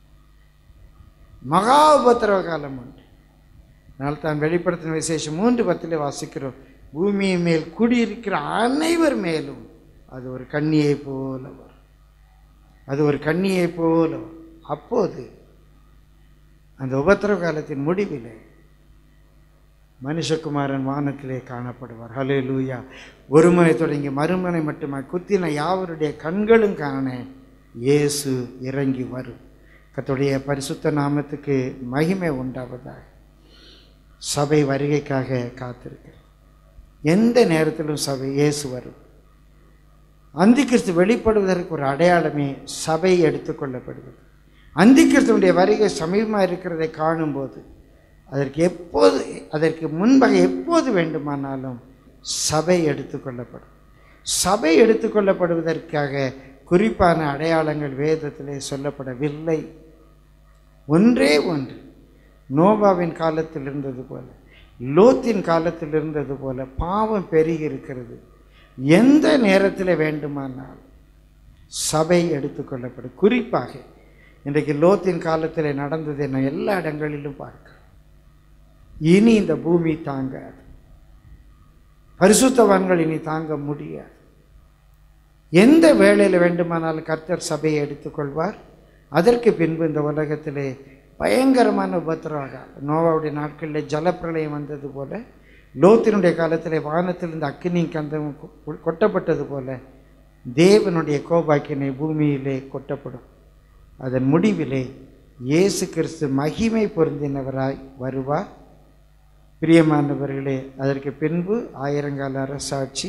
மகா உபத்திரவ காலம் உண்டு அதனால் தான் வெளிப்படுத்தின விசேஷம் மூன்று பத்திலே வாசிக்கிறோம் பூமியின் மேல் குடியிருக்கிற அனைவர் மேலும் அது ஒரு கண்ணியை போல வரும் அது ஒரு கண்ணியை போல வரும் அப்போது அந்த உபத்திரவ காலத்தின் முடிவிலே மனுஷகுமாரன் வானத்திலே காணப்படுவார் ஹலே லூயா ஒருமுனை தொடங்கி மறுமுனை மட்டுமா குத்தின யாவருடைய கண்களும் காண இயேசு இறங்கி வரும் கர்த்தருடைய பரிசுத்த நாமத்துக்கு மகிமை உண்டாவதாக சபை வருகைக்காக காத்திருக்கிறது எந்த நேரத்திலும் சபை இயேசு வரும் அந்திகிறிஸ்து வெளிப்படுவதற்கு ஒரு அடையாளமே சபை எடுத்துக்கொள்ளப்படுவது அந்திகிறிஸ்துவனுடைய வருகை சமீபமாக இருக்கிறதை காணும்போது அதற்கு எப்போது அதற்கு முன்பாக எப்போது வேண்டுமானாலும் சபை எடுத்துக்கொள்ளப்படும் சபை எடுத்துக்கொள்ளப்படுவதற்காக குறிப்பான அடையாளங்கள் வேதத்திலே சொல்லப்படவில்லை ஒன்றே ஒன்று நோபாவின் காலத்தில் இருந்தது போல லோத்தின் காலத்தில் இருந்தது போல பாவம் பெருகி இருக்கிறது எந்த நேரத்தில் வேண்டுமானால் சபை எடுத்துக்கொள்ளப்படும் குறிப்பாக இன்றைக்கு லோத்தின் காலத்தில் நடந்ததை நான் எல்லா இடங்களிலும் பார்க்கிறேன் இனி இந்த பூமி தாங்காது பரிசுத்தவான்கள் இனி தாங்க முடியாது எந்த வேளையில் வேண்டுமானாலும் கர்த்தர் சபையை எடுத்துக்கொள்வார் அதற்கு பின்பு இந்த உலகத்திலே பயங்கரமான உபத்திரவாக நோவாவுடைய நாட்களில் ஜலப்பிரளயம் வந்தது போல லோத்தினுடைய காலத்திலே வானத்திலிருந்து அக்கினி கந்தம் கொ- கொட்டப்பட்டது போல தேவனுடைய கோபாக்கினை பூமியிலே கொட்டப்படும் அதன் முடிவிலே இயேசு கிறிஸ்து மகிமை பொருந்தினவராய் வருவார் பிரியமானவர்களே அதற்கு பின்பு ஆயிரங்கால அரசாட்சி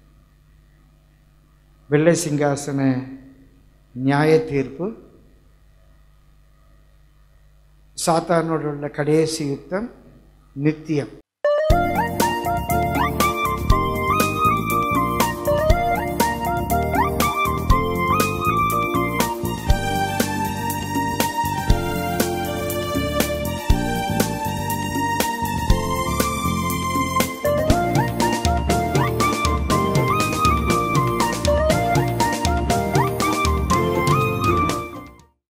வெள்ளை சிங்காசன நியாய தீர்ப்பு சாத்தானோடு உள்ள கடைசி யுத்தம் நித்தியம்